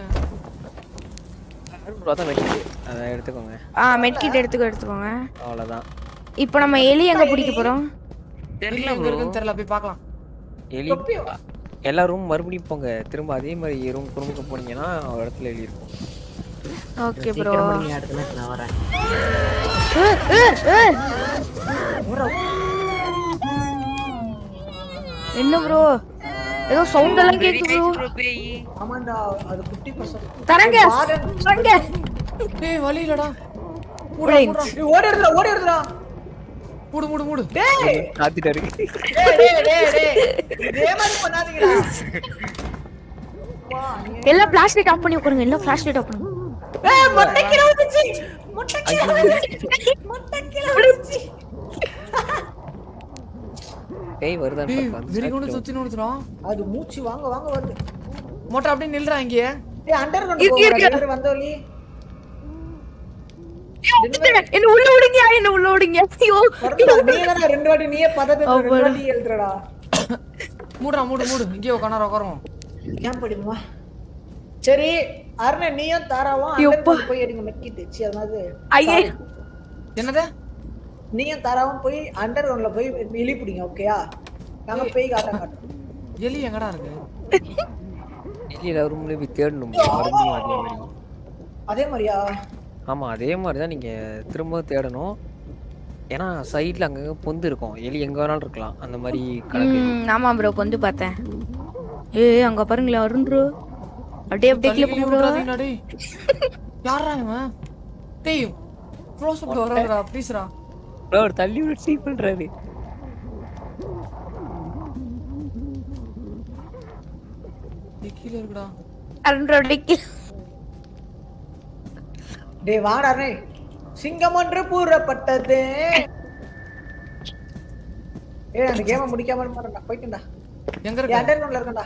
ப்ரோ தான் வெட்டி அதை எடுத்துக்கோங்க ஆ மெட்கிட் எடுத்துக்கோ எடுத்துக்கோங்க அவ்வளவுதான் இப்போ நம்ம எலி எங்க பிடிக்க போறோம் இல்ல எங்க இருக்குன்னு தெரியல போய் பார்க்கலாம் எலி எல்லா ரூம் மறுபடியும் போங்க திரும்ப அதே மாதிரி ரூம் ரூமுக்கு போனீங்கன்னா ஒரு இடத்துல எலி இருக்கும் ஓகே ப்ரோ சீக்கிரம் பண்ணி அடுத்த மேட்ச் நான் வரேன் என்ன ப்ரோ ஏதோ சவுண்ட் எல்லாம் கேக்குது ப்ரோ ஆமாண்டா அது குட்டி பசங்க தரங்க தரங்க டேய் வழி இல்லடா Brains. ஏய், ஓடி எடுத்துடா ஓடி எடுத்துடா மூடு மூடு மூடு டேய் காத்திட்டாரு டேய் டேய் டேய் டேய் இதே மாதிரி பண்ணாதீங்கடா எல்லாம் ஃபிளாஷ் லைட் ஆஃப் பண்ணி உட்காருங்க எல்லாம் ஃபிளாஷ் லைட் ஆஃப் பண்ணுங்க ஏய் மொட்டை கீழ வந்துச்சு மொட்டை கீழ வந்துச்சு மொட்டை கீழ வந்துச்சு பேய் வருதான்னு டேய் பார்க்கலாம். வெறி கொண்டு சுத்தி நோடுறோம் அது மூச்சு வாங்க வாங்க வருது மொட்டை அப்படியே நில்றா இங்கே டேய் அண்டர் இருக்கு, இருக்கு. கொண்டு வந்தோலி என்ன உள்ள விடுங்க என்ன உள்ள விடுங்க ஐயோ நீ தான ரெண்டு வாட்டி நீயே பதத்தை ரெண்டு வாட்டி எழுதுறடா மூடுறா மூடு மூடு இங்கே உட்கார உட்காருவோம் ஏன் படிமா சரி அருண நீயும் தாராவும் அண்டர் கிரவுண்ட் போய் எடுங்க மெக்கிட்டு சி அதாவது ஐயே. என்னது நீயும் தாராவும் போய் அண்டர் கிரவுண்ட்ல போய் இழி பிடிங்க ஓகேயா நாங்க போய் காட்ட காட்டுறோம் எலி எங்கடா இருக்கு எலி எல்லா ரூம்லயும் போய் தேடணும் மறுபடியும் அதே மாதிரி அதே மாதிரியா ஆமா அதே மாதிரி தான் நீங்க திரும்ப தேடணும் ஏன்னா சைடுல அங்கங்க பொந்து இருக்கும் எலி எங்க வேணாலும் இருக்கலாம் அந்த மாதிரி கணக்கு ம் ஆமா ப்ரோ வந்து பார்த்தேன் ஏய் அங்க பாருங்களேன் அருண் ப்ரோ அப்படியே அப்படியே கிளிப் ப்ரோ விட்றாதீங்கடா டேய் யாரா இவன் டேய் க்ளோஸ் அப்ல வராதடா ப்ளீஸ்ரா bro, அவர் தள்ளி விட்டு சீ பண்றாரு கீழ இருக்குடா அருண் ப்ரோ அப்படியே டேய் வாடானே சிங்கம் ஒன்று கூறப்பட்டது ஏய் அந்த கேம முடிக்காம இருமாடா போயிட்டேன்டா எங்க ஏய் இருக்க அண்டர் கிரவுண்ட்ல இருக்கேன்டா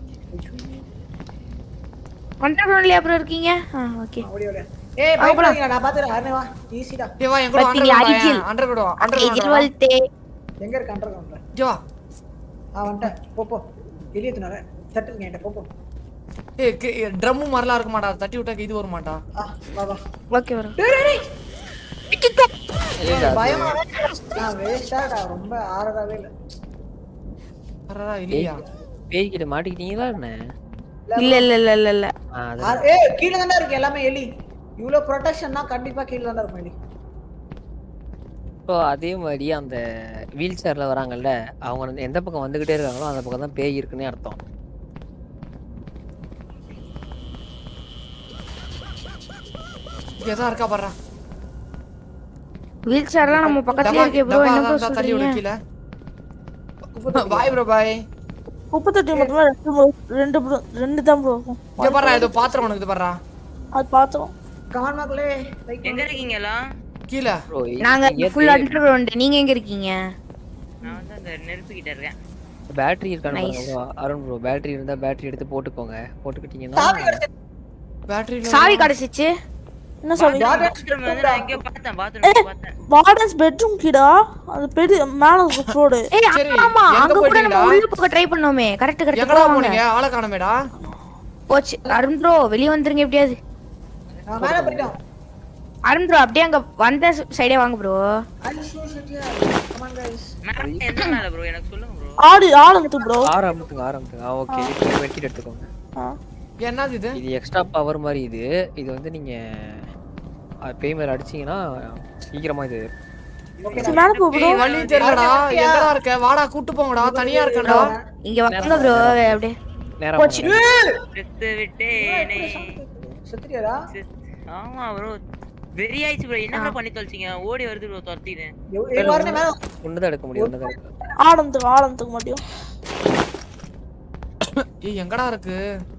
அண்டர் கிரவுண்ட்லயே அப்புறம் இருக்கீங்க ஆ ஓகே ஓடி ஓடி ஏய் பயப்படாதீங்க நான் பாத்துறேன் அருணே வா ஈஸிடா டேய் வா எங்க கூட பாத்தீங்களா, அண்டர் அடிக்கில். அண்டர் கூட அண்டர் எஜில் வல்தே எங்க இருக்க அண்டர் கிரவுண்ட்ல இங்க வா ஆ வந்துட்டேன் போ போ வெளியே துனால தட்டுங்க என்கிட்ட போ போ ஏய் ட்ரம் மாதிரிலாம் இருக்க மாட்டா தட்டி விட்டா இது வர மாட்டா ஆ வா வா ஓகே வரும் டேய் டேய், டேய் ஏய், அது- பயமா நான் வேஸ்டாடா ரொம்ப ஆறதாவே இல்ல வரடா இல்லையா பேய் கிட்ட மாட்டிக்கிட்டீங்களா என்ன இல்ல இல்ல இல்ல இல்ல இல்ல ஆ, அது ஆ, ஏய் கீழ தான்டா இருக்கு எல்லாமே எலி இவ்ளோ ப்ரொடெக்ஷன்னா கண்டிப்பா கீழ தான்டா இருக்கும் எலி இப்போ அதே மாதிரி அந்த வீல் சேர்ல வராங்கல்ல அவங்க வந்து எந்த பக்கம் வந்துகிட்டே இருக்காங்களோ அந்த பக்கம் தான் பேய் இருக்குன்னே அர்த்தம் இங்க தான் இருக்கா பாறா வீல் சேர்லாம் நம்ம பக்கத்துலயே இருக்கே ப்ரோ என்ன ப்ரோ தள்ளி விடு சொல்றீங்க கீழ பாய் ப்ரோ பாய் முப்பத்தெட்டு மட்டும் ரெண்டு bro- ரெண்டு bro- ரெண்டு தான் ப்ரோ இருக்கும் இங்க பாறா ஏதோ பாத்திரம் உனக்கு இது பாறா அது பார்த்தோம் கமான் மக்களே எங்க இருக்கீங்க எல்லாம் கீழ ப்ரோ நாங்க ஃபுல் அண்டர் கிரவுண்ட் நீங்க எங்க இருக்கீங்க நான் வந்து அந்த நெருப்பு கிட்ட இருக்கேன் பேட்டரி இருக்கான்னு Nice. பாருங்க bro. அருண் ப்ரோ பேட்டரி இருந்தா பேட்டரி எடுத்து போட்டுக்கோங்க போட்டுக்கிட்டீங்கன்னா பேட்டரி சாவி கிடைச்சிச்சு என்ன சொல்றீங்க பாத்ரூம் வந்து நான் எங்கேயோ பார்த்தேன் பாத்ரூம் பார்த்தேன் வார்டன்ஸ் பெட்ரூம் கீடா அது பெரிய மேல இருக்க ஃப்ளோரு ஏய் சரி, ஆமா எங்க அங்க கூட நம்ம போயிட்டீங்களா? உள்ள போக ட்ரை பண்ணோமே கரெக்ட் கரெக்ட் எங்கடா போவாங்க போனீங்க ஆளை காணமேடா போச்சு அருண் ப்ரோ வெளிய வந்துருங்க எப்படியாவது நான் மேல போயிட்டோம் அருண் ப்ரோ அப்படியே அங்க வந்த சைடே வாங்க ப்ரோ கமான் गाइस மேல எந்த மேல ப்ரோ எனக்கு சொல்லுங்க ப்ரோ ஆடு ஆடு ப்ரோ ஆரம்பித்துங்க ஆரம்பித்துங்க ஆ ஓகே வெட்டிட்டு எடுத்துக்கோங்க என்னது இது இது எக்ஸ்ட்ரா பவர் மாதிரி இது இது வந்து நீங்க அஹ், பேய் மேல அடிச்சீங்கன்னா சீக்கிரமா இது சரி, மேல போ bro. ஏய், வழி தெரியலடா எங்கடா இருக்க வாடா கூட்டு போங்கடா தனியா இருக்கேன்டா இங்க வாங்க ப்ரோ அப்படியே நேரா போச்சு செத்து விட்டேனே செத்துறியாடா ஆமா ப்ரோ வெறி ஆயிடுச்சு ப்ரோ என்ன bro பண்ணி தொலைச்சிங்க ஓடி வருது ப்ரோ துரத்திட்டு ஒண்ணுதான் எடுக்க முடியும் ஒண்ணுதான் எடுக்க முடியும். ஆடந்துக்கு ஆடந்துக்கு மாட்டியும் ஏய் எங்கடா இருக்கு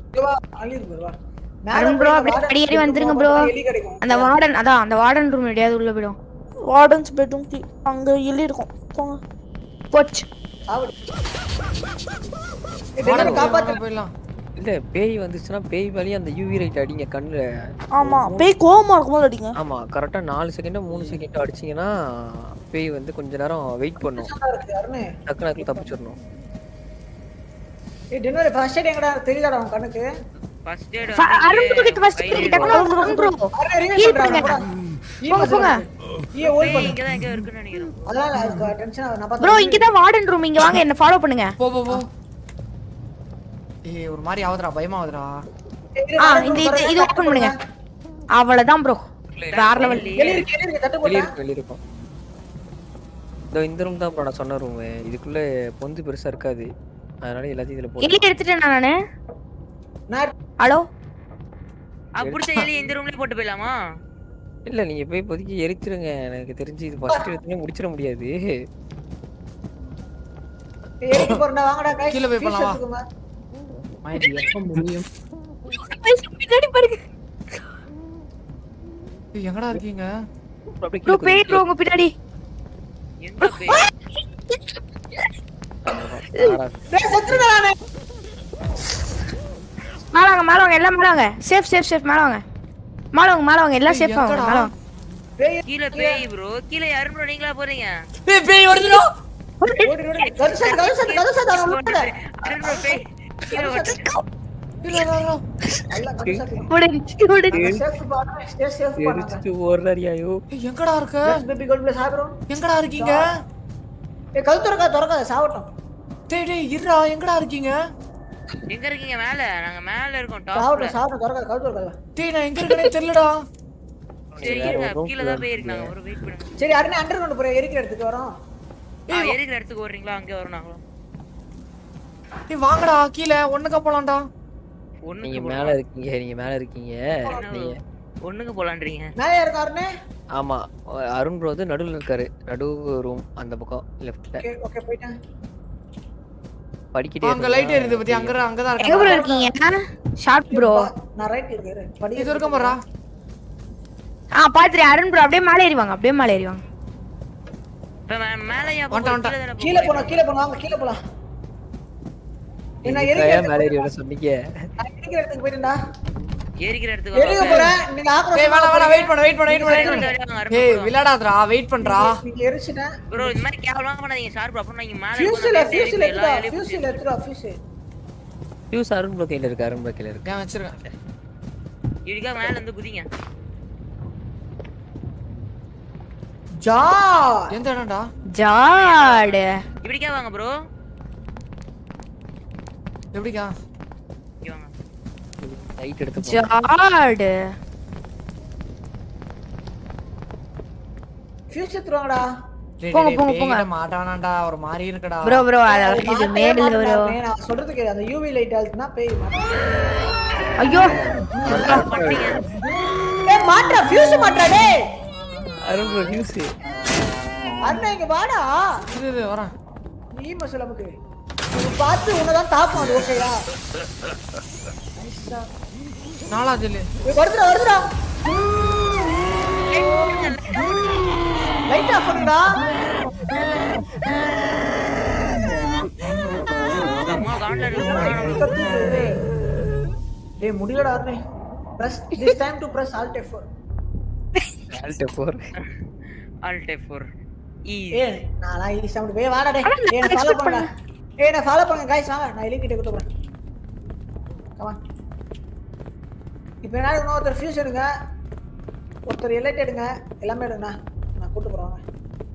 அருண் ப்ரோ அப்படியே அடி அடி வந்துருங்க ப்ரோ அந்த வார்டன் அதான் அந்த வார்டன் ரூம் எப்படியாவது உள்ள போயிடும் வார்டன்ஸ் பெட்ரூம் அங்க எலி இருக்கும் போங்க போச்சு போயிடலாம் இல்ல பேய் வந்துச்சுன்னா பேய் வழி அந்த யூவி ரைட் அடிங்க கண்ணுல ஆமா பேய் கோவமா இருக்கும்போது அடிங்க ஆமா கரெக்டா நாலு செகண்ட் மூணு செகண்ட் அடிச்சீங்கன்னா பேய் வந்து கொஞ்ச நேரம் வெயிட் பண்ணும் டக்கு டக்குல தப்பிச்சிடணும் ஏய் டின்னர் ஃபர்ஸ்ட் எய்ட் எங்கடா தெரியுதாடா உன் கண்ணுக்கு ஃபர்ஸ்ட் எய்ட் அருண் ப்ரோ கிட்ட ஃபர்ஸ்ட் கிட்ட அருண் ப்ரோ ஹீல் பண்ணுங்க போங்க போங்க ஏ ஓல் பண்ணு இங்க தான் எங்க இருக்குன்னு நினைக்கிறேன் அதனால அதுக்கு டென்ஷன் ஆகுது நான் ப்ரோ இங்க தான் வார்டன் ரூம் இங்க வாங்க என்ன ஃபாலோ பண்ணுங்க போ போ போ ஏய் ஒரு மாதிரி ஆகுதுடா பயமா ஆகுதுடா ஆ இந்த இது இது ஓபன் பண்ணுங்க அவ்வளவுதான் ப்ரோ வேற லெவல் வெளிய இருக்கு வெளிய இருக்கு தட்டு வெளிய போட்டா இருக்கும் வெளிய இருக்கும் இதோ இந்த ரூம் தான் bro நான் சொன்ன ரூம் இதுக்குள்ள பொந்து பெருசா இருக்காது அதனால எல்லாத்தையும் இதுல போட்டு எலி எடுத்துட்டேன் நானு நான் ஹலோ அப்படி எலி இந்த ரூம்லயே போட்டு போயிடலாமா இல்ல நீங்க போய் இப்போதைக்கு எரிச்சிருங்க எனக்கு தெரிஞ்சு இது ஃபர்ஸ்ட் எடுத்துனே முடிச்சிட முடியாது ஏறிக்கு போறடா வாங்கடா கைஸ் கீழ போய் பண்ணலாம் வா. எப்ப முடியும் பின்னாடி பாருங்க ஏய் எங்கடா இருக்கீங்க அப்படியே ப்ரோ கீழே பேய் ப்ரோ உங்க பின்னாடி எங்க போய் டேய் செத்துடா நானே மேல வாங்க மேல வாங்க எல்லாம் மேல வாங்க சேஃப் சேஃப் சேஃப் மேல வாங்க மேல வாங்க மேல வாங்க எல்லாம் சேஃப் வாங்க மேல வாங்க கீழ பேய் ப்ரோ கீழ யாரும் ப்ரோ நீங்களா போறீங்க ஏய் பேய் வருதுடா ஓடி ஓடி கது சார் கது சார் கது சார் அவன் உள்ள அருண் ப்ரோ பேய் கீழ ஓட்டு இல்ல இல்ல இல்ல நல்லா கது சார் முடிஞ்சு முடிஞ்சு சேஃப் பாடுங்க ஸ்டே சேஃப் பண்ணுங்க எரிச்சிட்டு ஓடுறாரியாயோ ஏய் எங்கடா இருக்க yes baby gold plus hi bro எங்கடா இருக்கீங்க ஏய் கது திறக்கா திறக்காத சாவட்டும் டேய் டேய் இருடா எங்கடா இருக்கீங்க எங்க இருக்கீங்க மேல நாங்க மேல இருக்கோம் டாப்ல சாவட்டும் சாவட்டும் திறக்காத கது திறக்காத டேய் நான் எங்க இருக்கேனே தெரியலடா சரி இருங்க கீழ தான் போய் இருக்கு நாங்க ஒரு வெயிட் பண்ணுங்க சரி அருண் அண்டர் கிரவுண்ட் போற எரிக்கிற இடத்துக்கு வரோம் ஆ, எரிக்கிற இடத்துக்கு வர்றீங்களா அங்க வரோம் நாங்களும் டேய் வாங்கடா கீழ ஒண்ணுக்க போலாம்டா ஒண்ணுக்கு நீங்க போலாம். மேல இருக்கீங்க நீங்க மேல இருக்கீங்க நீங்க ஒண்ணுக்கு போலான்றீங்க மேலே இருக்க அருண் ஆமா அருண் ப்ரோ வந்து நடுவுல இருக்காரு நடு ரூம் அந்த பக்கம் லெஃப்ட்ல ஓகே ஓகே போயிட்டேன் படிக்கிட்டே அங்க லைட் எரியுது பத்தி அங்க இரு- அங்க தான் எங்க ப்ரோ இருக்கேன் இருக்கீங்க ஷார்ட் ப்ரோ நான் ரைட் இருக்கேன் படி இது இருக்க போறா ஆ பாத்துறேன் அருண் ப்ரோ அப்படியே மேலே ஏறி வாங்க அப்படியே மேலே ஏறி வாங்க இப்ப மே- மேல ஏன் வந்துட்டேன், போறோம்? வந்துட்டேன். கீழ தானே கீழே போலாம் கீழே போலாம் வாங்க கீழே போலாம் என்ன இதுக்கு எரிக்கிற ஏன் மேல ஏறி வர சொன்னீங்க நான் எரிக்கிற இடத்துக்கு போயிட்டேன்டா எரிக்கிற இடத்துக்கு எரிக்க வாங்க. போறேன் நீங்க ஆக்ரோஷம் ஏய் வேணா வேணா வெயிட் பண்ணு வெயிட் பண்ணு வெயிட் பண்ணு சரி, wait சரி, பண்ணு வாங்க, அருண் ஏய் bro. விளையாடாதடா வெயிட் பண்றா நீங்க எரிச்சிட்டேன் ப்ரோ இந்த மாதிரி கேவலமா பண்ணாதீங்க ஷார்ப் அப்புறம் நீங்க மேல ஃபியூஸ்ல இருக்கும்போது ஃபியூஸ்ல அப்படியே எல்லா எடுத்துடா எலியும் ஃபியூஸ்ல எடுத்துடா ஃபியூஸ் ஃபியூஸ் அருண் ப்ரோ கையில இருக்கு அருண் ப்ரோ கையில இருக்கு ஏன் வச்சிருக்கேன் இதுக்காக மேல இருந்து குதிங்க ஜா எந்த இடம்டா ஜாடு இப்படிக்கா வாங்க ப்ரோ எப்படிக்கா இங்க வாங்க லைட் எடுத்து போங்க. ஜாடு ஃபியூஸ் எடுத்துருவாங்கடா டேய், போங்க, டேய், போங்க, பேய்கிட்ட போங்க. மாட்டானாண்டா ஒரு மாதிரி இருக்குடா ப்ரோ ப்ரோ அதெல்லாம் இது மேல ப்ரோ நான் சொல்றது கேளு அந்த யூவி லைட் அழுத்தினா பேய் மாட்டேன் ஐயோ ஏய் மாட்றா ஃபியூஸ் மாட்றா டேய் அருண் ப்ரோ ஃபியூஸ் அண்ணா இங்க வாடா இது இது வரேன் நீ மசல நமக்கு உன்னை பார்த்து உன்னதான் தாக்கும் அது ஓகேயா நாலாவது இல்ல வருதுடா வருதுடா லைட் ஆஃப் பண்ணுடா அம்மா காண்ல இருக்கு டேய் முடியலடா அருணே press this time to press alt F alt four alt F4 ஈ ஏய் நான் ஈஸி அப்படி போய் வாடா டேய் ஏய் நான் ஃபாலோ பண்ணுடா ஏய் நான் ஃபாலோ பண்ணுங்க गाइस வாங்க நான் எலிகிட்ட கூட்டி போறேன் கமா இப்போ என்ன இன்னொருத்தர் ஃபியூஸ் எடுங்க ஒருத்தர் எலைட் எடுங்க எல்லாமே எடுங்கண்ணா நான் கூட்டு போறேன் வாங்க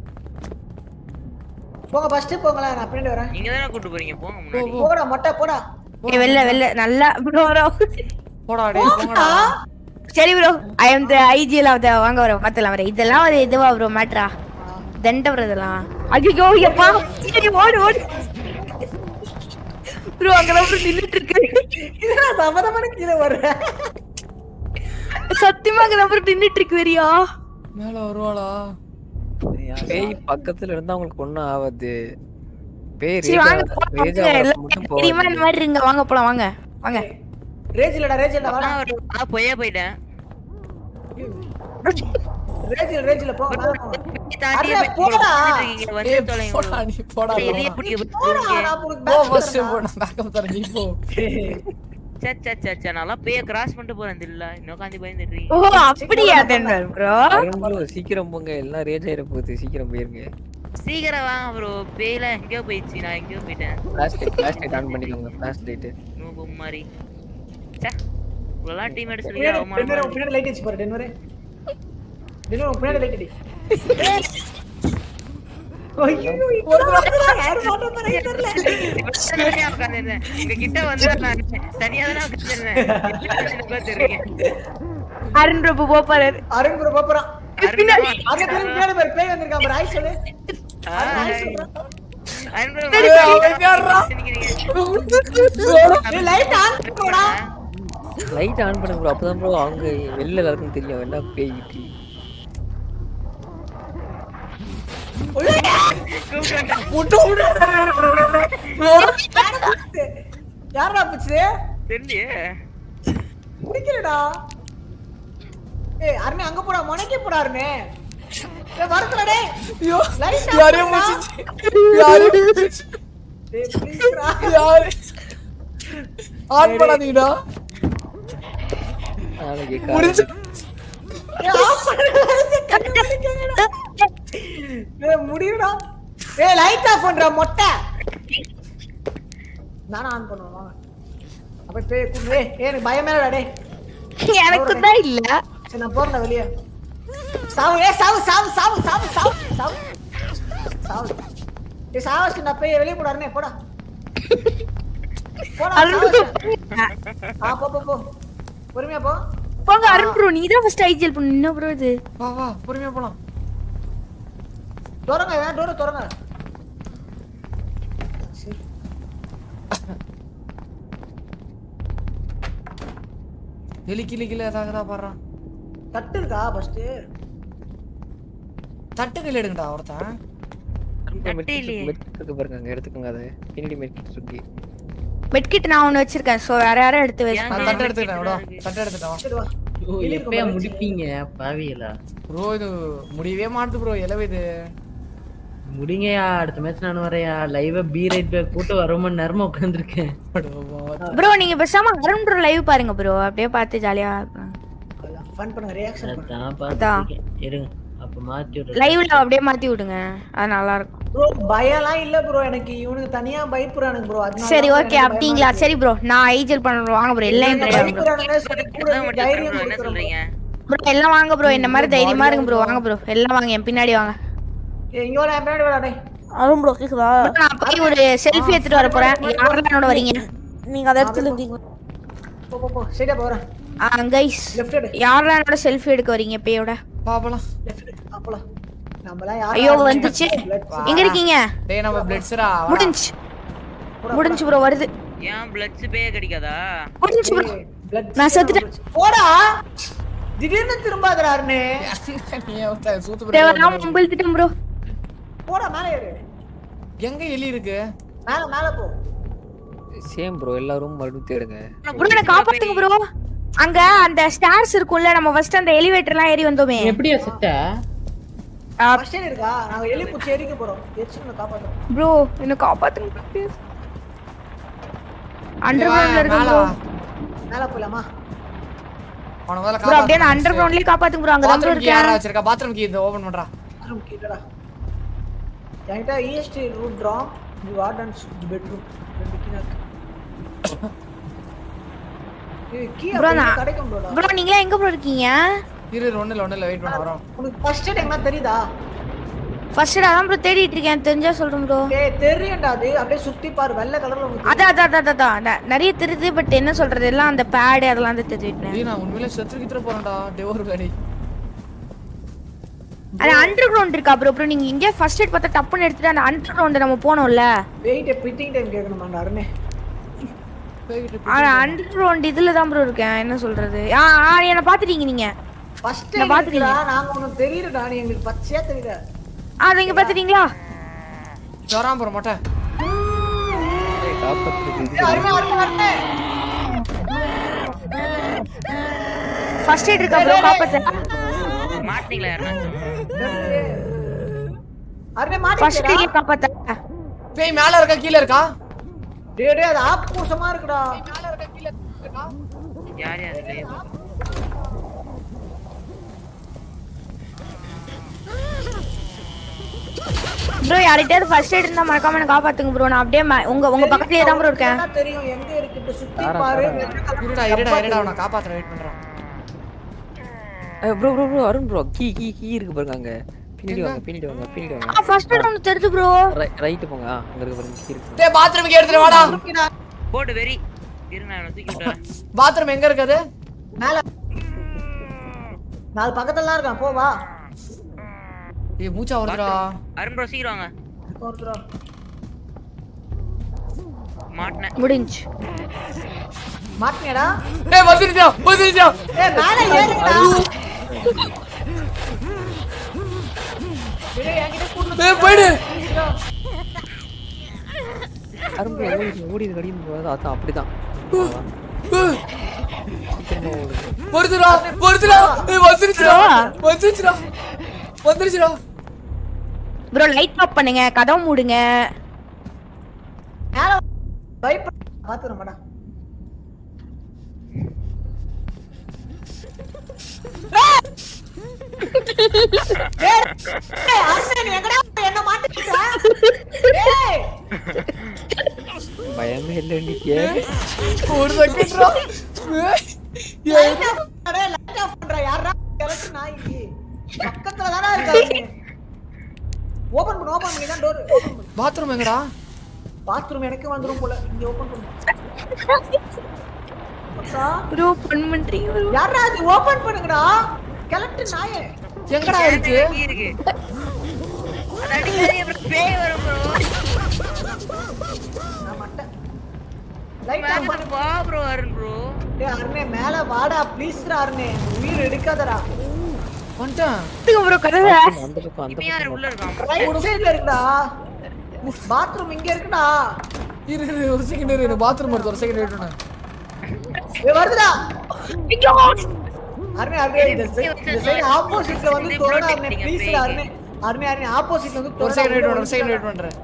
போங்க ஃபர்ஸ்ட் போங்களேன் நான் பின்னாடி வரேன் நீங்க தானே கூட்டு போறீங்க போங்க முன்னாடி போடா மொட்டை போடா ஏய், வெளில வெளில நல்லா ப்ரோ ப்ரோ போடா டேய் போங்கடா சரி ப்ரோ ஐ அம் தி ஐஜில அத வாங்க ப்ரோ பாத்தலாம் ப்ரோ இதெல்லாம் ஒரு இதுவா ப்ரோ மேட்ரா தண்ட ப்ரோ இதெல்லாம் ஐயோ எப்பா சரி ஓடு ஓடு ப்ரோ அங்க ப்ரோ நின்னுட்டு இருக்கு இதுடா தமதமனு கீழே வர்ற சத்தியமா அங்க ப்ரோ நின்னுட்டு இருக்கு வெறியா மேல வருவாளா பேய் பக்கத்துல இருந்தா உங்களுக்கு ஒண்ணும் ஆகாது பேய் சரி வாங்க ரேஜா போலாம், ரேஜா வாங்க. வரப்ப எல்லாம் மட்டும் தெரியுமா போகாது இந்த மாதிரி இருங்க வாங்க போலாம் வாங்க வாங்க ரேஜ் இல்லடா ரேஜ் இல்லடா வாடா நான் பொய்யா போயிட்டேன் ரேஜ் இல்ல ரேஜ் இல்ல போ மேல போ. தாண்டி அண்ணே, போடா இருக்கீங்க வந்து ஏய், தொலைங்க போடா நீ போடா எலிய போடா. பிடிக்க போடா போறீங்க நான் உனக்கு போ back ஃபர்ஸ்ட் தரேன்டா. போ நான் பேக்கப் தரேன் நீ போ சே சே சே சே நான்லாம் பேய கிராஸ் பண்ணிட்டு போறேன் இல்ல இன்னும் காந்தி பயந்துட்டு ஓ அப்படியா தென்வர் ப்ரோ அருண் bro, சீக்கிரம் போங்க எல்லாம் ரேஜ் ஆயிட போகுது சீக்கிரம் போயிருங்க சீக்கிரம் வாங்க ப்ரோ பேய்ல எங்கேயோ போயிடுச்சு நான் எங்கேயோ போயிட்டேன் flash light flash light on பண்ணிக்கோங்க ஃபிளாஷ் லைட் நூபு மாதிரி சே இவ்வளோ டீம் எடுத்து சொல்லி பின்னாடி அவமானமா பின்னாடி இருக்கு. பின்னாடி லைட் அடிச்சு பாரு டென்வரே டென்வர் உன் பின்னாடி லைட் அடி ஐயோ இப்போ யார் மாட்ட போறீங்க தெரியல தனியா உட்கார்ந்திருந்தேன். இங்க கிட்ட வந்து நான் தனியா தானே உட்கார்ந்திருந்தேன். எனக்கு தெரியுங்க. அருண் பிரபு போப்பாரு அருண் ப்ரோ போறான் பின்னாடி. அங்க திரும்பி பின்னாடி பாரு பேய் வந்திருக்கான் பாரு ஆய் சொல்லு ஆய். அருண் bro, ஏய், அவன் யார்றா? ஏய் லைட் ஆன் பண்ணுடா லைட் ஆன் பண்ணுங்க ப்ரோ அப்பதான் ப்ரோ அவங்க வெளில எல்லாருக்கும் தெரியும் என்ன பேய்கிட்டு விட்டு விடு. யாரடா பிச்சு தெரியலையே. முடிக்கலடா ஏய் அருணே அங்க போடா முனைக்கு போடா அருணே ஏய் வரதுல டேய் ஐயோ லைட் யாரையும் முடிச்சிச்சு யாரையும் முடிச்சிச்சு டேய் ப்ளீஸ்டா யாரு ஆன் பண்ணாதீங்கடா நாளைக்கு முடிச்சு ஏய் ஆஃப் பண்ணு கண்ணு வலிக்குதுடா ஏய் முடியுடா ஏய் லைட் ஆஃப் பண்றா மொட்டை நானா ஆன் பண்ணுவேன் வாங்க அப்ப பேய் கூப்பிடு ஏய் ஏய், எனக்கு பயமே இல்லடா டேய் எனக்கு தான் இல்ல சரி நான் போறேன் வெளிய சாவு ஏ சாவு சாவு சாவு சாவு சாவு சாவு சாவு ஏ சாவஸ்க்கு நான் போய் வெளிய போடாருனே போடா போடா அருண் சாவஸ்க்கு. bro, ஆ போ போ போ பொறுமையா போ போங்க அருண் ப்ரோ நீ தான் ஃபர்ஸ்ட் ஐஜிஎல் பண்ணு என்ன ப்ரோ இது வா வா பொறுமையா போலாம் திறங்க ஏன் டோரை திறங்க சரி. எலி கிளி கிளி ஏதாகதா பாடுறான் தட்டு இருக்கா ஃபர்ஸ்ட் தட்டு கையில் எடுங்கடா ஒருத்தன் மெட்கிட் இருக்கு பாருங்க அங்க எடுத்துக்கோங்க அதை பின்னாடி மெட்கிட் இருக்கு மெட்கிட் நான் ஒன்னு வச்சிருக்கேன் சோ வேற யாரும் எடுத்து நான் வச்சு தட்டு எடுத்துக்கிட்டேன் விடா தட்டு எடுத்துட்டேன் சரி வா ஓ எப்பயா முடிப்பீங்க பாவியலா ப்ரோ இது முடியவே மாட்டுது ப்ரோ இலவு இது முடிங்கயா அடுத்த மேட்ச் நான் வரையா லைவா பி ரைட் பேக் போட்டு வர மணி நேரமா உட்காந்துருக்கேன் ப்ரோ நீங்க பேசாம அருண் ப்ரோ லைவ் பாருங்க ப்ரோ அப்படியே பார்த்து ஜாலியா ஃபன் பண்ணுங்க ரியாக்ஷன் பண்ணுங்க நான் பார்த்துருக்கேன் இருங்க அப்ப மாத்தி விடுறேன் லைவ்ல அப்படியே மாத்தி விடுங்க அது நல்லா இருக்கும் ப்ரோ பயம்லாம் இல்ல ப்ரோ எனக்கு இவனுக்கு தனியா பயப்படுறானுங்க ப்ரோ அதனால சரி தான் ஓகே எனக்கு அப்படிங்களா சரி ப்ரோ நான் ஐஜிஎல் பண்ண வாங்க ப்ரோ எல்லாம் பயமா ready ஆகுங்க பயப்படுறானுங்க சரி கூட அதான் மட்டும் தைரியம் bro, என்ன கொடுக்குறோம் சொல்றீங்க ப்ரோ எல்லாம் வாங்க ப்ரோ என்ன மாதிரி தைரியமா இருங்க ப்ரோ வாங்க ப்ரோ எல்லாம் வாங்க என் பின்னாடி வாங்க ஏய், இங்க வா என் பின்னாடி வாடா டேய் அருண் ப்ரோ கேக்குதா bro, நான் போய் ஒரு செல்ஃபி எடுத்துட்டு வர போறேன் யாரெல்லாம் என்னோட வரீங்க நீங்க அந்த இடத்துல இருக்கீங்க போ போ போ சரிடா போறேன் ஆ கைஸ் லெஃப்ட் எடு யாரெல்லாம் என்னோட செல்ஃபி எடுக்க வரீங்க பேயோட பாப்பலாம் லெஃப்ட் எடு அப்பலாம் நம்மலாம் யாரும் ஐயோ வந்துச்சு எங்க இருக்கீங்க டேய் நம்ம பிளட்ஸ்ரா முடிஞ்சு முடிஞ்சு ப்ரோ வருது ஏன் பிளட்ஸ் பேய கிடைக்காதா முடிஞ்சு ப்ரோ blood நான் செத்துட்டேன் போடா திடீர்னு திரும்பாதறாருனே நீ ஒருத்த சூத்து தேவையில்லாம மும்பிழுத்துட்டேன் ப்ரோ போடா மேலே ஏறு எங்க எலி இருக்கு மேல மேல போ சேம் ப்ரோ எல்லாரும் மறுபடியும் தேடுங்க ப்ரோ என்ன காப்பாத்துங்க ப்ரோ அங்க அந்த ஸ்டார்ஸ் இருக்கும்ல நம்ம ஃபர்ஸ்ட் அந்த எலிவேட்டர்லாம் ஏறி வந்தோமே எப்படியா செத்த ஃபர்ஸ்ட் இருக்கா நாங்க எலி பூச்சி எரிக்க போறோம் எரிச்சு காப்பாத்துறோம் ப்ரோ என்ன காப்பாத்துங்க ப்ளீஸ் அண்டர் கிரவுண்ட்ல இருக்கு மேல ப்ரோ வா. மேல போலாமா அவன முதல்ல ப்ரோ அப்படியே நான் அண்டர் கிரவுண்ட்லயே காப்பாத்துங்க ப்ரோ அங்க தான் பாத்ரூம் கீ யாரா இருக்கேன் வச்சிருக்கா பாத்ரூம் கீ இத ஓபன் பண்றா ரூம் கீழடா என்கிட்ட இஎஸ்டி room draw the warden's bedroom ரெண்டு கீ இருக்கு ஏய் கீ ப்ரோ அப்படியே நான் கிடைக்கும் ப்ரோடா ப்ரோ நீங்களே எங்க ப்ரோ இருக்கீங்க இரு இரு, ஒண்ணுல ஒண்ணுல வெயிட் பண்ண வரோம் உனக்கு ஃபர்ஸ்ட் எய்ட் எங்க தெரியுதா ஃபர்ஸ்ட் அதான் ப்ரோ தேடிட்டு இருக்கேன் தெரிஞ்சா சொல்றேன் ப்ரோ டேய் தெரியும்டா அது அப்படியே சுத்தி பாரு வெள்ளை கலர்ல உங்களுக்கு அதான் அதான் அதான், அதான் அதான் ந- நிறைய தெரியுது பட் என்ன சொல்றது எல்லாம் அந்த பேடு அதெல்லாம் தான் தெரிஞ்சுட்டேன் டேய் நான் உண்மையிலே செத்து கிட்ட போறேன்டா டெவர் வேடி அது அண்டர் கிரவுண்ட் இருக்கா ப்ரோ ப்ரோ நீங்க இங்கே ஃபர்ஸ்ட் எய்ட் பார்த்தா டப்புன்னு எடுத்துட்டு அந்த அண்டர் கிரவுண்ட் நம்ம போனோம்ல வெயிட் பிட்டிங் டைம் கேட்கணுமாண்டா அருணே ஆனா அண்டர் கிரவுண்ட் இதுல தான் ப்ரோ இருக்கேன் என்ன சொல்றது ஆ ஆ என்ன பாத்துட்டீங்க நீங்க ஃபர்ஸ்ட் நான் பாத்துட்டீங்க நாங்க உனக்கு தெரியலடா நீ எங்களுக்கு பச்சையா தெரியல ஆ நீங்க பாத்துட்டீங்களா வராம போற மாட்டேன் அருணே அருணே அருணே ஃபர்ஸ்ட் எய்ட் இருக்கா ப்ரோ காப்பாத்து மாட்டீங்களா யாருனாச்சும் அருணே ஃபர்ஸ்ட் மாட்டிக்கிட்டா எய்ட் காப்பாத்த பேய் மேல இருக்கா கீழ இருக்கா டேய் டேய் அது ஆப்போசமா இருக்குடா யார் யார் இது? ப்ரோ யார்கிட்டயாவது ஃபர்ஸ்ட் எய்ட் இருந்தா மறக்காம என்ன காப்பாத்துங்க ப்ரோ நான் அப்படியே ம- உங்க உங்க பக்கத்துலயே தான் ப்ரோ இருக்கேன் என்ன தெரியும் எங்க இருக்குன்னு சுத்தி தாரா, பாரு தாரா. இருடா இருடா இருடா நான் காப்பாத்துறேன் வெயிட் பண்றேன் bro bro bro Arun bro key key key இருக்கு பாருங்க அங்க பின்னாடி வாங்க பின்னாடி வாங்க பின்னாடி வாங்க ஆ ஃபர்ஸ்ட் எய்ட் ஒன்னு தெரியுது ப்ரோ ரைட் போங்க ஆ, அங்க இருக்கு பாருங்க கீ இருக்கு டேய் பாத்ரூமுக்கு எடுத்துட்டு வாடா போட்டு வெறி இரு நான் இவனை தூக்கி விட்டுறேன் பாத்ரூம் எங்க இருக்குது மேல நாலு பக்கத்துல இருக்கான் போ வா ஏய் மூச்சா வருதுடா அருண் ப்ரோ சீக்கிரம் வாங்க ஒருத்தரா மாட்டினேன் முடிஞ்சு மாட்டினேடா டேய் வந்துருச்சா வந்துருச்சா ஏய் மேல ஏறுடா டேய் என்கிட்ட கூட்டு டேய் போயிடு அருண் ப்ரோ ஓடி ஓடி இது கடியும் ப்ரோ அதான் அப்படிதான் சீக்கிரமா ஓடுங்க வருதுடா வருதுடா ஏய் வந்துருச்சுடா வந்துருச்சுடா வந்துருச்சுடா ப்ரோ லைட் ஆஃப் பண்ணுங்க கதவு மூடுங்க மேல பயப்பட பாத்துறேன் மேடம் என்ன மாட்டிக்கிட்ட ஏய் பயமே இல்லை நீங்க ஒரு செகண்ட்ரா லைட் ஆஃப் பண்ணு லைட் ஆஃப் பண்ற யாரா கிளச்சு நாய்க்கு பக்கத்துல தான இருக்காங்க ஓபன் பண்ணு ஓபன் பண்ணி தான் டோர் ஓபன் பண்ணு பாத்ரூம் எங்கடா பாத்ரூம் எனக்கு வந்துரும் போல இங்க ஓபன் பண்ணு ப்ரோ ஃபன் பண்றீங்க ப்ரோ யாரா அது ஓபன் பண்ணுங்கடா கிளட்டு நாயே எங்கடா இருக்கு கீ இருக்கு அது அடிக்காதீங்க bro. பேய் வரும் ப்ரோ நான் மட்டேன் லைட் ஆஃப் பண்ணு வா ப்ரோ அருண் ப்ரோ டேய் அருணே மேல வாடா ப்ளீஸ்டா அருணே உயிர் எடுக்காதடா வந்துட்டேன் ப்ரோ கதவு அந்த பக்கம் அந்த இப்போ யார் உள்ள இருக்கான் ரைட் சைடுல இருக்குடா பாத்ரூம் இங்க இருக்குடா இரு இரு, ஒரு செகண்ட் இரு எனக்கு பாத்ரூம் வருது ஒரு செகண்ட் வெயிட் பண்ணு ஏய் வருதுடா அருணே அருணே இந்த சைடு இந்த சைடு ஆப்போசிட்ல வந்து தோடா அருணே ப்ளீஸ் அருணே அருணே அருணே ஆப்போசிட்ல வந்து ஒரு தோடா செகண்ட் வெயிட் பண்ணு ஒரு செகண்ட் வெயிட் பண்றேன்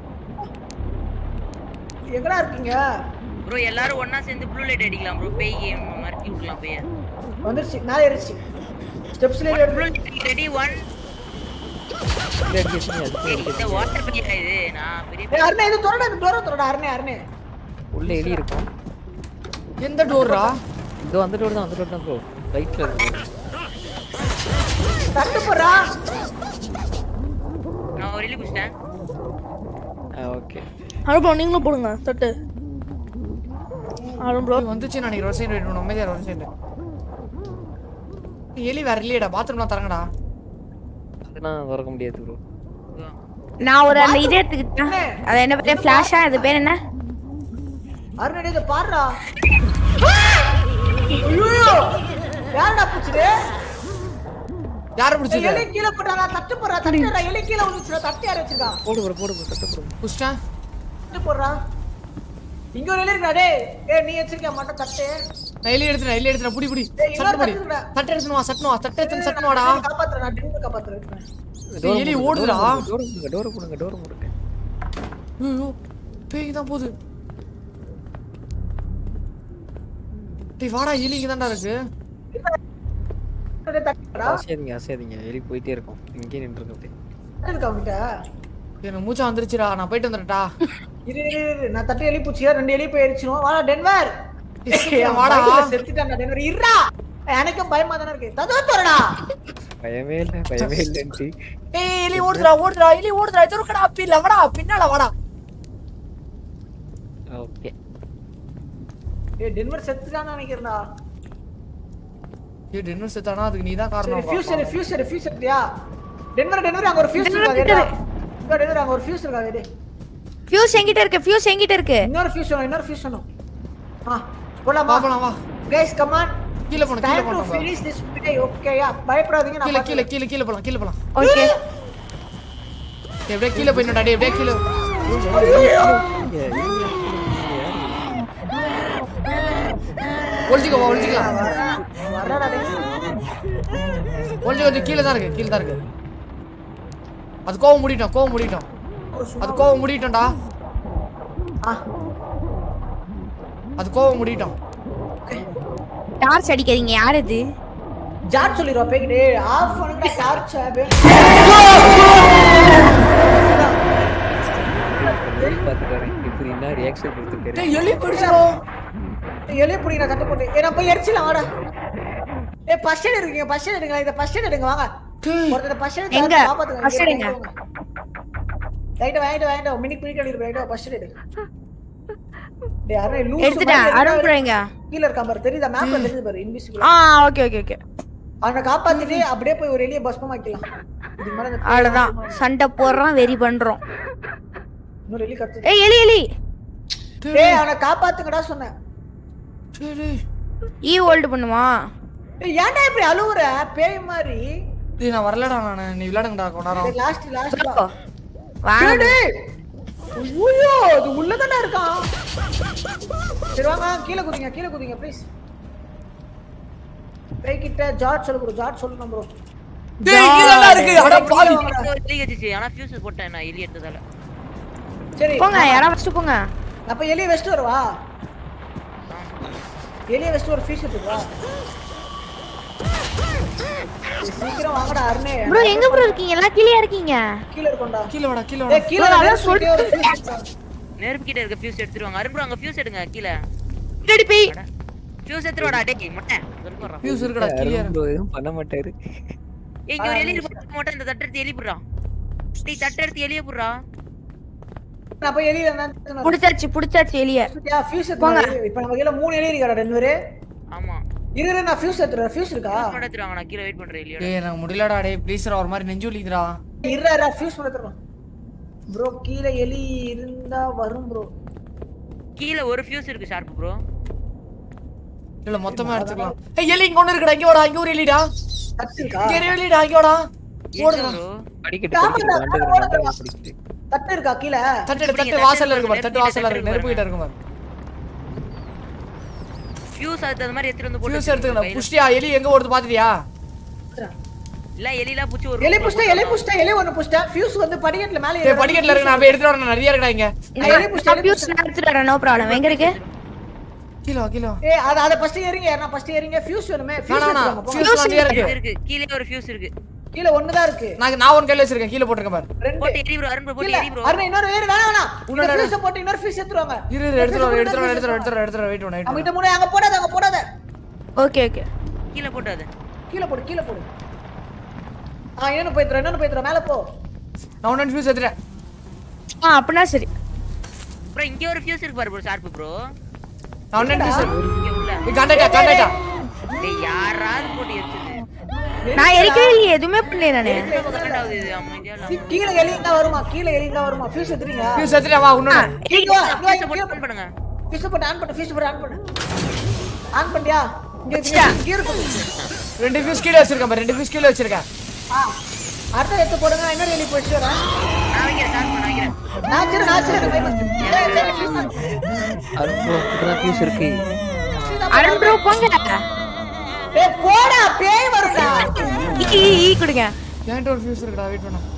எங்கடா இருக்கீங்க ப்ரோ எல்லாரும் ஒண்ணா சேர்ந்து ப்ளூ லைட் அடிக்கலாம் ப்ரோ பேய் கேம் மறக்கி விடலாம் பேய வந்துருச்சு மேல ஏறிச்சு ஸ்டெப்ஸ்ல ப்ளூ ஏறி லைட் ரெடி ஒன் இல்லை அடிக்க அது இந்த வாட்டர் பேயா இது நான் பெரிய ஏய் அருணே இது தோடா இது தோடா தோடா அருணே அருணே உள்ள எலி இருக்கும் எந்த டோர்ரா இதோ அந்த டோர் தான் அந்த டோர் தான் ப்ரோ ரைட்ல இருக்கு தட்டு போறா நான் ஒரு எலி குடிச்சிட்டேன் ஓகே அருண் ப்ரோ நீங்களும் போடுங்க தட்டு அருண் ப்ரோ வந்துச்சு நான் ஒரு செகண்ட் வெயிட் பண்ணு அமைதியா இரு, ஒரு செகண்ட் எலி வேற இல்லையடா பாத்ரூம்லாம் தரங்கடா அதெல்லாம் திறக்க முடியாது ப்ரோ நான் ஒரு அந்த இது எடுத்துக்கிட்டேன் அது என்ன பேர் ஃபிளாஷா அது பேர் என்ன அருணே இத பாருடா ஐயோ யாரடா புடிச்சது யார பிடிச்சது எலி கீழ போட்டாடா தட்டு போறா தட்டுடா எலி கீழ விழுந்துச்சுடா தட்டு யார் வச்சிருக்கா போடு ப்ரோ போடு ப்ரோ தட்ட ப்ரோ புஷ்டா தட்டு போடுறா இங்க ஒரு எலி இருக்கா டேய் ஏய் நீ வச்சிருக்க மாட்ட தட்டு நான் எலி எடுத்துறேன் எலி எடுத்துறேன் புடி புடி ஏய், சட்டு இன்னொரு புடி தட்டு இருக்குடா. தட்டு எடுத்துன்னு வா சட்டுன்னு வா தட்டு எடுத்துன்னு சட்டுன்னு வாடா காப்பாத்துறேன் நான் டின்னு காப்பாத்துறேன் டேய், எலி ஓடுதுடா டோர் போடுங்க டோர் போடுங்க டோர் போடுங்க ஐயோ பேய் தான் போகுது டேய் வாடா எலி இங்க தான்டா இருக்கு அசையாதீங்க அசையாதீங்க எலி போயிட்டே இருக்கும் இங்கே நின்று இருக்கு அப்படியே இருக்கா உன்கிட்ட எனக்கு மூச்சா வந்துருச்சுடா நான் போயிட்டு வந்துட்டா இரு இரு இரு நான் தட்டு எலி பூச்சியா ரெண்டு எலி போயிருச்சுனோம் வாடா டென்வர் வாடா. செத்துட்டான் டென்வர் இருடா எனக்கும் பயமா தானே இருக்கு ததோ தோறடா பயமே இல்ல பயமே இல்லன்ட்டு ஏய் எலி ஓடுதுடா ஓடுதுடா எலி ஓடுதுடா இது இருக்கடா பின்ன வாடா பின்னால வாடா ஓகே ஏய் டென்வர் செத்துட்டான்னு நினைக்கிறேன்டா ஏய் டென்வர் செத்தானா அதுக்கு நீ தான் சரி காரணம் ஃபியூசர் ஃபியூசர் ஃபியூசர் இல்லையா டென்வர் டென்வர் அங்க ஒரு ஃபியூஸ் இருக்கா கேட்டா இங்க டென்வர் அங்க ஒரு ஃபியூஸ் இருக்கா கேட்டே ஃபியூஸ் எங்கிட்ட இருக்கு ஃபியூஸ் எங்கிட்ட இருக்கு இன்னொரு ஃபியூஸ் வேணும் இன்னொரு ஃபியூஸ் வேணும் ஆ போலாமா வா போலாம் வா கைஸ் கம் ஆன் கீழ போணும் கீழ டைம் டு போணும் ஃபினிஷ் திஸ் பிளே ஓகேயா பயப்படாதீங்க கீழ நான் கீழ கீழ கீழ போலாம் கீழ போலாம் ஓகே டேய் அப்படியே கீழ போயிடணும்டா டேய் அப்படியே கீழ ஒளிஞ்சிக்கோ ஒளிஞ்சிக்கலாம் வரடா டேய் ஒளிஞ்சு கொஞ்சம் கீழ தான் இருக்கு கீழ தான் இருக்கு அது கோவம் முடிட்டோம் கோவம் முடிட்டோம் அது கோவம் முடிட்டோம்டா ஆ அது கோவம் முடிட்டோம் டார்ச் அடிக்காதீங்க யார் இது ஜாட் சொல்லிடுவா பேக்கிட்டு ஆஃப் பண்ணுங்க டார்ச் பார்த்துட்டு வரேன் இப்படி என்ன ரியாக்ஷன் கொடுத்துருக்காரு டேய் எலி பிடிச்சிரும் எலிய பிடிக்கிற கட்ட போட்டு ஏ நான் போய் எரிச்சிடலாம் வாடா ஏ ஃபர்ஸ்ட் எய்ட் இருக்கீங்க ஃபர்ஸ்ட் எய்ட் எடுங்க இத ஃபர்ஸ்ட் எய்ட் எடுங்க வாங்க ஒருத்தர் ஃபர்ஸ்ட் எய்ட் எங்க? காப்பாத்துங்க first aid எங்க? ரைட் வாங்கிட்டு வாங்கிட்டு மினிக் மினிக் அடி ரைட் ஃபர்ஸ்ட் எய்ட் டேய் அரே லூஸ் எடுத்துட்டேன் அருண் bro எங்க கீழ இருக்கா பாரு தெரியுதா மேப்ல தெரியுது பாரு இன்விசிபிள் ஆ ஓகே ஓகே ஓகே அவனை காப்பாத்திட்டு அப்படியே போய் ஒரு எலிய பஸ்மமாக்கலாம் இதுக்கு மேல இந்த அவ்வளவுதான் சண்டை போடுறோம் வெறி பண்றோம் இன்னொரு எலி கத்து ஏய் எலி எலி டேய் அவனை காப்பாத்துங்கடா சொன்னேன் ஈ ஹோல்ட் பண்ணுமா ஏய் ஏன்டா இப்படி அழுவுற பேய் மாதிரி டேய் நான் வரலடா நானு நீ விளையாடுங்கடா கொஞ்ச நேரம் லாஸ்ட் லாஸ்ட் வாங்க டேய் ஐயோ இது உள்ள தானே இருக்கான் சரி வாங்க கீழே குதிங்க கீழே குதிங்க ப்ளீஸ் பேய் கிட்ட ஜார்ஜ் சொல்லு ப்ரோ ஜார்ஜ் சொல்லணும் ப்ரோ டேய் கீழடா இருக்கு அட பாவி எலி கடிச்சிச்சு ஆனா ஃபியூஸ் போட்டேன் நான் எலி எடுத்ததால சரி போங்க யாரா ஃபர்ஸ்ட் போங்க அப்ப எலிய வெஸ்ட் வரவா எலிய வெஸ்ட் ஒரு ஃபீஸ் எடுத்துவா சீக்கிரம் வாங்கடா அருணே ப்ரோ எங்க ப்ரோ இருக்கீங்க எல்லாம் கீழே இருக்கீங்க கீழ இருக்கோம்டா கீழ வாடா கீழ ஏய் வாடா கீழ bro, நான் அதான் சொல்லிட்டே ஒரு fuse இருக்கா. நெருப்பு கிட்ட இருக்க ஃபியூஸ் எடுத்துருவாங்க அருண் bro அங்க ஃபியூஸ் எடுங்க கீழ பின்னாடி பேய் ஃபியூஸ் எடுத்துருவாடா டேய் மொட்டை இருக்கு வர்றா ஃபியூஸ் இருக்குடா கீழ அருண் bro எதுவும் பண்ண மாட்டாரு ஏய் இங்க ஒரு எலி இருக்கு மொட்டை இந்த தட்டு எடுத்து எலி புடுறா டேய் தட்டு எடுத்து எலிய புடுறா நான் போய் எலிய என்ன புடிச்சாச்சு புடிச்சாச்சு எலிய ஃபியூஸ் போங்க. எடுத்து இப்ப நம்ம கையில மூணு எலி இருக்காடா டென்வரு ஆமா இரு இரு, நான் ஃபியூஸ் எடுத்துறேன் ஃபியூஸ் இருக்கா ஃபியூஸ் மட்டும் எடுத்துருவாங்க நான் கீழ வெயிட் பண்றேன் எலியோட டேய் எனக்கு முடியலடா டேய் ப்ளீஸ்டா ஒரு மாதிரி நெஞ்சு வலிக்குதுடா இருடா இருடா ஃபியூஸ் பண்ண தரோம் ப்ரோ கீழ எலி இருந்தா வரும் ப்ரோ கீழ ஒரு ஃபியூஸ் இருக்கு ஷார்ப் ப்ரோ இல்ல மொத்தமா எடுத்துக்கலாம் ஏய் எலி இங்க ஒண்ணு இருக்குடா இங்க வாடா இங்க ஒரு எலிடா தட்டு இருக்கா இங்க ஒரு எலிடா இங்க வாடா ஓடுடா ப்ரோ அடிக்கடி படிக்கிட்டு மண்டை மண்டை படிக்கிட்டு தட்டு இருக்கா கீழ தட்டு எடு, தட்டு வாசல்ல இருக்கு பாரு தட்டு வாசல்ல இருக்கு நெருப்பு கிட்ட இருக்கு பாரு ஃபியூஸ் அதுக்கு அந்த மாதிரி எடுத்துட்டு வந்து போட்டு ஃபியூஸ் எடுத்துக்கணும் புஷ்டியா எலி எங்க ஓடுது பாத்துட்டியா இல்ல எலிலாம் புடிச்சு ஒரு எலி புஷ்ட எலி புஷ்ட எலி ஒன்னு புஷ்ட ஃபியூஸ் வந்து படிக்கட்டுல மேல டேய் படிக்கட்டுல இருக்கு நான் போய் எடுத்துட்டு வரேன் நிறைய இருக்குடா இங்க எலி புஷ்ட எலி ஃபியூஸ் நான் எடுத்துட்டு வரேன் நோ ப்ராப்ளம் எங்க இருக்கு கீழ வா கீழ வா ஏய் அத அத ஃபர்ஸ்ட் ஏறிங்க நான் ஃபர்ஸ்ட் ஏறிங்க ஃபியூஸ் வேணுமே ஃபியூஸ் வேணாம், எடுத்துங்க போங்க. ஃபியூஸ் அங்கேயே இருக்கு இருக்கு கீழே ஒரு ஃபியூஸ் இருக்கு கீழ ஒன்னு தான் இருக்கு நான் நான் ஒன் கையில வச்சிருக்கேன் கீழ போட்டுருக்கேன் பாரு ரெண்டு போட்டு எரி ப்ரோ அருண் bro போட்டு கீழ எரி ப்ரோ அருண் இன்னொரு ஏறு வேணாம் வேணாம் இன்னொரு இன்னொரு ஃபியூஸ் போட்டு இன்னொரு ஃபியூஸ் எடுத்துருவாங்க இரு இரு எடுத்துட்டு வரேன் எடுத்துட்டு வரேன் எடுத்துட்டு வரேன் எடுத்துட்டு வரேன் வெயிட் பண்ணு வெயிட் நம்ம பண்ணு கிட்ட மூணு அங்க போடாத அங்க போடாத ஓகே ஓகே கீழ போட்டு அது கீழ போடு கீழ போடு ஆ இன்னொன்னு போய்த்துறேன் இன்னொன்னு போய்த்துறேன் மேல போ நான் ஒன்னு ஃபியூஸ் எடுத்துறேன் ஆ அப்படின்னா சரி ப்ரோ இங்க ஒரு ஃபியூஸ் இருக்கு பாரு ப்ரோ ஷார்ப் ப்ரோ நான் ஒன்னு ஃபியூஸ் இங்க உள்ள நீ காண்டாக்டா காண்டாக்டா டேய் யாராவது போட்டு எரிச்சது நான் எரிக்கவே இல்லையே எதுவுமே பண்ணல நானு கரெக்டாவது இது அமைதியா இல்லாம கீழ எலி தான் வருமா கீழ எலி தான் வருமா ஃபியூஸ் எடுத்துறீங்க ஃபியூஸ் எடுத்துறேன் வா இன்னொன்னு இங்க வா இங்க வா, ஃபியூஸ் இங்க போட்டு வா. ஆன் பண்ணுங்க ஃபியூஸ் போட்டு ஆன் பண்ணு ஃபியூஸ் போட்டு ஆன் பண்ணு ஆன் பண்ணியா இங்க இங்க இங்க இருக்கு ரெண்டு ஃபியூஸ் கீழ வச்சிருக்கேன் பாரு ரெண்டு ஃபியூஸ் கீழ வச்சிருக்கேன் ஆ அடுத்த எடுத்து போடுங்க நான் இன்னொரு எலி போயிட்டு வரேன் நான் வைக்கிறேன் ஷார்ப் பண்ண வைக்கிறேன் நாச்சர் நாச்சர் பை பண்ணு ஏய், ஏய், fuse பண்ணு. அருண் bro இப்பதான் ஃபியூஸ் இருக்கு அருண் ப்ரோ போங்க ஏய் போடா பேய் வருடா ஈ ஈ, ஈ கொடுங்க என்கிட்ட ஒரு ஃபியூஸ் இருக்குடா வெயிட் பண்ணு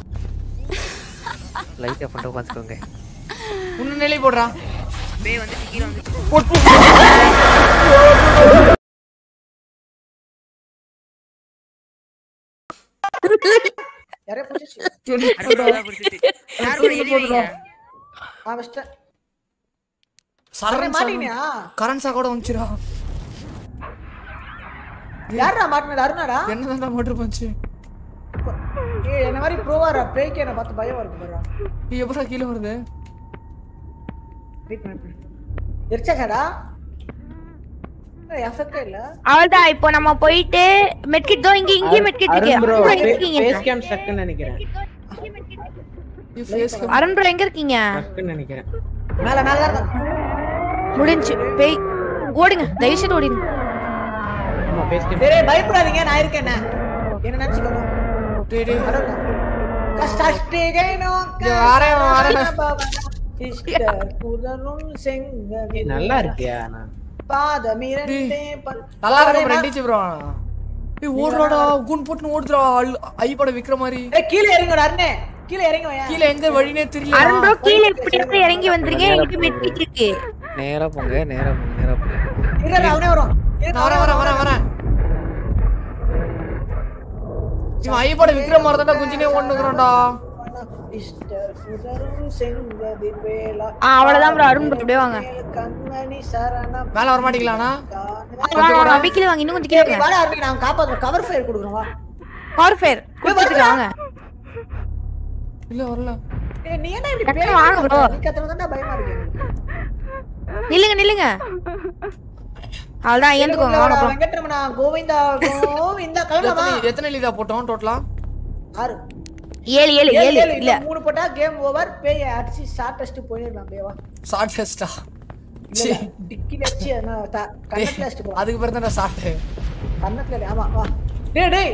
லைட்டா பண்ணிட்டு உட்காந்துக்கோங்க இன்னும் நிலை போடுறா பேய் வந்து கீழ வந்து யாரே புடிச்சு அடுத்ததா பிடிச்சிட்டு ஷார்ப் பண்ண எலி வைங்க ஆ வெஸ்ட் சரண் மாட்டீனியா கரண்ட் கூட வந்துச்சுடா யாரா மாட்டினது அருணாடா என்னதான்டா மோட்டர் பஞ்சு ஏய் என்ன மாதிரி ப்ரோவாரா பேய்க்கு என்ன பார்த்து பயம் வருது பாருடா நீ எப்படா கீழே வருது வெயிட் பண்ணு எரிச்சாச்சாடா எஃபெக்டே இல்ல அவ்வளவுதான் இப்போ நம்ம போயிட்டு மெட்கிட் தோ இங்க இங்க மெட்கிட் இருக்கு அருண் ப்ரோ அருண் bro, எங்க இருக்கீங்க ஃபேஸ் கேம் ஸ்டக்னு நினைக்கிறேன் அருண் ப்ரோ எங்க இருக்கீங்க ஸ்டக்னு நினைக்கிறேன் மேல மேல தான் இருக்கான். முடிஞ்சு பேய் ஓடுங்க தயவு செய்து ஓடிங்க ஆமா ஃபேஸ் கேம் டேய் டேய், பயப்படாதீங்க நான் இருக்கேன் என்ன என்ன நினைச்சுக்கோங்க டேய் டேய் அருண் கஷ்டஸ்டிகேனோ வரேன், வரேன். சிஸ்டர் புதரும் செங்கவி நல்லா இருக்கியா நான் பாதமிரண்டே நல்லா இருக்கு ப்ரோ ரெண்டிச்சு ப்ரோ ஏய் ஓடுறாடா குன் போட்டு ஓடுதுடா ஐ பட விக்கிற மாதிரி ஏய் கீழ இறங்குடா அண்ணே கீழ இறங்க வாயா கீழே எங்க வழினே தெரியல அருண் ப்ரோ கீழே இப்படி இருந்து இறங்கி வந்துருங்க என்கிட்ட மெட்கிட் இருக்கு நேரா போங்க நேரா போங்க நேரா போங்க இருடா அவனே வரும் நான் வரேன் வரேன் வரேன் வரேன் இவன் ஐ பட விக்கிற மாதிரி தான்டா குஞ்சினே ஓடுனுக்குறான்டா சிஸ்டர் புதரும் செங்கவி வேலா ஆ அவ்வளவுதான் ப்ரோ அருண் ப்ரோ அப்படியே வாங்க கண்மணி சரணம் மேல வர மாட்டீங்களாண்ணா வாங்க, வாங்க வாங்க அப்படியே கீழே வாங்க இன்னும் கொஞ்சம் கீழே ஏய், வாடா அருண் நான் காப்பாத்துறேன் கவர் ஃபயர் கொடுக்குறோம் வா பவர் ஃபயர் கொடுத்துட்டு வாங்க இல்ல வரல ஏய் நீ என்ன இப்படி டக்குனு பேய் வாங்க bro. நீ கத்துறதுதான் பயமா இருக்கு எனக்கு. நில்லுங்க நில்லுங்க அவ்வளவுதான் ஏந்துக்கோங்க வாங்க bro. வெங்கட்ரமணா கோவிந்தா கோவிந்தா கிளம்பலாமா எத்தனை எத்தனை லீதா போட்டோம் டோட்டலா ஆறு ஏழு ஏழு ஏழு, ஏழு ஏழு, இல்ல இன்னும் மூணு போட்டா கேம் ஓவர் பேய் அடிச்சு ஷார்டஸ்ட் போயிடலாம் பேவா ஷார்ட் டெஸ்டா இல்ல, இல்ல, டிக்கில வச்சு என்ன த- கண்ணத்துல வச்சுட்டு போ அதுக்கு பிறகு தான் ஷார்ட் கண்ணத்துல இல்ல, ஆமா வா டேய் டேய்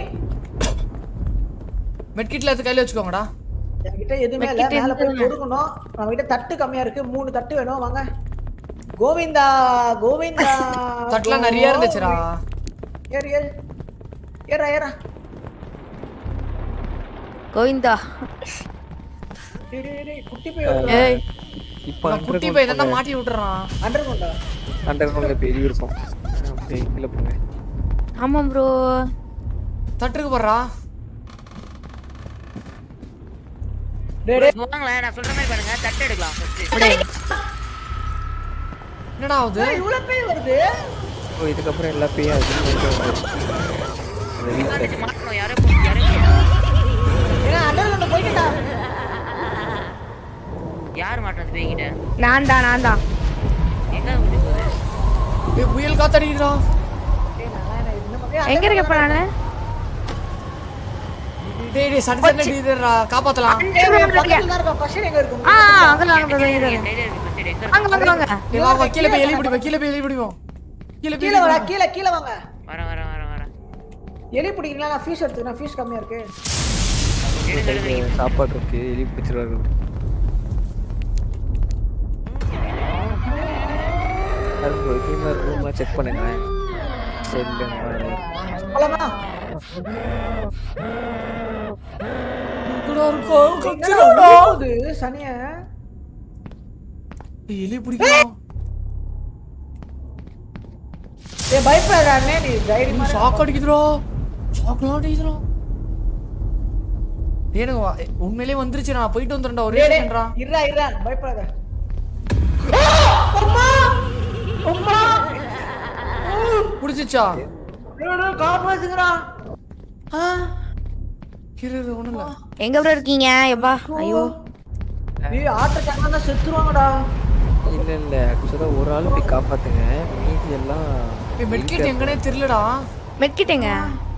மெட்கிட்ல எடுத்து கையில வச்சுக்கோங்கடா என்கிட்ட எதுவுமே இல்ல வெக்கிட்டு மேல போய் இருந்துருங்க. கொடுக்கணும் நம்ம கிட்ட தட்டு கம்மியா இருக்கு மூணு தட்டு வேணும் வாங்க கோவிந்தா கோவிந்தா தட்டுலாம் நிறைய இருந்துச்சுடா ஏறு ஏறு ஏறா ஏறா கோவிந்தா டேய், டேய், டேய், குட்டி போய் வருது. ஏய் இப்போ நான் குட்டி போய் தான் மாட்டி விட்டுறான் அண்டர் கொண்டா அண்டர் கிரவுண்ட்ல பெரிய இருக்கும் அப்படியே கீழே போங்க ஆமா ப்ரோ தட்டுக்கு போடுறா டேய் டேய் வாங்களேன் நான் சொல்ற மாதிரி பண்ணுங்க தட்டு எடுக்கலாம் first. என்னடா ஆகுது ஏய், இவ்வளவு பேய் வருது ஓ இதுக்கப்புறம் எல்லா பேயும் அது உட்காந்துச்சு மாட்டணும் யாரோ போ- யாரோ போ- ஏன்னா அண்டர் கொண்டு போயிட்டா யார் மாட்டணும் பேய்கிட்ட நான் தான் நான் தான் எங்க வந்து போகுது ஏய் புயல் காத்தடிக்குதுடா எங்க இருக்க இப்ப நானு டேய் டேய் சண்டை சண்டை அடிக்குதுடா காப்பாத்தலாம் ஏய், ஏய், பக்கத்துல தான் இருக்கா பசங்க எங்க இருக்கு ஆ அங்க வாங்க bro, இங்க வாங்க. டைலர் இருக்கு first எங்க வாங்க வாங்க வாங்க ஏய் வா வா கீழே போய் எலி பிடிப்போம் கீழே போய் எலி பிடிப்போம் கீழே போய் கீழ வாடா கீழ கீழ வாங்க வர வர வர வர எலி பிடிக்கிறீங்களா நான் ஃபீஸ் எடுத்துக்கிறேன் ஃபீஸ் கம்மியா இருக்கு சாப்பாடு இருக்கு எலி பிடிச்சிருவாரு ரூம்லாம் செக் பண்ணுங்க செல்லு போலாமா எங்கடா இருக்கும் என்னடா கச்சிரடா போகுது சனிய ஏய் எலி பிடிக்கலாம் ஏய் பயப்படாதே நீ தைரியமா இரு. ஷாக் அடிக்குதுடா ஷாக்லாம் அடிக்குதுடா டேய் எனக்கு வா- ஏய், உண்மையிலேயே வந்துருச்சு நான் போயிட்டு வந்துறேன்டா ஒரே டேய், டேய், செகண்ட்ரா இருடா இருடா பயப்படாத அம்மா அம்மா புடிச்சிச்சா டேய், காப்பாத்துங்கடா ஆ இரு இரு ஒண்ணும் இல்ல எங்க ப்ரோ இருக்கீங்க எப்பா ஐயோ ஏய் ஆட்டக்காரங்க தான் செத்துருவாங்கடா இல்ல இல்ல ஆக்சுவலா ஒரு ஆள் போய் காப்பாத்துங்க மீதி எல்லாம் ஏய் மெட்கிட் எங்கனே தெரியலடா மெட்கிட்டேங்க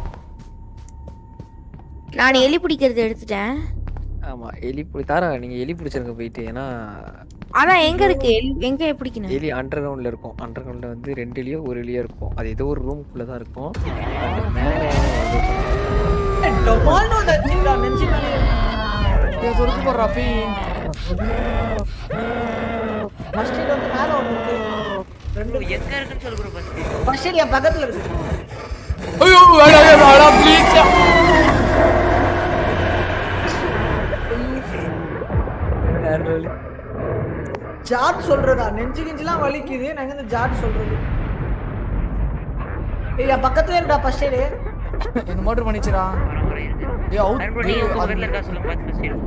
நான் எலி பிடிக்கிறது எடுத்துட்டேன் ஆமா எலி பிடி தாரா நீங்க எலி பிடிச்சிருங்க போயிட்டு ஏன்னா அதான் எங்க இருக்கு எலி- எங்க பிடிக்கணும் எலி அண்டர் கிரவுண்ட்ல இருக்கும் அண்டர் கிரவுண்ட்ல வந்து ரெண்டு எலியோ ஒரு எலியோ இருக்கும் அது ஏதோ ஒரு ரூம்குள்ள தான் இருக்கும் அது மேல ஏய், டொமால்னு ஒண்ணு வச்சிருக்கா, நெஞ்சு மேல. ஏய் தொருக்கு போடுறா போய் First aid வந்து மேல ஒண்ணு இருக்கு. ரெண்டு bro, எங்க இருக்குன்னு சொல்லு bro first. First aid என் பக்கத்துல இருக்கு ஐயோ அட அட அட ப்ளீஸ் ஜாட் சொல்றதா நெஞ்சு கிஞ்சுலாம் வலிக்குது நாங்க இந்த ஜாட் சொல்றது ஏய் என் பக்கத்துல இருக்கா ஃபர்ஸ்ட் எய்டு என்ன மோட்டர் பண்ணிச்சுடா ஏய் அவுட் அருண் bro, நீங்க உங்க பக்கத்துல இருக்கா சொல்லுங்க first first aid.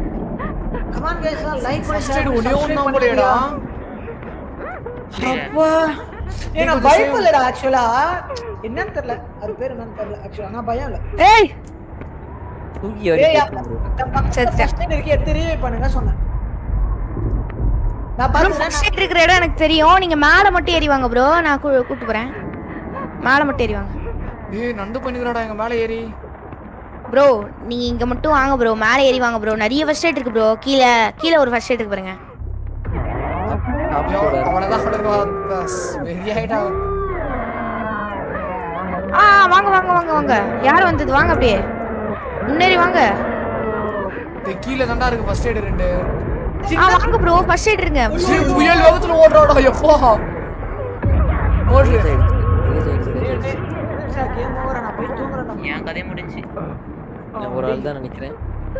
Come on guys like பண்ணி ஃபர்ஸ்ட் எய்ட் ஒரே ஒண்ணா போலயேடா அப்பா ஏய் நான் பயப்படலடா ஆக்சுவலா என்னன்னு தெரியல அது பேர் என்னன்னு தெரியல ஆக்சுவலா நான் பயம் இல்ல ஏய் தூக்கி ஏய் அடி ஃபர்ஸ்ட் எய்ட் இருக்கு எடுத்து ரீவை பண்ணுங்க சொன்னேன் நான் ப்ரோ பாத்துறேன் ஃபர்ஸ்ட் எய்ட் இருக்கிற இடம் எனக்கு தெரியும் நீங்க மேல மட்டும் ஏறி வாங்க ப்ரோ நான் கூ- கூட்டு போறேன் மேல மட்டும் ஏறி வாங்க ஏய் நண்டு பண்ணிக்கிறாடா எங்க மேல ஏறி ப்ரோ நீங்க இங்க மட்டும் வாங்க ப்ரோ மேல ஏறி வாங்க ப்ரோ நிறைய ஃபர்ஸ்ட் எய்ட் இருக்கு ப்ரோ கீழே கீழே ஒரு ஃபர்ஸ்ட் எய்ட் இருக்கு பாருங்க அவ்வளவுதான் அவ்வளவுதான் வெறியாயிட்டா ஆ வாங்க வாங்க வாங்க வாங்க யார் வந்தது வாங்க அப்படியே முன்னேறி வாங்க இது கீழே தாண்டா இருக்கு ஃபர்ஸ்ட் எய்ட் ரெண்டு ஆ வாங்க ப்ரோ ஃபர்ஸ்ட் எய்ட் இருங்க ஏய், புயல் வேகத்துல ஓடுறாடா எப்போ ஓடுற கேம் ஓவர் நான் போய் தூங்குறேன் என் கதை முடிஞ்சு நான் ஒரு ஆள் தான் நினைக்கிறேன்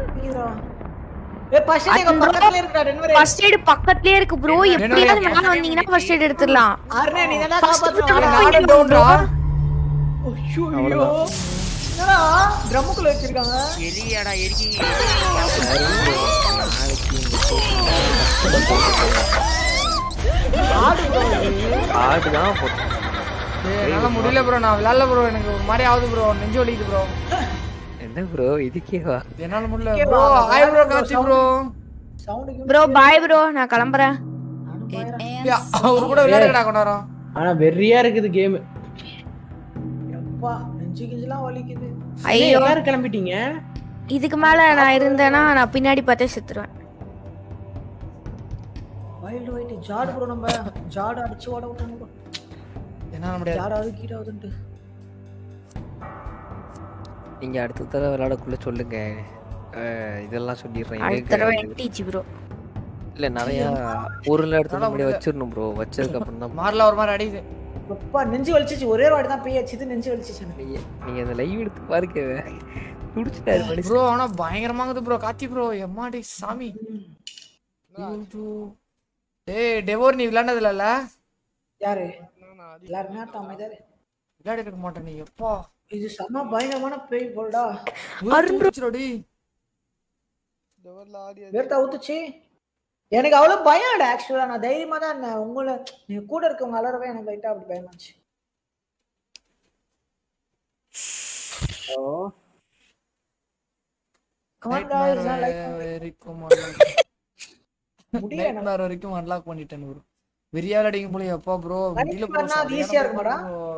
ஏய் ஃபர்ஸ்ட் எய்ட் எங்க பக்கத்துல இருக்குடா டென்வர் ஃபர்ஸ்ட் எய்ட் பக்கத்துலயே இருக்கு ப்ரோ எப்படியாவது மேல வந்தீங்கன்னா ஃபர்ஸ்ட் எய்ட் எடுத்துடலாம் அருணே நீ தான First காப்பாத்துறா floor போயிட்டு bro. ஐயோ என்னடா ட்ரம்முக்குள்ள வச்சிருக்காங்க எலியாடா எரிக்கி ஆடு தான் போட்டு ஏய், என்னால முடியல ப்ரோ நான் விளையாடல ப்ரோ எனக்கு ஒரு மாதிரி ஆகுது ப்ரோ நெஞ்சு வலிக்குது ப்ரோ என்ன ப்ரோ இதுக்கே வா என்னால முடியல ப்ரோ ஹாய் ப்ரோ காட்சி ப்ரோ ப்ரோ பாய் ப்ரோ நான் கிளம்புறேன் அவரு கூட விளையாடுடா கொண்டாரம் ஆனா வெறியா இருக்குது கேம் அப்பா நெஞ்சு கிஞ்சுலாம் வலிக்குது ஐயோ எல்லாரும் கிளம்பிட்டீங்க இதுக்கு மேல நான் இருந்தேன்னா நான் பின்னாடி பார்த்தே செத்துருவேன் வைல்டு ஒயிட் ஜாடு ப்ரோ நம்ம ஜாடு அடிச்சு ஓட விட்டாங்க bro. என்ன முடியாது ஜாடாவது கீடாவதுன்ட்டு நீங்க அடுத்த தடவை விளையாடக்குள்ள சொல்லுங்க அஹ், இதெல்லாம் சொல்லிடுறேன் அடுத்த எங்க தடவை இருக்கு? டீச் ப்ரோ இல்ல நிறைய ஒரு இடத்துல முன்னாடி வச்சிடணும் ப்ரோ வச்சதுக்கு அப்புறம் தான் மாறல ஒரு மாதிரி அடிக்குது அப்பா நெஞ்சு வலிச்சிச்சு ஒரே ஒரு வாட்டி தான் பேய் அடிச்சது நெஞ்சு வலிச்சிச்சு எனக்கு. நீங்க நீங்க அந்த லைவ் எடுத்து பாருங்க துடிச்சிட்டாரு மனுஷன் ப்ரோ ஆனா பயங்கரமாகுது ப்ரோ காத்தி ப்ரோ எம்மாடி சாமி ஐயோ. டேய் டெவோர் நீ விளையாண்டது இல்ல யாரு எல்லாருமே அமைதியா இரு. விளையாடி இருக்க மாட்டேன் நீ எப்பா இது செம பயங்கரமான பேய் போல்டா அருண்டி வேர்த்தா ஊத்துச்சு எனக்கு அவ்வளவு பயம் இல்ல ஆக்சுவலா நான் தைரியமா தான் இருந்தேன் உங்களை நீங்க கூட இருக்கவங்க அலறவே எனக்கு லைட்டா அப்படி பயமாச்சு Come on guys, நான் like பண்றேன். வரைக்கும் முடியல நைட் வரைக்கும் அன்லாக் பண்ணிட்டேன் ப்ரோ வெறியா விளையாடிங்க போல எப்பா ப்ரோ முடியல ப்ரோ பண்ணா அது easy ஆ இருக்குமாடா?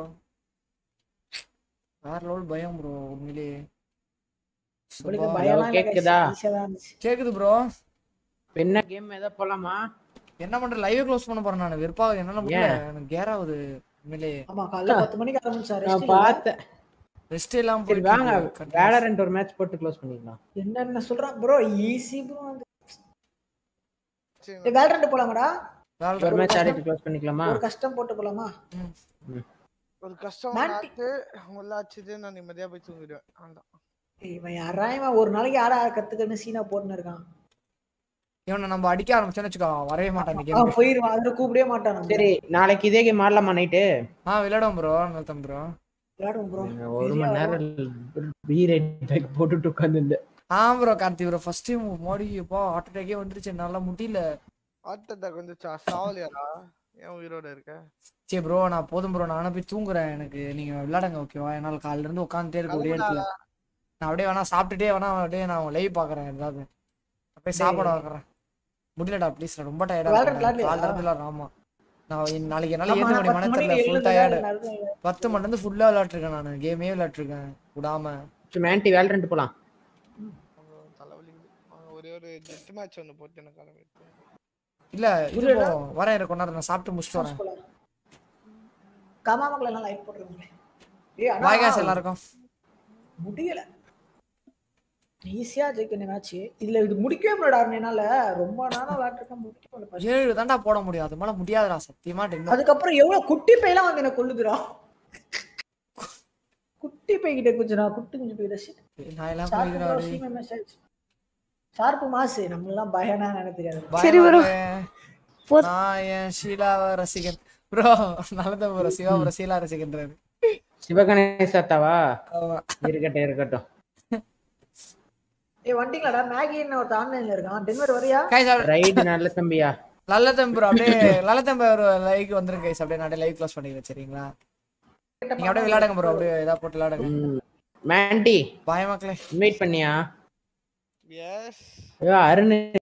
வேற லெவல் பயம் ப்ரோ உண்மையிலே உங்களுக்கு சுபா. பயம்லாம் இல்ல guys. கேக்குதா? easy ஆ தான் இருந்துச்சு. கேக்குது ப்ரோ என்ன கேம் ஏதோ போலாமா என்ன பண்ற லைவ் க்ளோஸ் பண்ண போறேன் நான் வெறுப்பா என்னால முடியல ஏன்? எனக்கு கேர் ஆகுது உண்மையிலே ஆமா காலைல பத்து மணிக்கு ஆரம்பிச்சாரு நான் பார்த்தேன் ரெஸ்ட் எல்லாம் சரி போயிட்டு வாங்க இருக்கு. வேலரண்ட் ஒரு மேட்ச் போட்டு க்ளோஸ் பண்ணிக்கலாம் என்னென்ன சொல்றான் ப்ரோ ஈஸி ப்ரோ வந்து வேல்ரண்ட் போலாமாடா Valorant ஒரு மேட்ச் ஆடிட்டு க்ளோஸ் பண்ணிக்கலாமா ஒரு கஷ்டம் போட்டு போலாமா ஒரு கஷ்டம் மாட்டி- ஆட்டு உள்ள அடிச்சது நான் நிம்மதியா போய் தூங்கிடுவேன் அவ்வளவுதான் ஏய், இவன் யாரா இவன் ஒரு நாளைக்கு ஆட கத்துக்கன்னு சீனா போட்டுன்னு இருக்கான் இவனை நம்ம அடிக்க ஆரம்பிச்சோன்னு வச்சுக்கோ வரவே மாட்டான் இந்த அவன் கேம் போயிருவான் அதுல கூப்பிடவே மாட்டான் நம்ம. சரி நாளைக்கு இதே கேம் ஆடலாமா நைட்டு ஆ விளையாடுவோம் ப்ரோ நல்ல ப்ரோ விளையாடுவோம் ப்ரோ ஒரு மணி நேரம் பி ரைட் பேக் போட்டுட்டு உட்காந்துருந்தேன் ஆ bro Karthi bro first time மாடி அப்பா ஹார்ட் அட்டாக்கே வந்துருச்சு என்னால முடியல ஹார்ட் அட்டாக் வந்துச்சா சாவலியாடா ஏன் உயிரோட இருக்க சரி ப்ரோ நான் போதும் ப்ரோ நானும் போய் தூங்குறேன் எனக்கு நீங்க விளையாடுங்க ஓகேவா என்னால காலையில இருந்து உட்காந்துட்டே இருக்க ஒரே இடத்துல நான் அப்படியே வேணா சாப்பிட்டுட்டே வேணா அப்படியே நான் லைவ் பாக்குறேன் ஏதாவது அப்படியே சாப்பாடு வாங்குறேன் முடியலடா ப்ளீஸ் ரொம்ப டயர்டா விளையாடுறது இருக்கேன் விளையாடலையா? காலைல இருந்து விளையாடுறேன் ஆமா நான் இன்~ நாளைக்கு என்னால ஆமா, ஏத்த நான் முடியும் பத்து மன தெரியல மணிக்கு ஃபுல் எழுந்து டயர்டு விளையாடுறேன். பத்து மணி இருந்து ஃபுல்லா விளையாட்டுருக்கேன் நான் கேமே விளையாட்டுருக்கேன் விடாம மேண்டி வேலரண்ட் போலாம் தலைவலிக்குது அவன் ஒரே ஒரு ஜெட் மேட்ச் ஒன்று போட்டு எனக்கு கிளம்பி இல்ல இது புரியல? போ, வரேன் இரு, கொஞ்ச நேரம் நான் சாப்பிட்டு முடிச்சுட்டு வரேன் கமாமக்கள் எல்லாம் லைட் போட்டுருக்கீங்களே ஏய் ஆனா பாய் காசு எல்லாருக்கும் முடியல ஈஸியா ஜெயிக்கணும் மேட்ச் இதுல இது முடிக்கவே முடியல என்னால ரொம்ப நேரம் விளையாட்டுருக்கேன் முடிக்க முடியல first. ஏழு தாண்டா போட முடியும் அது மேல முடியாதுடா சத்தியமா டென்னு அதுக்கப்புறம் எவ்வளவு குட்டி பையெல்லாம் வந்து என்ன கொல்லுதுடா குட்டி பைக்கிட்ட குஞ்சுடா குட்டி குஞ்சு போயிடுச்சு நான் எல்லாம் போயிடுறா ஷார்ப்பு மாசு நம்ம எல்லாம் பயனா எனக்கு தெரியாது சரி bro. நான் என் ஷீலாவை ரசிகன் ப்ரோ நல்லதான் ப்ரோ சிவா ப்ரோ ஷீலா ரசிகன்றாரு சிவகணேசாத்தாவா ஆமா. இருக்கட்டும் இருக்கட்டும் ஏய் வண்டிங்களாடா மேகின்னு ஒருத்த ஆன்லைன்ல இருக்கான் டென்வர் வரியா காய் சாப்பிடு ரைடு நல்ல தம்பியா லல்லத்தம் ப்ரோ அப்படியே லல்லத்தம் ஒரு லைக் வந்துருங்க கைஸ் அப்படியே நான் லைவ் க்ளோஸ் பண்ணிக்கிறேன் சரிங்களா நீங்க அப்படியே விளையாடுங்க ப்ரோ அப்படியே ஏதா போட்டு விளையாடுங்க மேண்டி பாய் மக்களே மீட் பண்ணியா எஸ் ஐயோ அருண்